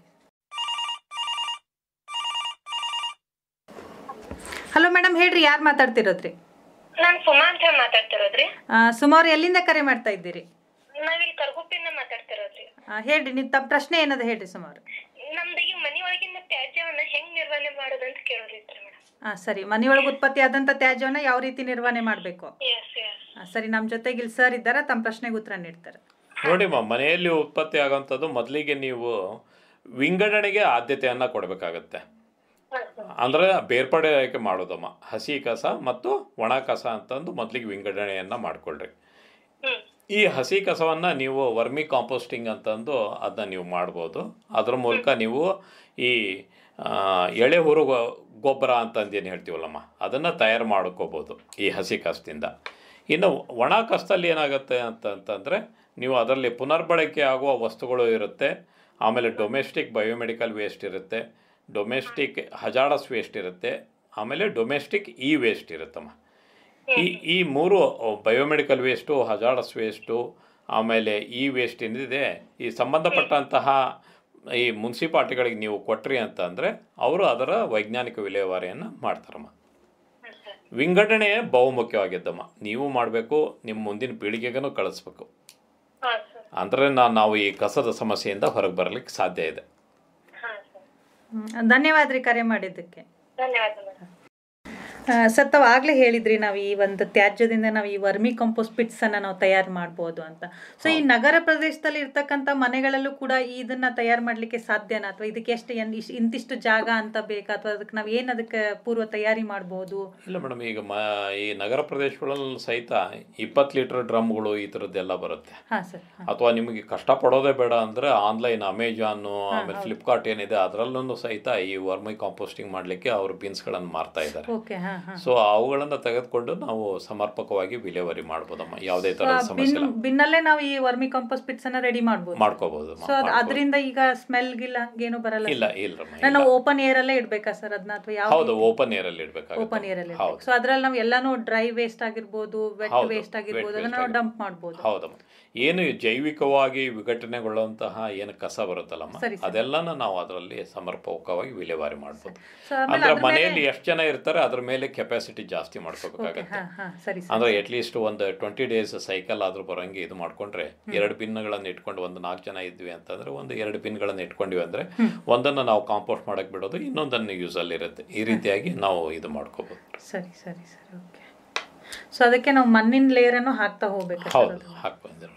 ಹಲೋ ಮೇಡಮ್ ಹೇಳ್ರಿ ಯಾರು ಮಾತಾಡ್ತಿರೋದ್ರಿ
ನಾನ್ ಸುಮಾ ಅಂತ ಹೇಳಿ ಮಾತಾಡ್ತಿರೋದ್ರಿ
ಆ, ಸುಮಾರು ಎಲ್ಲಿಂದ ಕರೆ ಮಾಡ್ತಾ ಇದ್ದೀರಿ
ನಾವಿಲ್ಲಿ ಕರ್ಗುಪ್ಪಿಂದ ಮಾತಾಡ್ತಿರೋದ್ರಿ
ಆ, ಹೇಳ್ರಿ ನೀವು ತಮ್ಮ ಪ್ರಶ್ನೆ ಏನದ ಹೇಳ್ರಿ ಸುಮಾರು
ನಮ್ದು ಈಗ ಮನಿ ಒಳಗಿನ ತ್ಯಾಜ್ಯವನ್ನ ಹೆಂಗ್ ನಿರ್ವಹಣೆ ಮಾಡೋದಂತ ಕೇಳೋದಿತ್ರಿ ಮೇಡಮ್
ಹಾಂ ಸರಿ ಮನೆಯೊಳಗೆ ಉತ್ಪತ್ತಿ ಆದಂಥ ತ್ಯಾಜ್ಯವನ್ನು ಯಾವ ರೀತಿ ನಿರ್ವಹಣೆ ಮಾಡಬೇಕು
ಎಸ್ ಎಸ್
ಸರಿ ನಮ್ಮ ಜೊತೆಗೆ ಇಲ್ಲಿ ಸರ್ ಇದ್ದಾರೆ ತಮ್ಮ ಪ್ರಶ್ನೆಗೆ ಉತ್ತರ ನೀಡ್ತಾರೆ
ನೋಡಿಮ್ಮ ಮನೆಯಲ್ಲಿ ಉತ್ಪತ್ತಿ ಆಗೋಂಥದ್ದು ಮೊದಲಿಗೆ ನೀವು ವಿಂಗಡಣೆಗೆ ಆದ್ಯತೆಯನ್ನು ಕೊಡಬೇಕಾಗತ್ತೆ ಅಂದರೆ ಬೇರ್ಪಡಿಕೆ ಮಾಡೋದಮ್ಮ ಹಸಿ ಕಸ ಮತ್ತು ಒಣ ಕಸ ಅಂತಂದು ಮೊದಲಿಗೆ ವಿಂಗಡಣೆಯನ್ನು ಮಾಡಿಕೊಳ್ಳ್ರಿ ಈ ಹಸಿ ಕಸವನ್ನು ನೀವು ವರ್ಮಿ ಕಾಂಪೋಸ್ಟಿಂಗ್ ಅಂತಂದು ಅದನ್ನ ನೀವು ಮಾಡ್ಬೋದು ಅದ್ರ ಮೂಲಕ ನೀವು ಈ ಆ, ಎಳೆ ಹುರು ಗೊ- ಗೊಬ್ಬರ ಅಂತಂದು ಏನು ಹೇಳ್ತೀವಲ್ಲಮ್ಮ ಅದನ್ನು ತಯಾರು ಮಾಡ್ಕೋಬೋದು ಈ ಹಸಿ ಕಸದಿಂದ ಇನ್ನು ಒಣ ಕಸದಲ್ಲಿ ಏನಾಗುತ್ತೆ ಅಂತಂತಂದರೆ ನೀವು ಅದರಲ್ಲಿ ಪುನರ್ಬಳಕೆ ಆಗುವ ವಸ್ತುಗಳು ಇರುತ್ತೆ ಆಮೇಲೆ ಡೊಮೆಸ್ಟಿಕ್ ಬಯೋಮೆಡಿಕಲ್ ವೇಸ್ಟ್ ಇರುತ್ತೆ ಡೊಮೆಸ್ಟಿಕ್ ಹಜಾಡಸ್ ವೇಸ್ಟ್ ಇರುತ್ತೆ ಆಮೇಲೆ ಡೊಮೆಸ್ಟಿಕ್ ಇ ವೇಸ್ಟ್ ಇರುತ್ತಮ್ಮ ಈ ಈ ಮೂರು ಬಯೋಮೆಡಿಕಲ್ ವೇಸ್ಟು ಹಜಾಡಸ್ ವೇಸ್ಟು ಆಮೇಲೆ ಈ ವೇಸ್ಟ್ ಏನಿದೆ ಈ ಸಂಬಂಧಪಟ್ಟಂತಹ ಈ ಮುನ್ಸಿಪಾಲ್ಟಿಗಳಿಗೆ ನೀವು ಕೊಟ್ರಿ ಅಂತಂದರೆ ಅವರು ಅದರ ವೈಜ್ಞಾನಿಕ ವಿಲೇವಾರಿಯನ್ನು ಮಾಡ್ತಾರಮ್ಮ ವಿಂಗಡಣೆ ಬಹುಮುಖ್ಯವಾಗಿದ್ದಮ್ಮ ನೀವು ಮಾಡಬೇಕು ನಿಮ್ಮ ಮುಂದಿನ ಪೀಳಿಗೆಗೂ ಕಳಿಸ್ಬೇಕು ಅಂದರೆ ನಾವು ನಾವು ಈ ಕಸದ ಸಮಸ್ಯೆಯಿಂದ ಹೊರಗೆ ಬರಲಿಕ್ಕೆ ಸಾಧ್ಯ ಇದೆ
ಹ್ಮ್. ಧನ್ಯವಾದ ರೀ ಕರೆ ಮಾಡಿದ್ದಕ್ಕೆ
ಧನ್ಯವಾದ ಮೇಡಮ್
ಆ, ಸರ್ ತಾವು ಆಗಲೇ ಹೇಳಿದ್ರಿ ನಾವು ಈ ಒಂದು ತ್ಯಾಜ್ಯದಿಂದ ನಾವು ಈ ವರ್ಮಿ ಕಂಪೋಸ್ಟ್ ಪಿಟ್ಸ್ ಅನ್ನ ನಾವು ತಯಾರು ಮಾಡ್ಬೋದು ಅಂತ ಸೊ ಈ ನಗರ ಪ್ರದೇಶದಲ್ಲಿ ಇರ್ತಕ್ಕಂಥ ಮನೆಗಳಲ್ಲೂ ಕೂಡ ಇದನ್ನ ತಯಾರು ಮಾಡ್ಲಿಕ್ಕೆ ಸಾಧ್ಯನಾ ಅಥವಾ ಇದಕ್ಕೆ ಎಷ್ಟು ಎನ್- ಇಶ್- ಇಂತಿಷ್ಟು ಜಾಗ ಅಂತ ಬೇಕಾ ಅಥವಾ ಅದಕ್ಕೆ ನಾವು ಏನು ಅದಕ್ಕೆ ಪೂರ್ವ ತಯಾರಿ ಮಾಡ್ಬೋದು
ಇಲ್ಲ ಮೇಡಮ್ ಈಗ ಮ ಈ ನಗರ ಪ್ರದೇಶಗಳಲ್ಲಿ ಸಹಿತ ಇಪ್ಪತ್ತು ಲೀಟರ್ ಡ್ರಮ್ಗಳು ಈ ಥರದ್ದೆಲ್ಲ ಬರುತ್ತೆ
ಹಾ ಸರ್
ಅಥವಾ ನಿಮಗೆ ಕಷ್ಟಪಡೋದೇ ಬೇಡ ಅಂದರೆ ಆನ್ಲೈನ್ ಅಮೆಜಾನು
ಹಾ,
ಆಮೇಲೆ
ಹೌದು.
ಫ್ಲಿಪ್ಕಾರ್ಟ್ ಏನಿದೆ ಅದರಲ್ಲೂ ಸಹಿತ ಈ ವರ್ಮಿ ಕಾಂಪೋಸ್ಟಿಂಗ್ ಮಾಡಲಿಕ್ಕೆ ಅವರು ಬೀನ್ಸ್ಗಳನ್ನು ಮಾರ್ತಾ ಇದ್ದಾರೆ
ಓಕೆ ಹಾ ಹಾ
ಸೊ ಅವುಗಳನ್ನು ತೆಗೆದುಕೊಂಡು ನಾವು ಸಮರ್ಪಕವಾಗಿ ವಿಲೇವಾರಿ ಮಾಡ್ಬೋದಮ್ಮ ಯಾವುದೇ ಥರದ ಸಮಸ್ಯೆ
ಬಿನ್
ಇಲ್ಲ
ಬಿನ್ನಲ್ಲೇ ನಾವು ಈ ವರ್ಮಿ ಕಂಪೋಸ್ಟ್ ಪಿಟ್ಸ್ ಅನ್ನ ರೆಡಿ ಮಾಡ್ಬೋದು
ಮಾಡ್ಕೋಬಹುದು
ಸೊ ಅದರಿಂದ ಈಗ ಸ್ಮೆಲ್ ಗಿಲ್ಲ ಹಂಗೇನು ಬರಲ್ಲ
ಇಲ್ಲ ಇಲ್ರಮ್ಮ
ನಾನು ಓಪನ್ ಏರ್ ಅಲ್ಲೇ ಇಡ್ಬೇಕಾ ಸರ್ ಅದನ್ನ ಅಥವಾ ಯಾವ
ಹೌದು ಓಪನ್ ಏರ್ ಅಲ್ಲಿ ಇಡ್ಬೇಕಾಗುತ್ತೆ
ಓಪನ್ ಏರ್ ಅಲ್ಲಿ
ಹೌದು
ಸೊ ಅದ್ರಲ್ಲಿ ನಾವು ಎಲ್ಲಾನು ಡ್ರೈ ವೇಸ್ಟ್ ಆಗಿರ್ಬೋದು ವೆಟ್
ಹೌದು,
ವೇಸ್ಟ್ ಆಗಿರ್ಬೋದು
wet
ಅದನ್ನ
waste
ನಾವು ಡಂಪ್ ಮಾಡ್ಬೋದು
ಹೌದಮ್ಮ ಏನು ಜೈವಿಕವಾಗಿ ವಿಘಟನೆಗೊಳ್ಳುವಂತಹ ಏನು ಕಸ ಬರುತ್ತಲ್ಲಮ್ಮ
ಸರಿ, ಸರಿ.
ಅದೆಲ್ಲನ ನಾವು ಅದರಲ್ಲಿ ಸಮರ್ಪಕವಾಗಿ ವಿಲೇವಾರಿ ಮಾಡ್ಬೋದು
ಸೊ ಆಮೇಲೆ
ಅಂದ್ರೆ
ಅದ್ರ ಮೇಲೆ-
ಮನೆಯಲ್ಲಿ ಎಷ್ಟು ಜನ ಇರ್ತಾರೆ ಅದ್ರ ಮೇಲೆ ಕೆಪಾಸಿಟಿ ಜಾಸ್ತಿ ಮಾಡ್ಕೋಬೇಕಾಗತ್ತೆ
ಹಾ ಹಾ ಸರಿ ಸರಿ
ಅಂದ್ರೆ ಅಟ್ಲೀಸ್ಟ್ ಒಂದು ಟ್ವೆಂಟಿ ಡೇಸ್ ಸೈಕಲ್ ಆದ್ರೂ ಬರೋಂಗೆ ಇದು ಮಾಡ್ಕೊಂಡ್ರೆ ಎರಡು ಬಿನ್ಗಳನ್ನ ಇಟ್ಕೊಂಡು ಒಂದು ನಾಲ್ಕು ಜನ ಇದ್ವಿ ಅಂತಂದ್ರೆ ಒಂದು ಎರಡು ಬಿನ್ಗಳನ್ನ ಇಟ್ಕೊಂಡಿವಿ ಅಂದ್ರೆ ಒಂದನ್ನ ನಾವು ಕಾಂಪೋಸ್ಟ್ ಮಾಡಕ್ ಬಿಡೋದು ಇನ್ನೊಂದನ್ನು ಯೂಸ್ ಅಲ್ಲಿ ಇರುತ್ತೆ ಈ ರೀತಿಯಾಗಿ ನಾವು ಇದು ಮಾಡ್ಕೋಬಹುದು
ಸರಿ ಸರಿ ಸರಿ ಓಕೆ ಸೊ ಅದಕ್ಕೆ ನಾವು ಮಣ್ಣಿನ ಲೇಯರ್ ಅನ್ನು ಹಾಕ್ತಾ ಹೋಗ್ಬೇಕು
ಹೌದು ಹಾಕಿ ಬಂದಿರೋದು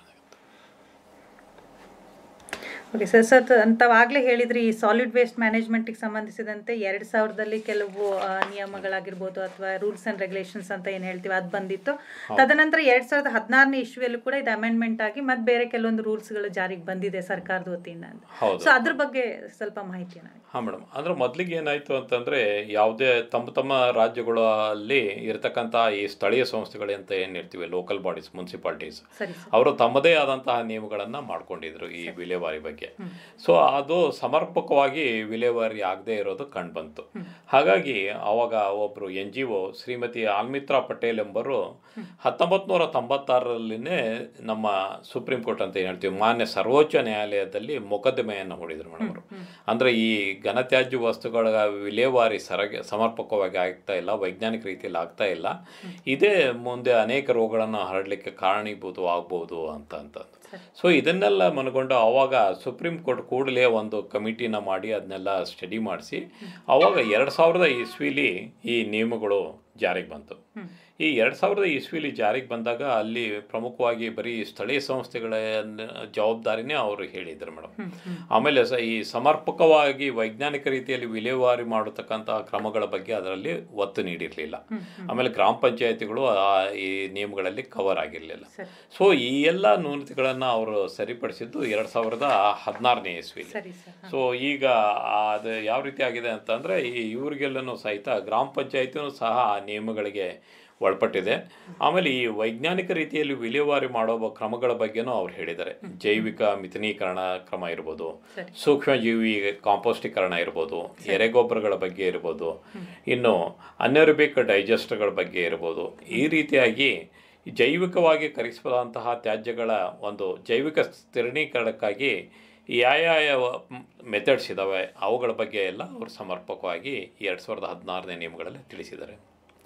ಓಕೆ ಸರ್ ಸರ್ ತಾವಾಗಲೇ ಹೇಳಿದ್ರಿ ಈ ಸಾಲಿಡ್ ವೇಸ್ಟ್ ಮ್ಯಾನೇಜ್ಮೆಂಟ್ಗೆ ಸಂಬಂಧಿಸಿದಂತೆ ಎರಡು ಸಾವಿರದಲ್ಲಿ ಕೆಲವು ಆ, ನಿಯಮಗಳಾಗಿರ್ಬೋದು ಅಥವಾ ರೂಲ್ಸ್ ಆ್ಯಂಡ್ ರೆಗ್ಯುಲೇಷನ್ಸ್ ಅಂತ ಏನು ಹೇಳ್ತೀವಿ ಅದು ಬಂದಿತ್ತು ತದನಂತರ ಎರಡು ಸಾವಿರದ ಹದಿನಾರನೇ ಇಶ್ವಿಯಲ್ಲೂ ಕೂಡ ಇದು ಅಮೆಂಡ್ಮೆಂಟ್ ಆಗಿ ಮತ್ತೆ ಬೇರೆ ಕೆಲವೊಂದು ರೂಲ್ಸ್ಗಳು ಜಾರಿಗೆ ಬಂದಿದೆ ಸರ್ಕಾರದ ವತಿಯಿಂದ ಅಂತ
ಹೌದು.
ಸೊ ಅದ್ರ ಬಗ್ಗೆ ಸ್ವಲ್ಪ ಮಾಹಿತಿ ನನಗೆ
ಹಾಂ ಮೇಡಮ್ ಅಂದ್ರೆ ಮೊದಲಿಗೆ ಏನಾಯಿತು ಅಂತಂದರೆ ಯಾವುದೇ ತಮ್ಮ ತಮ್ಮ ರಾಜ್ಯಗಳಲ್ಲಿ ಇರತಕ್ಕಂಥ ಈ ಸ್ಥಳೀಯ ಸಂಸ್ಥೆಗಳು ಅಂತ ಏನು ಇರ್ತೀವಿ ಲೋಕಲ್ ಬಾಡೀಸ್ ಮುನ್ಸಿಪಾಲ್ಟೀಸ್
ಸರಿ
ಅವರು ತಮ್ಮದೇ ಆದಂತಹ ನಿಯಮಗಳನ್ನು ಮಾಡ್ಕೊಂಡಿದ್ರು ಈ ವಿಲೇವಾರಿ ಬಗ್ಗೆ ಬಗ್ಗೆ ಸೊ ಅದು ಸಮರ್ಪಕವಾಗಿ ವಿಲೇವಾರಿ ಆಗದೆ ಇರೋದು ಕಂಡುಬಂತು ಹಾಗಾಗಿ ಅವಾಗ ಒಬ್ಬರು N G O Shrimati Almitra Patel ಎಂಬರು ಹತ್ತೊಂಬತ್ತು ನೂರ ತೊಂಬತ್ತಾರರಲ್ಲಿನೇ ನಮ್ಮ ಸುಪ್ರೀಂ ಕೋರ್ಟ್ ಅಂತ ಏನು ಹೇಳ್ತೀವಿ ಮಾನ್ಯ ಸರ್ವೋಚ್ಚ ನ್ಯಾಯಾಲಯದಲ್ಲಿ ಮೊಕದ್ದಮೆಯನ್ನು ಹೂಡಿದ್ರು ಮೇಡಮ್ ಅವರು ಅಂದರೆ ಈ ಘನತ್ಯಾಜ್ಯ ವಸ್ತುಗಳ ವಿಲೇವಾರಿ ಸರಗೆ ಸಮರ್ಪಕವಾಗಿ ಆಗ್ತಾ ಇಲ್ಲ ವೈಜ್ಞಾನಿಕ ರೀತಿಯಲ್ಲಿ ಆಗ್ತಾ ಇಲ್ಲ ಇದೇ ಮುಂದೆ ಅನೇಕ ರೋಗಗಳನ್ನು ಹರಡಲಿಕ್ಕೆ ಕಾರಣೀಭೂತ ಆಗ್ಬೋದು ಅಂತ ಅಂತ ಸೊ ಇದನ್ನೆಲ್ಲ ಮನಗೊಂಡು ಅವಾಗ ಸುಪ್ರೀಂ ಕೋರ್ಟ್ ಕೂಡಲೇ ಒಂದು ಕಮಿಟಿನ ಮಾಡಿ ಅದನ್ನೆಲ್ಲ ಸ್ಟಡಿ ಮಾಡಿಸಿ ಅವಾಗ ಎರಡು ಸಾವಿರದ ಇಸ್ವಿಲಿ ಈ ನಿಯಮಗಳು ಜಾರಿಗೆ ಬಂತು ಈ ಎರಡು ಸಾವಿರದ ಇಸ್ವಿಲಿ ಜಾರಿಗೆ ಬಂದಾಗ ಅಲ್ಲಿ ಪ್ರಮುಖವಾಗಿ ಬರೀ ಸ್ಥಳೀಯ ಸಂಸ್ಥೆಗಳ ಜವಾಬ್ದಾರಿನೇ ಅವರು ಹೇಳಿದ್ರು ಮೇಡಮ್ ಆಮೇಲೆ ಸ ಈ ಸಮರ್ಪಕವಾಗಿ ವೈಜ್ಞಾನಿಕ ರೀತಿಯಲ್ಲಿ ವಿಲೇವಾರಿ ಮಾಡತಕ್ಕಂತಹ ಕ್ರಮಗಳ ಬಗ್ಗೆ ಅದರಲ್ಲಿ ಒತ್ತು ನೀಡಿರಲಿಲ್ಲ ಆಮೇಲೆ ಗ್ರಾಮ ಪಂಚಾಯತಿಗಳು ಆ ಈ ನಿಯಮಗಳಲ್ಲಿ ಕವರ್ ಆಗಿರಲಿಲ್ಲ ಸೊ ಈ ಎಲ್ಲ ನ್ಯೂನತೆಗಳನ್ನು ಅವರು ಸರಿಪಡಿಸಿದ್ದು ಎರಡು ಸಾವಿರದ ಹದಿನಾರನೇ ಇಸ್ವಿ ಸೊ ಈಗ ಅದು ಯಾವ ರೀತಿ ಆಗಿದೆ ಅಂತಂದರೆ ಈ ಇವ್ರಿಗೆಲ್ಲನೂ ಸಹಿತ ಗ್ರಾಮ ಪಂಚಾಯತಿನೂ ಸಹ ಆ ನಿಯಮಗಳಿಗೆ ಒಳಪಟ್ಟಿದೆ ಆಮೇಲೆ ಈ ವೈಜ್ಞಾನಿಕ ರೀತಿಯಲ್ಲಿ ವಿಲೇವಾರಿ ಮಾಡೋ ಕ್ರಮಗಳ ಬಗ್ಗೆನೂ ಅವ್ರು ಹೇಳಿದ್ದಾರೆ ಜೈವಿಕ ಮಿಥನೀಕರಣ ಕ್ರಮ ಇರ್ಬೋದು ಸೂಕ್ಷ್ಮಜೀವಿ ಕಾಂಪೋಸ್ಟೀಕರಣ ಇರ್ಬೋದು ಎರೆಗೊಬ್ಬರಗಳ ಬಗ್ಗೆ ಇರ್ಬೋದು ಇನ್ನು ಅನ್ಎರಬಿಕ್ ಡೈಜೆಸ್ಟ್ಗಳ ಬಗ್ಗೆ ಇರ್ಬೋದು ಈ ರೀತಿಯಾಗಿ ಜೈವಿಕವಾಗಿ ಕರಗಿಸಬಹುದಂತಹ ತ್ಯಾಜ್ಯಗಳ ಒಂದು ಜೈವಿಕ ಸ್ಥಿರೀಕರಣಕ್ಕಾಗಿ ಯಾವ ಮೆಥಡ್ಸ್ ಇದ್ದಾವೆ ಅವುಗಳ ಬಗ್ಗೆ ಎಲ್ಲ ಅವರು ಸಮರ್ಪಕವಾಗಿ ಎರಡು ಸಾವಿರದ ಹದಿನಾರನೇ ನಿಯಮಗಳಲ್ಲಿ ತಿಳಿಸಿದ್ದಾರೆ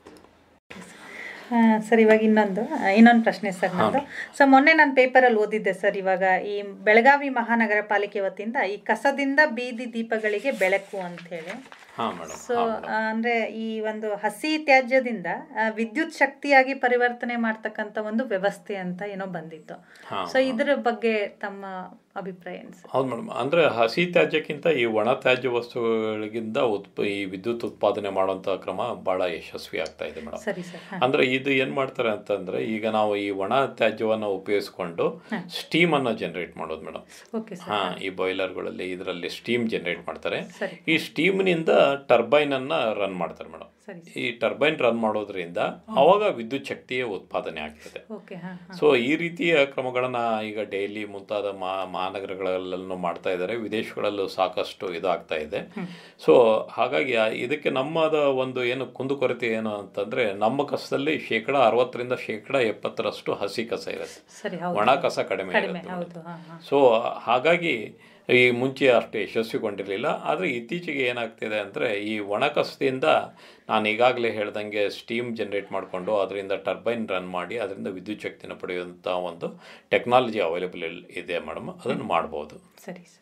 ಆ, ಸರ್ ಇವಾಗ ಇನ್ನೊಂದು ಆ, ಇನ್ನೊಂದು ಪ್ರಶ್ನೆ ಸರ್ ನಂದು ಸೊ ಮೊನ್ನೆ ನಾನು ಪೇಪರಲ್ಲಿ ಓದಿದ್ದೆ ಸರ್ ಇವಾಗ ಈ ಬೆಳಗಾವಿ ಮಹಾನಗರ ಪಾಲಿಕೆ ವತಿಯಿಂದ ಈ ಕಸದಿಂದ ಬೀದಿ ದೀಪಗಳಿಗೆ ಬೆಳಕು ಅಂತ ಹೇಳಿ
ಹಾಂ ಮೇಡಮ್
ಸೊ ಅಂದ್ರೆ ಈ ಒಂದು ಹಸಿ ತ್ಯಾಜ್ಯದಿಂದ ಆ, ವಿದ್ಯುತ್ ಶಕ್ತಿಯಾಗಿ ಪರಿವರ್ತನೆ ಮಾಡ್ತಕ್ಕಂಥ ಒಂದು ವ್ಯವಸ್ಥೆ ಅಂತ ಏನೋ ಬಂದಿತ್ತು
ಹಾ,
ಸೊ ಇದ್ರ ಬಗ್ಗೆ ತಮ್ಮ ಅಭಿಪ್ರಾಯ ಏನು ಸರ್
ಹೌದು ಮೇಡಮ್ ಅಂದರೆ ಹಸಿ ತ್ಯಾಜ್ಯಕ್ಕಿಂತ ಈ ಒಣ ತ್ಯಾಜ್ಯ ವಸ್ತುಗಳಿಗಿಂತ ಉತ್ಪ ಈ ವಿದ್ಯುತ್ ಉತ್ಪಾದನೆ ಮಾಡುವಂಥ ಕ್ರಮ ಭಾಳ ಯಶಸ್ವಿ ಆಗ್ತಾ ಇದೆ ಮೇಡಮ್
ಸರಿ ಸರ್ ಹಾ.
ಅಂದರೆ ಇದು ಏನು ಮಾಡ್ತಾರೆ ಅಂತಂದರೆ ಈಗ ನಾವು ಈ ಒಣ ತ್ಯಾಜ್ಯವನ್ನು ಉಪಯೋಗಿಸ್ಕೊಂಡು ಸ್ಟೀಮನ್ನು ಜನರೇಟ್ ಮಾಡೋದು ಮೇಡಮ್
ಓಕೆ ಸರ್
ಹಾಂ ಈ ಬಾಯ್ಲರ್ಗಳಲ್ಲಿ ಇದರಲ್ಲಿ ಸ್ಟೀಮ್ ಜನರೇಟ್ ಮಾಡ್ತಾರೆ
ಸರಿ.
ಈ ಸ್ಟೀಮ್ನಿಂದ ಟರ್ಬೈನನ್ನು ರನ್ ಮಾಡ್ತಾರೆ ಮೇಡಮ್
ಸರಿ
ಈ ಟರ್ಬೈನ್ ರನ್ ಮಾಡೋದ್ರಿಂದ ಅವಾಗ ವಿದ್ಯುತ್ ಶಕ್ತಿಯೇ ಉತ್ಪಾದನೆ ಆಗ್ತದೆ
ಓಕೆ ಹಾ ಹಾ
ಸೊ ಈ ರೀತಿಯ ಕ್ರಮಗಳನ್ನು ಈಗ ಡೈಲಿ ಮುಂತಾದ ಮಾ ಮಹಾನಗರಗಳಲ್ಲೂ ಮಾಡ್ತಾ ಇದ್ದಾರೆ ವಿದೇಶಗಳಲ್ಲೂ ಸಾಕಷ್ಟು ಇದಾಗ್ತಾ ಇದೆ ಸೊ ಹಾಗಾಗಿ ಆ- ಇದಕ್ಕೆ ನಮ್ಮದ ಒಂದು ಏನು ಕುಂದುಕೊರತೆ ಏನು ಅಂತಂದರೆ ನಮ್ಮ ಕಸದಲ್ಲಿ ಶೇಕಡ ಅರವತ್ತರಿಂದ ಶೇಕಡ ಎಪ್ಪತ್ತರಷ್ಟು ಹಸಿ ಕಸ ಇರುತ್ತೆ
ಸರಿ ಹೌದು
ಒಣ ಕಸ ಕಡಿಮೆ
ಕಡಿಮೆ
ಇರುತ್ತೆ
ಹೌದು ಹಾ ಹಾ
ಸೊ ಹಾಗಾಗಿ ಈ ಮುಂಚೆ ಅಷ್ಟು ಯಶಸ್ವಿಗೊಂಡಿರಲಿಲ್ಲ ಆದರೆ ಇತ್ತೀಚೆಗೆ ಏನಾಗ್ತಿದೆ ಅಂದರೆ ಈ ಒಣ ಕಸದಿಂದ ನಾನು ಈಗಾಗಲೇ ಹೇಳ್ದಂಗೆ ಸ್ಟೀಮ್ ಜನ್ರೇಟ್ ಮಾಡಿಕೊಂಡು ಅದರಿಂದ ಟರ್ಬೈನ್ ರನ್ ಮಾಡಿ ಅದರಿಂದ ವಿದ್ಯುತ್ ಶಕ್ತಿನ ಪಡೆಯುವಂಥ ಒಂದು ಟೆಕ್ನಾಲಜಿ ಅವೈಲೇಬಲ್ ಇದೆ ಮೇಡಮ್ ಅದನ್ನು ಮಾಡ್ಬೋದು
ಸರಿ ಸರ್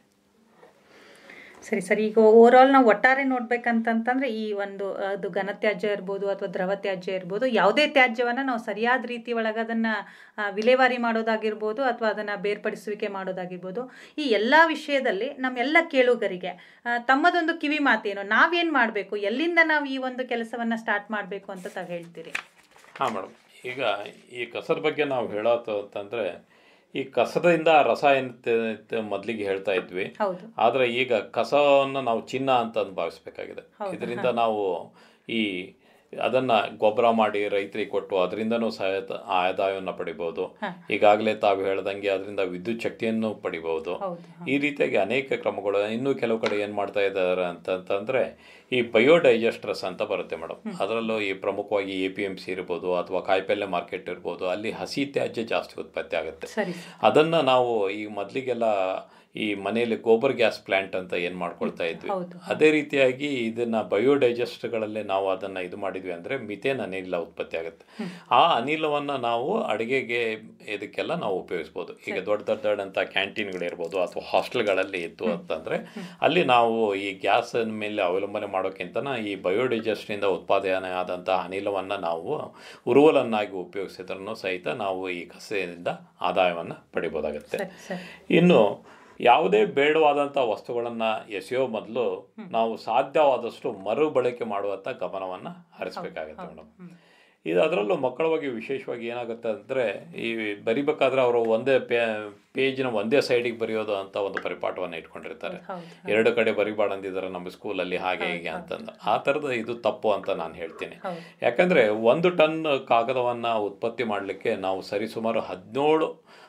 ಸರಿ ಸರಿ ಈಗ ಓವರ್ ಆಲ್ ನಾವು ಒಟ್ಟಾರೆ ನೋಡ್ಬೇಕಂತಂತಂದ್ರೆ ಈ ಒಂದು ಅದು ಘನತ್ಯಾಜ್ಯ ಇರ್ಬೋದು ಅಥವಾ ದ್ರವ ತ್ಯಾಜ್ಯ ಇರ್ಬೋದು ಯಾವುದೇ ತ್ಯಾಜ್ಯವನ್ನು ನಾವು ಸರಿಯಾದ ರೀತಿ ಒಳಗೆ ಅದನ್ನು ವಿಲೇವಾರಿ ಮಾಡೋದಾಗಿರ್ಬೋದು ಅಥವಾ ಅದನ್ನು ಬೇರ್ಪಡಿಸುವಿಕೆ ಮಾಡೋದಾಗಿರ್ಬೋದು ಈ ಎಲ್ಲ ವಿಷಯದಲ್ಲಿ ನಮ್ಮೆಲ್ಲ ಕೇಳುಗರಿಗೆ ಆ, ತಮ್ಮದೊಂದು ಕಿವಿ ಮಾತೇನು ನಾವೇನು ಮಾಡಬೇಕು ಎಲ್ಲಿಂದ ನಾವು ಈ ಒಂದು ಕೆಲಸವನ್ನು ಸ್ಟಾರ್ಟ್ ಮಾಡಬೇಕು ಅಂತ ತಾವು ಹೇಳ್ತೀರಿ
ಹಾಂ ಮೇಡಮ್ ಈಗ ಈ ಕಸದ ಬಗ್ಗೆ ನಾವು ಹೇಳೋದು ಅಂತಂದರೆ ಈ ಕಸದಿಂದ ರಸಾಯನ ಮೊದಲಿಗೆ ಹೇಳ್ತಾ ಇದ್ವಿ
ಹೌದು
ಆದರೆ ಈಗ ಕಸವನ್ನು ನಾವು ಚಿನ್ನ ಅಂತ ಭಾವಿಸ್ಬೇಕಾಗಿದೆ
ಹೌದು,
ಇದರಿಂದ ನಾವು ಈ ಅದನ್ನು ಗೊಬ್ಬರ ಮಾಡಿ ರೈತರಿಗೆ ಕೊಟ್ಟು ಅದರಿಂದನೂ ಸಹ ಆದಾಯವನ್ನು ಪಡಿಬೋದು
ಹಾ.
ಈಗಾಗಲೇ ತಾವು ಹೇಳ್ದಂಗೆ ಅದರಿಂದ ವಿದ್ಯುತ್ ಶಕ್ತಿಯನ್ನು ಪಡಿಬಹುದು
ಹೌದು
ಈ ರೀತಿಯಾಗಿ ಅನೇಕ ಕ್ರಮಗಳು ಇನ್ನೂ ಕೆಲವು ಕಡೆ ಏನು ಮಾಡ್ತಾ ಇದ್ದಾರೆ ಅಂತಂತಂದರೆ ಈ ಬಯೋಡೈಜೆಸ್ಟ್ರಸ್ ಅಂತ ಬರುತ್ತೆ ಮೇಡಮ್ ಅದರಲ್ಲೂ ಈ ಪ್ರಮುಖವಾಗಿ ಎ ಪಿ ಎಮ್ ಸಿ ಇರ್ಬೋದು ಅಥವಾ ಕಾಯಿಪಲ್ಯ ಮಾರ್ಕೆಟ್ ಇರ್ಬೋದು ಅಲ್ಲಿ ಹಸಿ ತ್ಯಾಜ್ಯ ಜಾಸ್ತಿ ಉತ್ಪತ್ತಿ ಆಗುತ್ತೆ
ಸರಿ
ಅದನ್ನು ನಾವು ಈ ಮೊದಲಿಗೆಲ್ಲ ಈ ಮನೆಯಲ್ಲಿ ಗೋಬರ್ ಗ್ಯಾಸ್ ಪ್ಲಾಂಟ್ ಅಂತ ಏನು ಮಾಡ್ಕೊಳ್ತಾ ಇದ್ವಿ
ಹೌದು.
ಅದೇ ರೀತಿಯಾಗಿ ಇದನ್ನ ಬಯೋಡೈಜೆಸ್ಟ್ಗಳಲ್ಲಿ ನಾವು ಅದನ್ನು ಇದು ಮಾಡಿದ್ವಿ ಅಂದರೆ ಮಿಥೇನ್ ಅನಿಲ ಉತ್ಪತ್ತಿ ಆಗುತ್ತೆ ಆ ಅನಿಲವನ್ನು ನಾವು ಅಡುಗೆಗೆ ಇದಕ್ಕೆಲ್ಲ ನಾವು ಉಪಯೋಗಿಸ್ಬೋದು ಈಗ ದೊಡ್ಡ ದೊಡ್ಡ ದೊಡ್ಡಂಥ ಕ್ಯಾಂಟೀನ್ಗಳಿರ್ಬೋದು ಅಥವಾ ಹಾಸ್ಟೆಲ್ಗಳಲ್ಲಿ ಇತ್ತು ಅಂತಂದರೆ ಅಲ್ಲಿ ನಾವು ಈ ಗ್ಯಾಸ್ ಮೇಲೆ ಅವಲಂಬನೆ ಮಾಡೋಕ್ಕಿಂತನ ಈ ಬಯೋಡೈಜೆಸ್ಟ್ನಿಂದ ಉತ್ಪಾದನೆ ಆದಂಥ ಅನಿಲವನ್ನು ನಾವು ಉರುವಲನ್ನಾಗಿ ಉಪಯೋಗಿಸಿದ್ರೂ ಸಹಿತ ನಾವು ಈ ಕಸದಿಂದ ಆದಾಯವನ್ನು ಪಡಿಬೋದಾಗುತ್ತೆ
ಸರಿ ಸರಿ
ಇನ್ನು ಯಾವುದೇ ಬೇಡವಾದಂಥ ವಸ್ತುಗಳನ್ನು ಎಸೆಯೋ ಮೊದಲು ನಾವು ಸಾಧ್ಯವಾದಷ್ಟು ಮರುಬಳಕೆ ಮಾಡುವಂಥ ಗಮನವನ್ನು ಹರಿಸ್ಬೇಕಾಗತ್ತೆ ಮೇಡಮ್ ಇದು ಅದರಲ್ಲೂ ಮಕ್ಕಳ ಬಗ್ಗೆ ವಿಶೇಷವಾಗಿ ಏನಾಗುತ್ತೆ ಅಂದರೆ ಈ ಬರಿಬೇಕಾದ್ರೆ ಅವರು ಒಂದೇ ಪೇ ಪೇಜ್ನ ಒಂದೇ ಸೈಡಿಗೆ ಬರೆಯೋದು ಅಂತ ಒಂದು ಪರಿಪಾಠವನ್ನು ಇಟ್ಕೊಂಡಿರ್ತಾರೆ
ಹೌದು
ಎರಡು ಕಡೆ ಬರಿಬಾರ್ದಂದಿದ್ದಾರೆ ನಮ್ಮ ಸ್ಕೂಲಲ್ಲಿ ಹಾಗೆ ಹೀಗೆ ಅಂತಂದು ಆ ಥರದ ಇದು ತಪ್ಪು ಅಂತ ನಾನು ಹೇಳ್ತೀನಿ
ಹೌದು
ಯಾಕಂದರೆ ಒಂದು ಟನ್ ಕಾಗದವನ್ನು ಉತ್ಪತ್ತಿ ಮಾಡಲಿಕ್ಕೆ ನಾವು ಸರಿಸುಮಾರು ಹದಿನೇಳು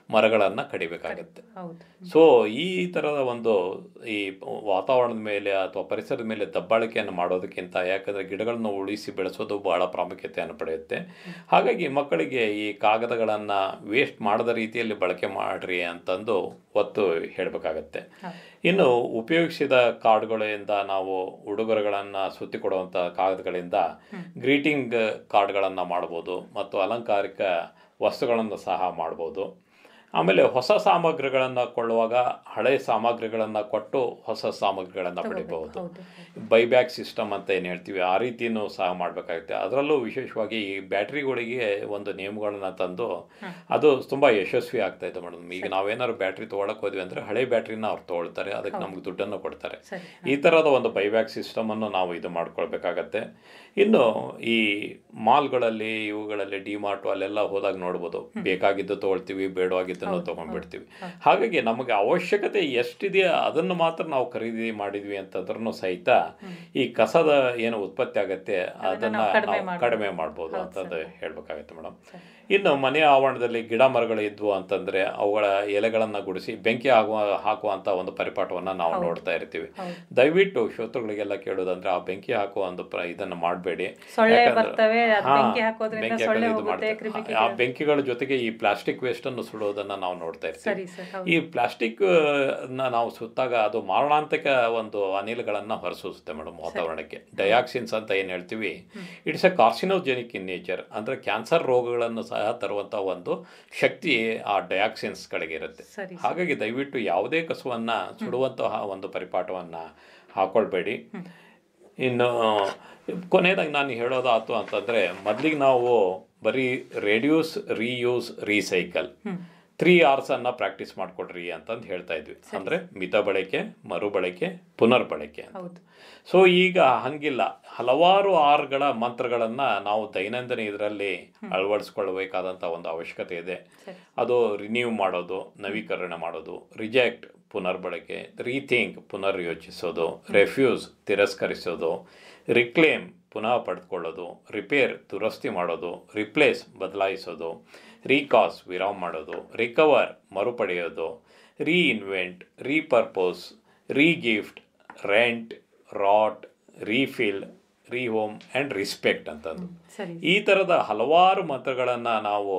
ಮರಗಳನ್ನು ಕಡಿಬೇಕಾಗತ್ತೆ
ಹೌದು
ಸೊ ಈ ಥರದ ಒಂದು ಈ ವಾತಾವರಣದ ಮೇಲೆ ಅಥವಾ ಪರಿಸರದ ಮೇಲೆ ದಬ್ಬಾಳಿಕೆಯನ್ನು ಮಾಡೋದಕ್ಕಿಂತ ಯಾಕಂದರೆ ಗಿಡಗಳನ್ನು ಉಳಿಸಿ ಬೆಳೆಸೋದು ಬಹಳ ಪ್ರಾಮುಖ್ಯತೆಯನ್ನು ಪಡೆಯುತ್ತೆ ಹಾಗಾಗಿ ಮಕ್ಕಳಿಗೆ ಈ ಕಾಗದಗಳನ್ನು ವೇಸ್ಟ್ ಮಾಡದ ರೀತಿಯಲ್ಲಿ ಬಳಕೆ ಮಾಡಿರಿ ಅಂತಂದು ಒತ್ತು ಹೇಳಬೇಕಾಗತ್ತೆ ಇನ್ನು ಉಪಯೋಗಿಸಿದ ಕಾರ್ಡ್ಗಳಿಂದ ನಾವು ಉಡುಗೊರೆಗಳನ್ನು ಸುತ್ತಿ ಕೊಡುವಂಥ ಕಾಗದಗಳಿಂದ ಗ್ರೀಟಿಂಗ್ ಕಾರ್ಡ್ಗಳನ್ನು ಮಾಡ್ಬೋದು ಮತ್ತು ಅಲಂಕಾರಿಕ ವಸ್ತುಗಳನ್ನು ಸಹ ಮಾಡ್ಬೋದು ಆಮೇಲೆ ಹೊಸ ಸಾಮಗ್ರಿಗಳನ್ನು ಕೊಳ್ಳುವಾಗ ಹಳೆ ಸಾಮಗ್ರಿಗಳನ್ನು ಕೊಟ್ಟು ಹೊಸ ಸಾಮಗ್ರಿಗಳನ್ನು ಪಡಿಬಹುದು ಬೈಬ್ಯಾಕ್ ಸಿಸ್ಟಮ್ ಅಂತ ಏನು ಹೇಳ್ತೀವಿ ಆ ರೀತಿಯೂ ಸಹ ಮಾಡಬೇಕಾಗುತ್ತೆ ಅದರಲ್ಲೂ ವಿಶೇಷವಾಗಿ ಈ ಬ್ಯಾಟ್ರಿಗಳಿಗೆ ಒಂದು ನಿಯಮಗಳನ್ನ ತಂದು ಅದು ತುಂಬ ಯಶಸ್ವಿ ಆಗ್ತಾ ಇದೆ ಮೇಡಮ್ ಈಗ ನಾವೇನಾದ್ರು ಬ್ಯಾಟ್ರಿ ತೊಗೊಳಕ್ಕೆ ಹೋದ್ವಿ ಅಂದರೆ ಹಳೆ ಬ್ಯಾಟ್ರಿನ ಅವ್ರು ತೊಗೊಳ್ತಾರೆ ಅದಕ್ಕೆ ನಮ್ಗೆ ದುಡ್ಡನ್ನು ಕೊಡ್ತಾರೆ ಈ ಥರದ ಒಂದು ಬೈಬ್ಯಾಕ್ ಸಿಸ್ಟಮನ್ನು ನಾವು ಇದು ಮಾಡ್ಕೊಳ್ಬೇಕಾಗತ್ತೆ ಇನ್ನು ಈ ಮಾಲ್ಗಳಲ್ಲಿ ಇವುಗಳಲ್ಲಿ ಡಿ ಮಾರ್ಟು ಅಲ್ಲೆಲ್ಲ ಹೋದಾಗ ನೋಡ್ಬೋದು ಬೇಕಾಗಿದ್ದು ತೊಗೊಳ್ತೀವಿ ಬೇಡವಾಗಿದ್ದನ್ನು ತೊಗೊಂಡ್ಬಿಡ್ತೀವಿ ಹಾಗಾಗಿ ನಮಗೆ ಅವಶ್ಯಕತೆ ಎಷ್ಟಿದೆಯೋ ಅದನ್ನು ಮಾತ್ರ ನಾವು ಖರೀದಿ ಮಾಡಿದ್ವಿ ಅಂತಂದ್ರೂ ಸಹಿತ ಈ ಕಸದ ಏನು ಉತ್ಪತ್ತಿ ಆಗತ್ತೆ ಅದನ್ನು ನಾವು ಕಡಿಮೆ ಮಾಡ್ಬೋದು ಅಂತಂದು ಹೇಳ್ಬೇಕಾಗತ್ತೆ ಮೇಡಮ್ ಇನ್ನು ಮನೆಯ ಆವರಣದಲ್ಲಿ ಗಿಡ ಮರಗಳು ಇದ್ವು ಅಂತಂದ್ರೆ ಅವುಗಳ ಎಲೆಗಳನ್ನು ಗುಡಿಸಿ ಬೆಂಕಿ ಆಗುವ ಹಾಕುವಂತ ಒಂದು ಪರಿಪಾಠವನ್ನ ನಾವು ನೋಡ್ತಾ ಇರ್ತೀವಿ ದಯವಿಟ್ಟು ಶ್ರೋತೃಗಳಿಗೆಲ್ಲ ಕೇಳೋದಂದ್ರೆ ಆ ಬೆಂಕಿ ಹಾಕುವ ಒಂದು ಪ್ರ ಇದನ್ನ ಮಾಡಬೇಡಿ
ಸೊಳ್ಳೆ ಬರ್ತವೆ, ಅದ್ ಬೆಂಕಿ ಹಾಕೋದ್ರಿಂದ ಸೊಳ್ಳೆ ಹೋಗುತ್ತೆ, ಕ್ರಿಮಿಕೀಟ-
ಆ ಬೆಂಕಿಗಳ ಜೊತೆಗೆ ಈ ಪ್ಲಾಸ್ಟಿಕ್ ವೇಸ್ಟ್ ಅನ್ನು ಸುಡೋದನ್ನ ನಾವು ನೋಡ್ತಾ
ಸರಿ
ಇರ್ತೀವಿ
ಸರ್ ಹೌದು
ಈ ಪ್ಲಾಸ್ಟಿಕ್ ನ ನಾವು ಸುತ್ತಾಗ ಅದು ಮಾರಣಾಂತಿಕ ಒಂದು ಅನಿಲಗಳನ್ನ ಹೊರಸೂಸುತ್ತೆ ಮೇಡಮ್ ವಾತಾವರಣಕ್ಕೆ ಡಯಾಕ್ಸಿನ್ಸ್ ಅಂತ ಏನು ಹೇಳ್ತೀವಿ it's a carcinogenic in nature ಅಂದ್ರೆ ಕ್ಯಾನ್ಸರ್ ರೋಗಗಳನ್ನು ಸಹ ತರುವಂತ ಒಂದು ಶಕ್ತಿ ಆ ಡಯಾಕ್ಸಿನ್ಸ್ಗಳಿಗೆ ಇರುತ್ತೆ
ಸರಿ,
ಹಾಗಾಗಿ ದಯವಿಟ್ಟು ಯಾವುದೇ ಕಸುವನ್ನ ಸುಡುವಂತಹ ಒಂದು ಪರಿಪಾಠವನ್ನ ಹಾಕೊಳ್ಬೇಡಿ ಇನ್ನು ಕೊನೆಯದಾಗಿ ನಾನು ಹೇಳೋದಾಯ್ತು ಅಂತಂದ್ರೆ ಮೊದಲಿಗೆ ನಾವು ಬರೀ reduce reuse recycle three Rs ಅನ್ನ ಪ್ರಾಕ್ಟೀಸ್ ಮಾಡ್ಕೊಡ್ರಿ ಅಂತಂದು ಹೇಳ್ತಾ ಇದ್ವಿ ಅಂದ್ರೆ ಮಿತ ಬಳಕೆ ಮರುಬಳಕೆ ಪುನರ್ಬಳಕೆ ಅಂತ
ಹೌದು
ಸೊ ಈಗ ಹಂಗಿಲ್ಲ ಹಲವಾರು ಆರ್ಗಳ ಮಂತ್ರಗಳನ್ನ ನಾವು ದೈನಂದಿನ ಇದರಲ್ಲಿ ಅಳವಡಿಸ್ಕೊಳ್ಬೇಕಾದಂಥ ಒಂದು ಅವಶ್ಯಕತೆ ಇದೆ ಅದು ರಿನ್ಯೂ ಮಾಡೋದು ನವೀಕರಣ ಮಾಡೋದು ರಿಜೆಕ್ಟ್ ಪುನರ್ಬಳಕೆ ರೀಥಿಂಕ್ ಪುನರ್ ಯೋಚಿಸೋದು ರೆಫ್ಯೂಸ್ ತಿರಸ್ಕರಿಸೋದು ರಿಕ್ಲೇಮ್ ಪುನಃ ಪಡೆದುಕೊಳ್ಳೋದು ರಿಪೇರ್ ದುರಸ್ತಿ ಮಾಡೋದು ರಿಪ್ಲೇಸ್ ಬದಲಾಯಿಸೋದು ರೀಕಾಸ್ ವಿರಾಮ ಮಾಡೋದು ರಿಕವರ್ ಮರುಪಡೆಯೋದು reinvent repurpose regift rent rot refill rehome and respect ಅಂತಂದು
ಸರಿ
ಈ ಥರದ ಹಲವಾರು ಮಂತ್ರಗಳನ್ನು ನಾವು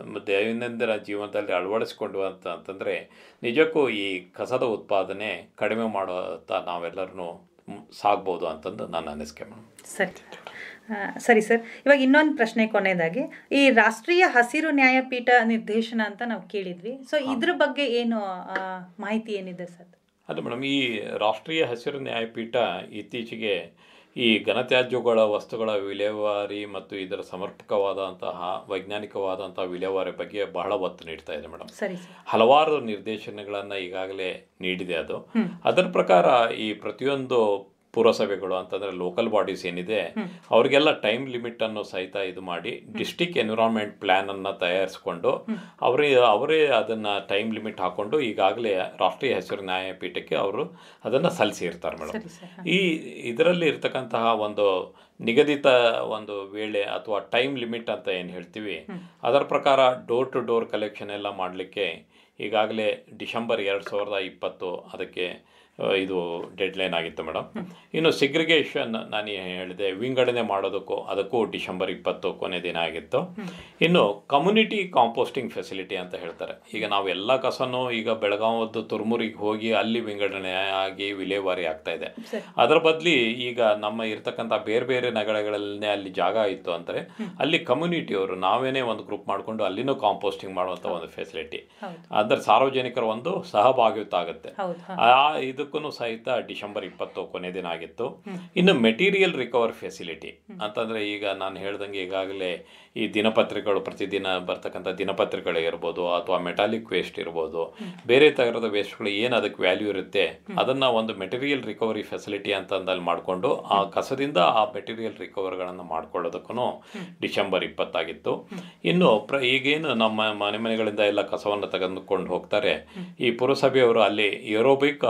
ದೈನಂದಿನ ಜೀವನದಲ್ಲಿ ಅಳವಡಿಸ್ಕೊಂಡು ಅಂತ ಅಂತಂದರೆ ನಿಜಕ್ಕೂ ಈ ಕಸದ ಉತ್ಪಾದನೆ ಕಡಿಮೆ ಮಾಡುತ್ತಾ ನಾವೆಲ್ಲರೂ ಸಾಗ್ಬೋದು ಅಂತಂದು ನನ್ನ ಅನಿಸಿಕೆ ಮೇಡಮ್
ಸರಿ ಆ, ಸರಿ ಸರ್ ಇವಾಗ ಇನ್ನೊಂದು ಪ್ರಶ್ನೆ ಕೊನೆಯದಾಗಿ ಈ ರಾಷ್ಟ್ರೀಯ ಹಸಿರು ನ್ಯಾಯಪೀಠ ನಿರ್ದೇಶನ ಅಂತ ನಾವು ಕೇಳಿದ್ವಿ ಸೊ ಇದ್ರ ಬಗ್ಗೆ ಏನು ಆ, ಮಾಹಿತಿ ಏನಿದೆ ಸರ್
ಅಲ್ಲ ಮೇಡಮ್ ಈ ರಾಷ್ಟ್ರೀಯ ಹಸಿರು ನ್ಯಾಯಪೀಠ ಇತ್ತೀಚೆಗೆ ಈ ಘನತ್ಯಾಜ್ಯಗಳ ವಸ್ತುಗಳ ವಿಲೇವಾರಿ ಮತ್ತು ಇದರ ಸಮರ್ಪಕವಾದಂತಹ ವೈಜ್ಞಾನಿಕವಾದಂತಹ ವಿಲೇವಾರಿ ಬಗ್ಗೆ ಬಹಳ ಒತ್ತು ನೀಡ್ತಾ ಇದೆ ಮೇಡಮ್
ಸರಿ ಸರ್
ಹಲವಾರು ನಿರ್ದೇಶನಗಳನ್ನು ಈಗಾಗಲೇ ನೀಡಿದೆ ಅದು ಅದರ ಪ್ರಕಾರ ಈ ಪ್ರತಿಯೊಂದು ಪುರಸಭೆಗಳು ಅಂತಂದ್ರೆ ಲೋಕಲ್ ಬಾಡೀಸ್ ಏನಿದೆ ಅವರಿಗೆಲ್ಲ ಟೈಮ್ ಲಿಮಿಟ್ ಅನ್ನು ಸಹಿತ ಇದು ಮಾಡಿ ಡಿಸ್ಟಿಕ್ ಎನ್ವಿರಾನ್ಮೆಂಟ್ ಪ್ಲಾನ್ ಅನ್ನ ತಯಾರಿಸಿಕೊಂಡು ಅವರೇ ಅವರೇ ಅದನ್ನ ಟೈಮ್ ಲಿಮಿಟ್ ಹಾಕೊಂಡು ಈಗಾಗಲೇ ರಾಷ್ಟ್ರೀಯ ಹಸಿರು ನ್ಯಾಯಪೀಠಕ್ಕೆ ಅವರು ಅದನ್ನ ಸಲ್ಲಿಸಿರ್ತಾರೆ ಮೇಡಮ್
ಸರಿ ಸರ್
ಈ ಇದರಲ್ಲಿ ಇರ್ತಕ್ಕಂತಹ ಒಂದು ನಿಗದಿತ ಒಂದು ವೇಳೆ ಅಥವಾ ಟೈಮ್ ಲಿಮಿಟ್ ಅಂತ ಏನು ಹೇಳ್ತೀವಿ ಅದರ ಪ್ರಕಾರ ಡೋರ್ ಟು ಡೋರ್ ಕಲೆಕ್ಷನ್ ಎಲ್ಲ ಮಾಡಲಿಕ್ಕೆ ಈಗಾಗಲೇ ಡಿಸೆಂಬರ್ ಎರಡು ಸಾವಿರದ ಇಪ್ಪತ್ತು ಅದಕ್ಕೆ ಆ, ಇದು ಡೆಡ್ಲೈನ್ ಆಗಿತ್ತು ಮೇಡಮ್ ಇನ್ನು ಸಿಗ್ರಿಗೇಷನ್ ನಾನು ಏನ್ ಹೇಳಿದೆ ವಿಂಗಡಣೆ ಮಾಡೋದಕ್ಕೂ ಅದಕ್ಕೂ ಡಿಸೆಂಬರ್ ಇಪ್ಪತ್ತು ಕೊನೆ ದಿನ ಆಗಿತ್ತು ಇನ್ನು ಕಮ್ಯುನಿಟಿ ಕಾಂಪೋಸ್ಟಿಂಗ್ ಫೆಸಿಲಿಟಿ ಅಂತ ಹೇಳ್ತಾರೆ ಈಗ ನಾವು ಎಲ್ಲ ಕಸನೂ ಈಗ ಬೆಳಗಾವದ್ದು ತುರ್ಮುರಿಗೆ ಹೋಗಿ ಅಲ್ಲಿ ವಿಂಗಡಣೆ ಆಗಿ ವಿಲೇವಾರಿ ಆಗ್ತಾ ಇದೆ ಅದರ ಬದಲಿ ಈಗ ನಮ್ಮ ಇರ್ತಕ್ಕಂಥ ಬೇರೆ ಬೇರೆ ನಗರಗಳಲ್ಲೇ ಅಲ್ಲಿ ಜಾಗ ಇತ್ತು ಅಂದರೆ ಅಲ್ಲಿ ಕಮ್ಯುನಿಟಿಯವರು ನಾವೇನೇ ಒಂದು ಗ್ರೂಪ್ ಮಾಡಿಕೊಂಡು ಅಲ್ಲಿನೂ ಕಾಂಪೋಸ್ಟಿಂಗ್ ಮಾಡುವಂಥ ಒಂದು ಫೆಸಿಲಿಟಿ ಅಂದ್ರೆ ಸಾರ್ವಜನಿಕರ ಒಂದು ಸಹಭಾಗಿತ್ವ ಆಗುತ್ತೆ
ಹೌದು
ಆ ಇದಕ್ಕೂ ಸಹಿತ ಡಿಸೆಂಬರ್ ಇಪ್ಪತ್ತು ಕೊನೆ ದಿನ ಆಗಿತ್ತು ಇನ್ನು ಮೆಟೀರಿಯಲ್ ರಿಕವರ್ ಫೆಸಿಲಿಟಿ ಅಂತಂದ್ರೆ ಈಗ ನಾನು ಹೇಳ್ದಂಗೆ ಈಗಾಗಲೇ ಈ ದಿನಪತ್ರಿಕೆಗಳು ಪ್ರತಿದಿನ ಬರ್ತಕ್ಕಂಥ ದಿನಪತ್ರಿಕೆಗಳು ಇರ್ಬೋದು ಅಥವಾ ಮೆಟಾಲಿಕ್ ವೇಸ್ಟ್ ಇರ್ಬೋದು ಬೇರೆ ಥರದ ವೇಸ್ಟ್ಗಳು ಏನು ಅದಕ್ಕೆ ವ್ಯಾಲ್ಯೂ ಇರುತ್ತೆ ಅದನ್ನ ಒಂದು ಮೆಟೀರಿಯಲ್ ರಿಕವರಿ ಫೆಸಿಲಿಟಿ ಅಂತಂದಲ್ಲಿ ಮಾಡಿಕೊಂಡು ಆ ಕಸದಿಂದ ಆ ಮೆಟೀರಿಯಲ್ ರಿಕವರ್ಗಳನ್ನು ಮಾಡ್ಕೊಳ್ಳೋದಕ್ಕೂ ಡಿಸೆಂಬರ್ ಇಪ್ಪತ್ತಾಗಿತ್ತು ಇನ್ನು ಪ್ರ ಈಗೇನು ನಮ್ಮ ಮನೆ ಮನೆಗಳಿಂದ ಎಲ್ಲ ಕಸವನ್ನು ತೆಗೆದುಕೊಂಡು ಹೋಗ್ತಾರೆ ಈ ಪುರಸಭೆಯವರು ಅಲ್ಲಿ ಏರೋಬಿಕ್ ಅಥವಾ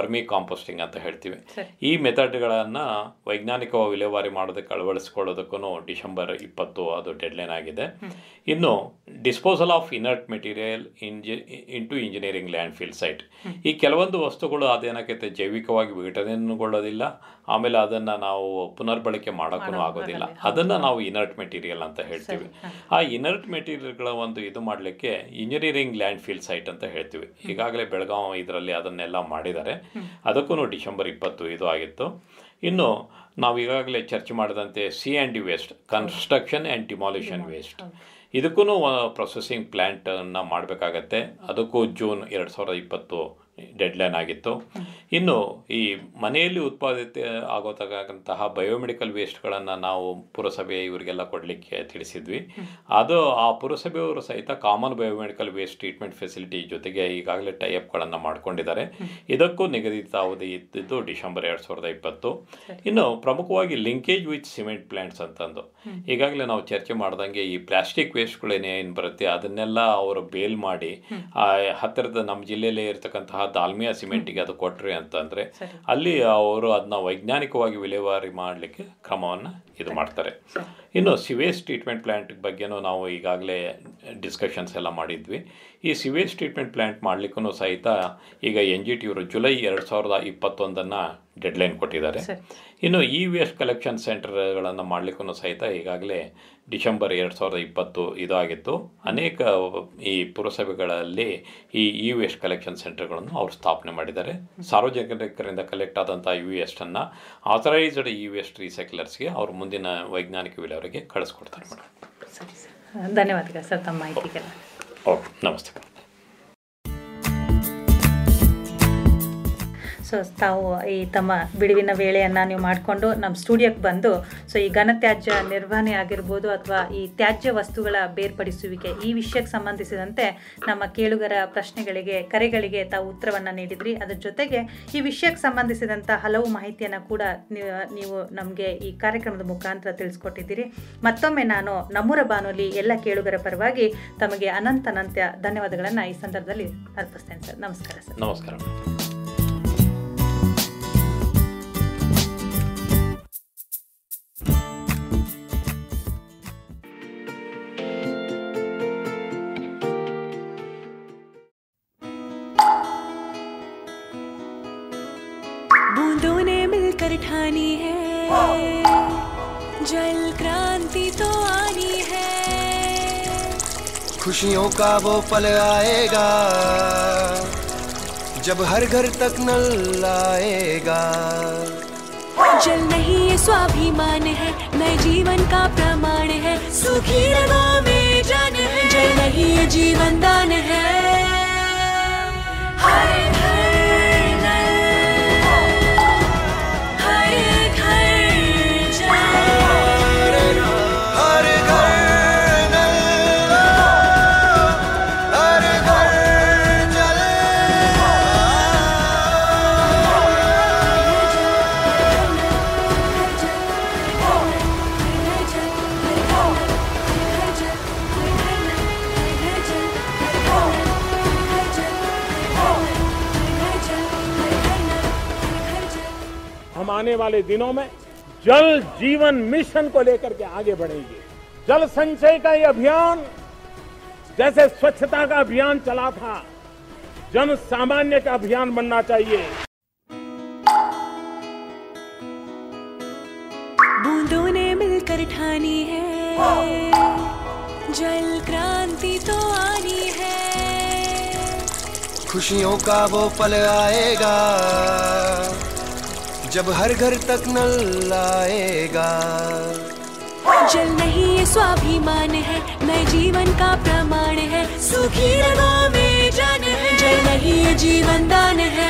ವರ್ಮಿ ಕಾಂಪೋಸ್ಟಿಂಗ್ ಅಂತ ಹೇಳ್ತೀವಿ ಈ ಮೆಥಡ್ಗಳನ್ನು ವೈಜ್ಞಾನಿಕವಾಗಿ ವಿಲೇವಾರಿ ಮಾಡೋದಕ್ಕೆ ಅಳವಡಿಸ್ಕೊಳ್ಳೋದಕ್ಕೂ ಡಿಸೆಂಬರ್ ಇಪ್ಪತ್ತು ಅದು ಡೆಡ್ಲೈನ್ ಆಗಿದೆ ಇನ್ನು ಡಿಸ್ಪೋಸಲ್ ಆಫ್ ಇನರ್ಟ್ ಮೆಟೀರಿಯಲ್ ಇಂಜಿ into engineering landfill site ಈ ಕೆಲವೊಂದು ವಸ್ತುಗಳು ಅದೇನಕ್ಕೆ ಜೈವಿಕವಾಗಿ ವಿಘಟನೆಗೊಳ್ಳೋದಿಲ್ಲ ಆಮೇಲೆ ಅದನ್ನು ನಾವು ಪುನರ್ಬಳಕೆ ಮಾಡೋಕ್ಕೂ ಆಗೋದಿಲ್ಲ ಅದನ್ನು ನಾವು ಇನರ್ಟ್ ಮೆಟೀರಿಯಲ್ ಅಂತ ಹೇಳ್ತೀವಿ ಆ ಇನರ್ಟ್ ಮೆಟೀರಿಯಲ್ಗಳ ಒಂದು ಇದು ಮಾಡಲಿಕ್ಕೆ ಇಂಜಿನಿಯರಿಂಗ್ ಲ್ಯಾಂಡ್ ಫೀಲ್ಡ್ ಸೈಟ್ ಅಂತ ಹೇಳ್ತೀವಿ ಈಗಾಗಲೇ ಬೆಳಗಾವಿ ಇದರಲ್ಲಿ ಅದನ್ನೆಲ್ಲ ಮಾಡಿದ್ದಾರೆ ಅದಕ್ಕೂ ಡಿಸೆಂಬರ್ ಇಪ್ಪತ್ತು ಇದು ಆಗಿತ್ತು ಇನ್ನು ನಾವು ಈಗಾಗಲೇ ಚರ್ಚೆ ಮಾಡಿದಂತೆ C and D waste construction and demolition waste ಇದಕ್ಕೂ ಪ್ರೊಸೆಸಿಂಗ್ ಪ್ಲ್ಯಾಂಟನ್ನು ಮಾಡಬೇಕಾಗತ್ತೆ ಅದಕ್ಕೂ ಜೂನ್ ಎರಡು ಸಾವಿರದ ಇಪ್ಪತ್ತು ಡೆಡ್ಲೈನ್ ಆಗಿತ್ತು ಇನ್ನು ಈ ಮನೆಯಲ್ಲಿ ಉತ್ಪಾದಿತ ಆಗೋತಕ್ಕಂತಹ ಬಯೋಮೆಡಿಕಲ್ ವೇಸ್ಟ್ಗಳನ್ನು ನಾವು ಪುರಸಭೆ ಇವರಿಗೆಲ್ಲ ಕೊಡಲಿಕ್ಕೆ ತಿಳಿಸಿದ್ವಿ ಅದು ಆ ಪುರಸಭೆಯವರು ಸಹಿತ common biomedical waste treatment facility ಜೊತೆಗೆ ಈಗಾಗಲೇ ಟೈಅಪ್ಗಳನ್ನು ಮಾಡ್ಕೊಂಡಿದ್ದಾರೆ ಇದಕ್ಕೂ ನಿಗದಿತ ಅವಧಿ ಇದ್ದಿದ್ದು ಡಿಸೆಂಬರ್ ಎರಡು ಸಾವಿರದ ಇಪ್ಪತ್ತು ಇನ್ನು ಪ್ರಮುಖವಾಗಿ ಲಿಂಕೇಜ್ ವಿತ್ ಸಿಮೆಂಟ್ ಪ್ಲ್ಯಾಂಟ್ಸ್ ಅಂತಂದು ಈಗಾಗಲೇ ನಾವು ಚರ್ಚೆ ಮಾಡ್ದಂಗೆ ಈ ಪ್ಲಾಸ್ಟಿಕ್ ವೇಸ್ಟ್ಗಳೇನೇನು ಬರುತ್ತೆ ಅದನ್ನೆಲ್ಲ ಅವರು ಬೇಲ್ ಮಾಡಿ ಆ ಹತ್ತಿರದ ನಮ್ಮ ಜಿಲ್ಲೆಯಲ್ಲೇ ಇರತಕ್ಕಂತಹ ದಾಲ್ಮಿಯಾ ಸಿಮೆಂಟಿಗೆ ಅದು ಕೊಟ್ರಿ ಅಂತಂದರೆ ಅಲ್ಲಿ ಅವರು ಅದನ್ನ ವೈಜ್ಞಾನಿಕವಾಗಿ ವಿಲೇವಾರಿ ಮಾಡಲಿಕ್ಕೆ ಕ್ರಮವನ್ನು ಇದು ಮಾಡ್ತಾರೆ ಇನ್ನು ಸಿವೇಜ್ ಟ್ರೀಟ್ಮೆಂಟ್ ಪ್ಲ್ಯಾಂಟ್ ಬಗ್ಗೆನೂ ನಾವು ಈಗಾಗಲೇ ಡಿಸ್ಕಷನ್ಸ್ ಎಲ್ಲ ಮಾಡಿದ್ವಿ ಈ ಸಿವೇಜ್ ಟ್ರೀಟ್ಮೆಂಟ್ ಪ್ಲ್ಯಾಂಟ್ ಮಾಡಲಿಕ್ಕೂ ಸಹಿತ ಈಗ ಎನ್ ಜಿ ಟಿ ಅವರು ಜುಲೈ ಎರಡು ಸಾವಿರದ ಇಪ್ಪತ್ತೊಂದನ್ನು ಡೆಡ್ಲೈನ್ ಕೊಟ್ಟಿದ್ದಾರೆ ಇನ್ನು ಇ ವೇಸ್ಟ್ ಕಲೆಕ್ಷನ್ ಸೆಂಟರ್ಗಳನ್ನು ಮಾಡಲಿಕ್ಕೂ ಸಹಿತ ಈಗಾಗಲೇ ಡಿಸೆಂಬರ್ ಎರಡು ಸಾವಿರದ ಇಪ್ಪತ್ತು ಇದಾಗಿತ್ತು ಅನೇಕ ಈ ಪುರಸಭೆಗಳಲ್ಲಿ ಈ ಇ ವೇಸ್ಟ್ ಕಲೆಕ್ಷನ್ ಸೆಂಟರ್ಗಳನ್ನು ಅವರು ಸ್ಥಾಪನೆ ಮಾಡಿದ್ದಾರೆ ಸಾರ್ವಜನಿಕರಿಂದ ಕಲೆಕ್ಟ್ ಆದಂಥ ಇ ವೇಸ್ಟನ್ನು ಆಥರೈಸ್ಡ್ ಇ ವೇಸ್ಟ್ ರೀಸೈಕ್ಲರ್ಸ್ಗೆ ಅವರು ಮುಂದಿನ ವೈಜ್ಞಾನಿಕ ವಿಲೇವರಿಗೆ ಕಳಿಸ್ಕೊಡ್ತಾರೆ ಮೇಡಮ್
ಸರಿ ಸರ್ ಧನ್ಯವಾದಗಳು ಸರ್ ತಮ್ಮ ಮಾಹಿತಿಗೆಲ್ಲ
ಓಕೆ ನಮಸ್ತೆ
ಸೊ ತಾವು ಈ ತಮ್ಮ ಬಿಡುವಿನ ವೇಳೆಯನ್ನು ನೀವು ಮಾಡಿಕೊಂಡು ನಮ್ಮ ಸ್ಟುಡಿಯೋಕ್ಕೆ ಬಂದು ಸೊ ಈ ಘನತ್ಯಾಜ್ಯ ನಿರ್ವಹಣೆ ಆಗಿರ್ಬೋದು ಅಥವಾ ಈ ತ್ಯಾಜ್ಯ ವಸ್ತುಗಳ ಬೇರ್ಪಡಿಸುವಿಕೆ ಈ ವಿಷಯಕ್ಕೆ ಸಂಬಂಧಿಸಿದಂತೆ ನಮ್ಮ ಕೇಳುಗರ ಪ್ರಶ್ನೆಗಳಿಗೆ ಕರೆಗಳಿಗೆ ತಾವು ಉತ್ತರವನ್ನು ನೀಡಿದ್ರಿ ಅದ್ರ ಜೊತೆಗೆ ಈ ವಿಷಯಕ್ಕೆ ಸಂಬಂಧಿಸಿದಂಥ ಹಲವು ಮಾಹಿತಿಯನ್ನು ಕೂಡ ನೀವು ನೀವು ನಮಗೆ ಈ ಕಾರ್ಯಕ್ರಮದ ಮುಖಾಂತರ ತಿಳಿಸ್ಕೊಟ್ಟಿದ್ದೀರಿ ಮತ್ತೊಮ್ಮೆ ನಾನು ನಮ್ಮೂರ ಬಾನುಲಿ ಎಲ್ಲ ಕೇಳುಗರ ಪರವಾಗಿ ತಮಗೆ ಅನಂತ ಅನಂತ ಧನ್ಯವಾದಗಳನ್ನು ಈ ಸಂದರ್ಭದಲ್ಲಿ ಅರ್ಪಿಸ್ತೇನೆ ಸರ್ ನಮಸ್ಕಾರ ಸರ್
ನಮಸ್ಕಾರ
बूंदों ने मिलकर ठानी है जल क्रांति तो आनी है
खुशियों का वो पल आएगा जब हर घर तक नल आएगा
जल नहीं ये स्वाभिमान है नए जीवन का प्रमाण है सुखी रगों में जान है जल नहीं ये जीवन दान है हर घर नल, हर घर जल।
हर घर नल हर घर जल
हम आने वाले दिनों में जल जीवन मिशन को लेकर के आगे बढ़ेंगे जल संचय का ये अभियान जैसे स्वच्छता का अभियान चला था जन सामान्य का अभियान बनना चाहिए
बूंदों ने मिलकर ठानी है जल क्रांति तो आनी है
खुशियों का वो पल आएगा जब हर घर तक नल आएगा
जल नहीं ये स्वाभिमान है नए जीवन का प्रमाण है सुखी रगों में जान है जल नहीं ये जीवन दान है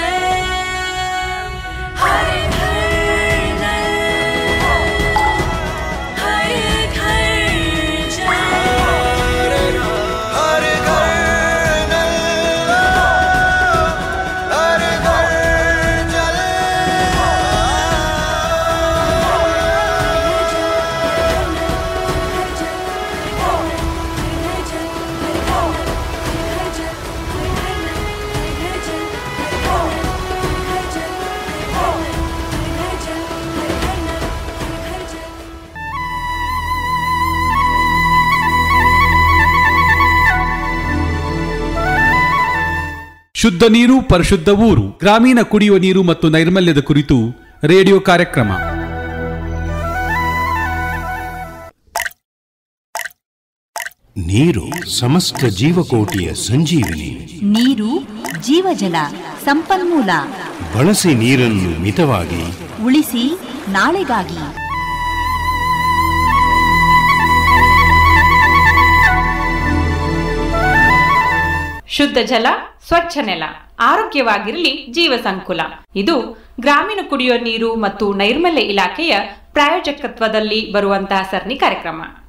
हर घर नल, हर घर जल।
हर घर नल हर घर जल
हर
ಶುದ್ಧ ನೀರು ಪರಿಶುದ್ಧ ಊರು ಗ್ರಾಮೀಣ ಕುಡಿಯುವ ನೀರು ಮತ್ತು ನೈರ್ಮಲ್ಯದ ಕುರಿತು ರೇಡಿಯೋ ಕಾರ್ಯಕ್ರಮ
ನೀರು ಸಮಸ್ತ ಜೀವಕೋಟಿಯ ಸಂಜೀವಿನಿ
ನೀರು ಜೀವಜಲ ಸಂಪನ್ಮೂಲ
ಬಳಸಿ ನೀರನ್ನು ಮಿತವಾಗಿ
ಉಳಿಸಿ ನಾಳೆಗಾಗಿ
ಶುದ್ಧ ಜಲ ಸ್ವಚ್ಛ ನೆಲ ಆರೋಗ್ಯವಾಗಿರಲಿ ಜೀವ ಸಂಕುಲ ಇದು ಗ್ರಾಮೀಣ ಕುಡಿಯುವ ನೀರು ಮತ್ತು ನೈರ್ಮಲ್ಯ ಇಲಾಖೆಯ ಪ್ರಾಯೋಜಕತ್ವದಲ್ಲಿ ಬರುವಂತಹ ಸರಣಿ ಕಾರ್ಯಕ್ರಮ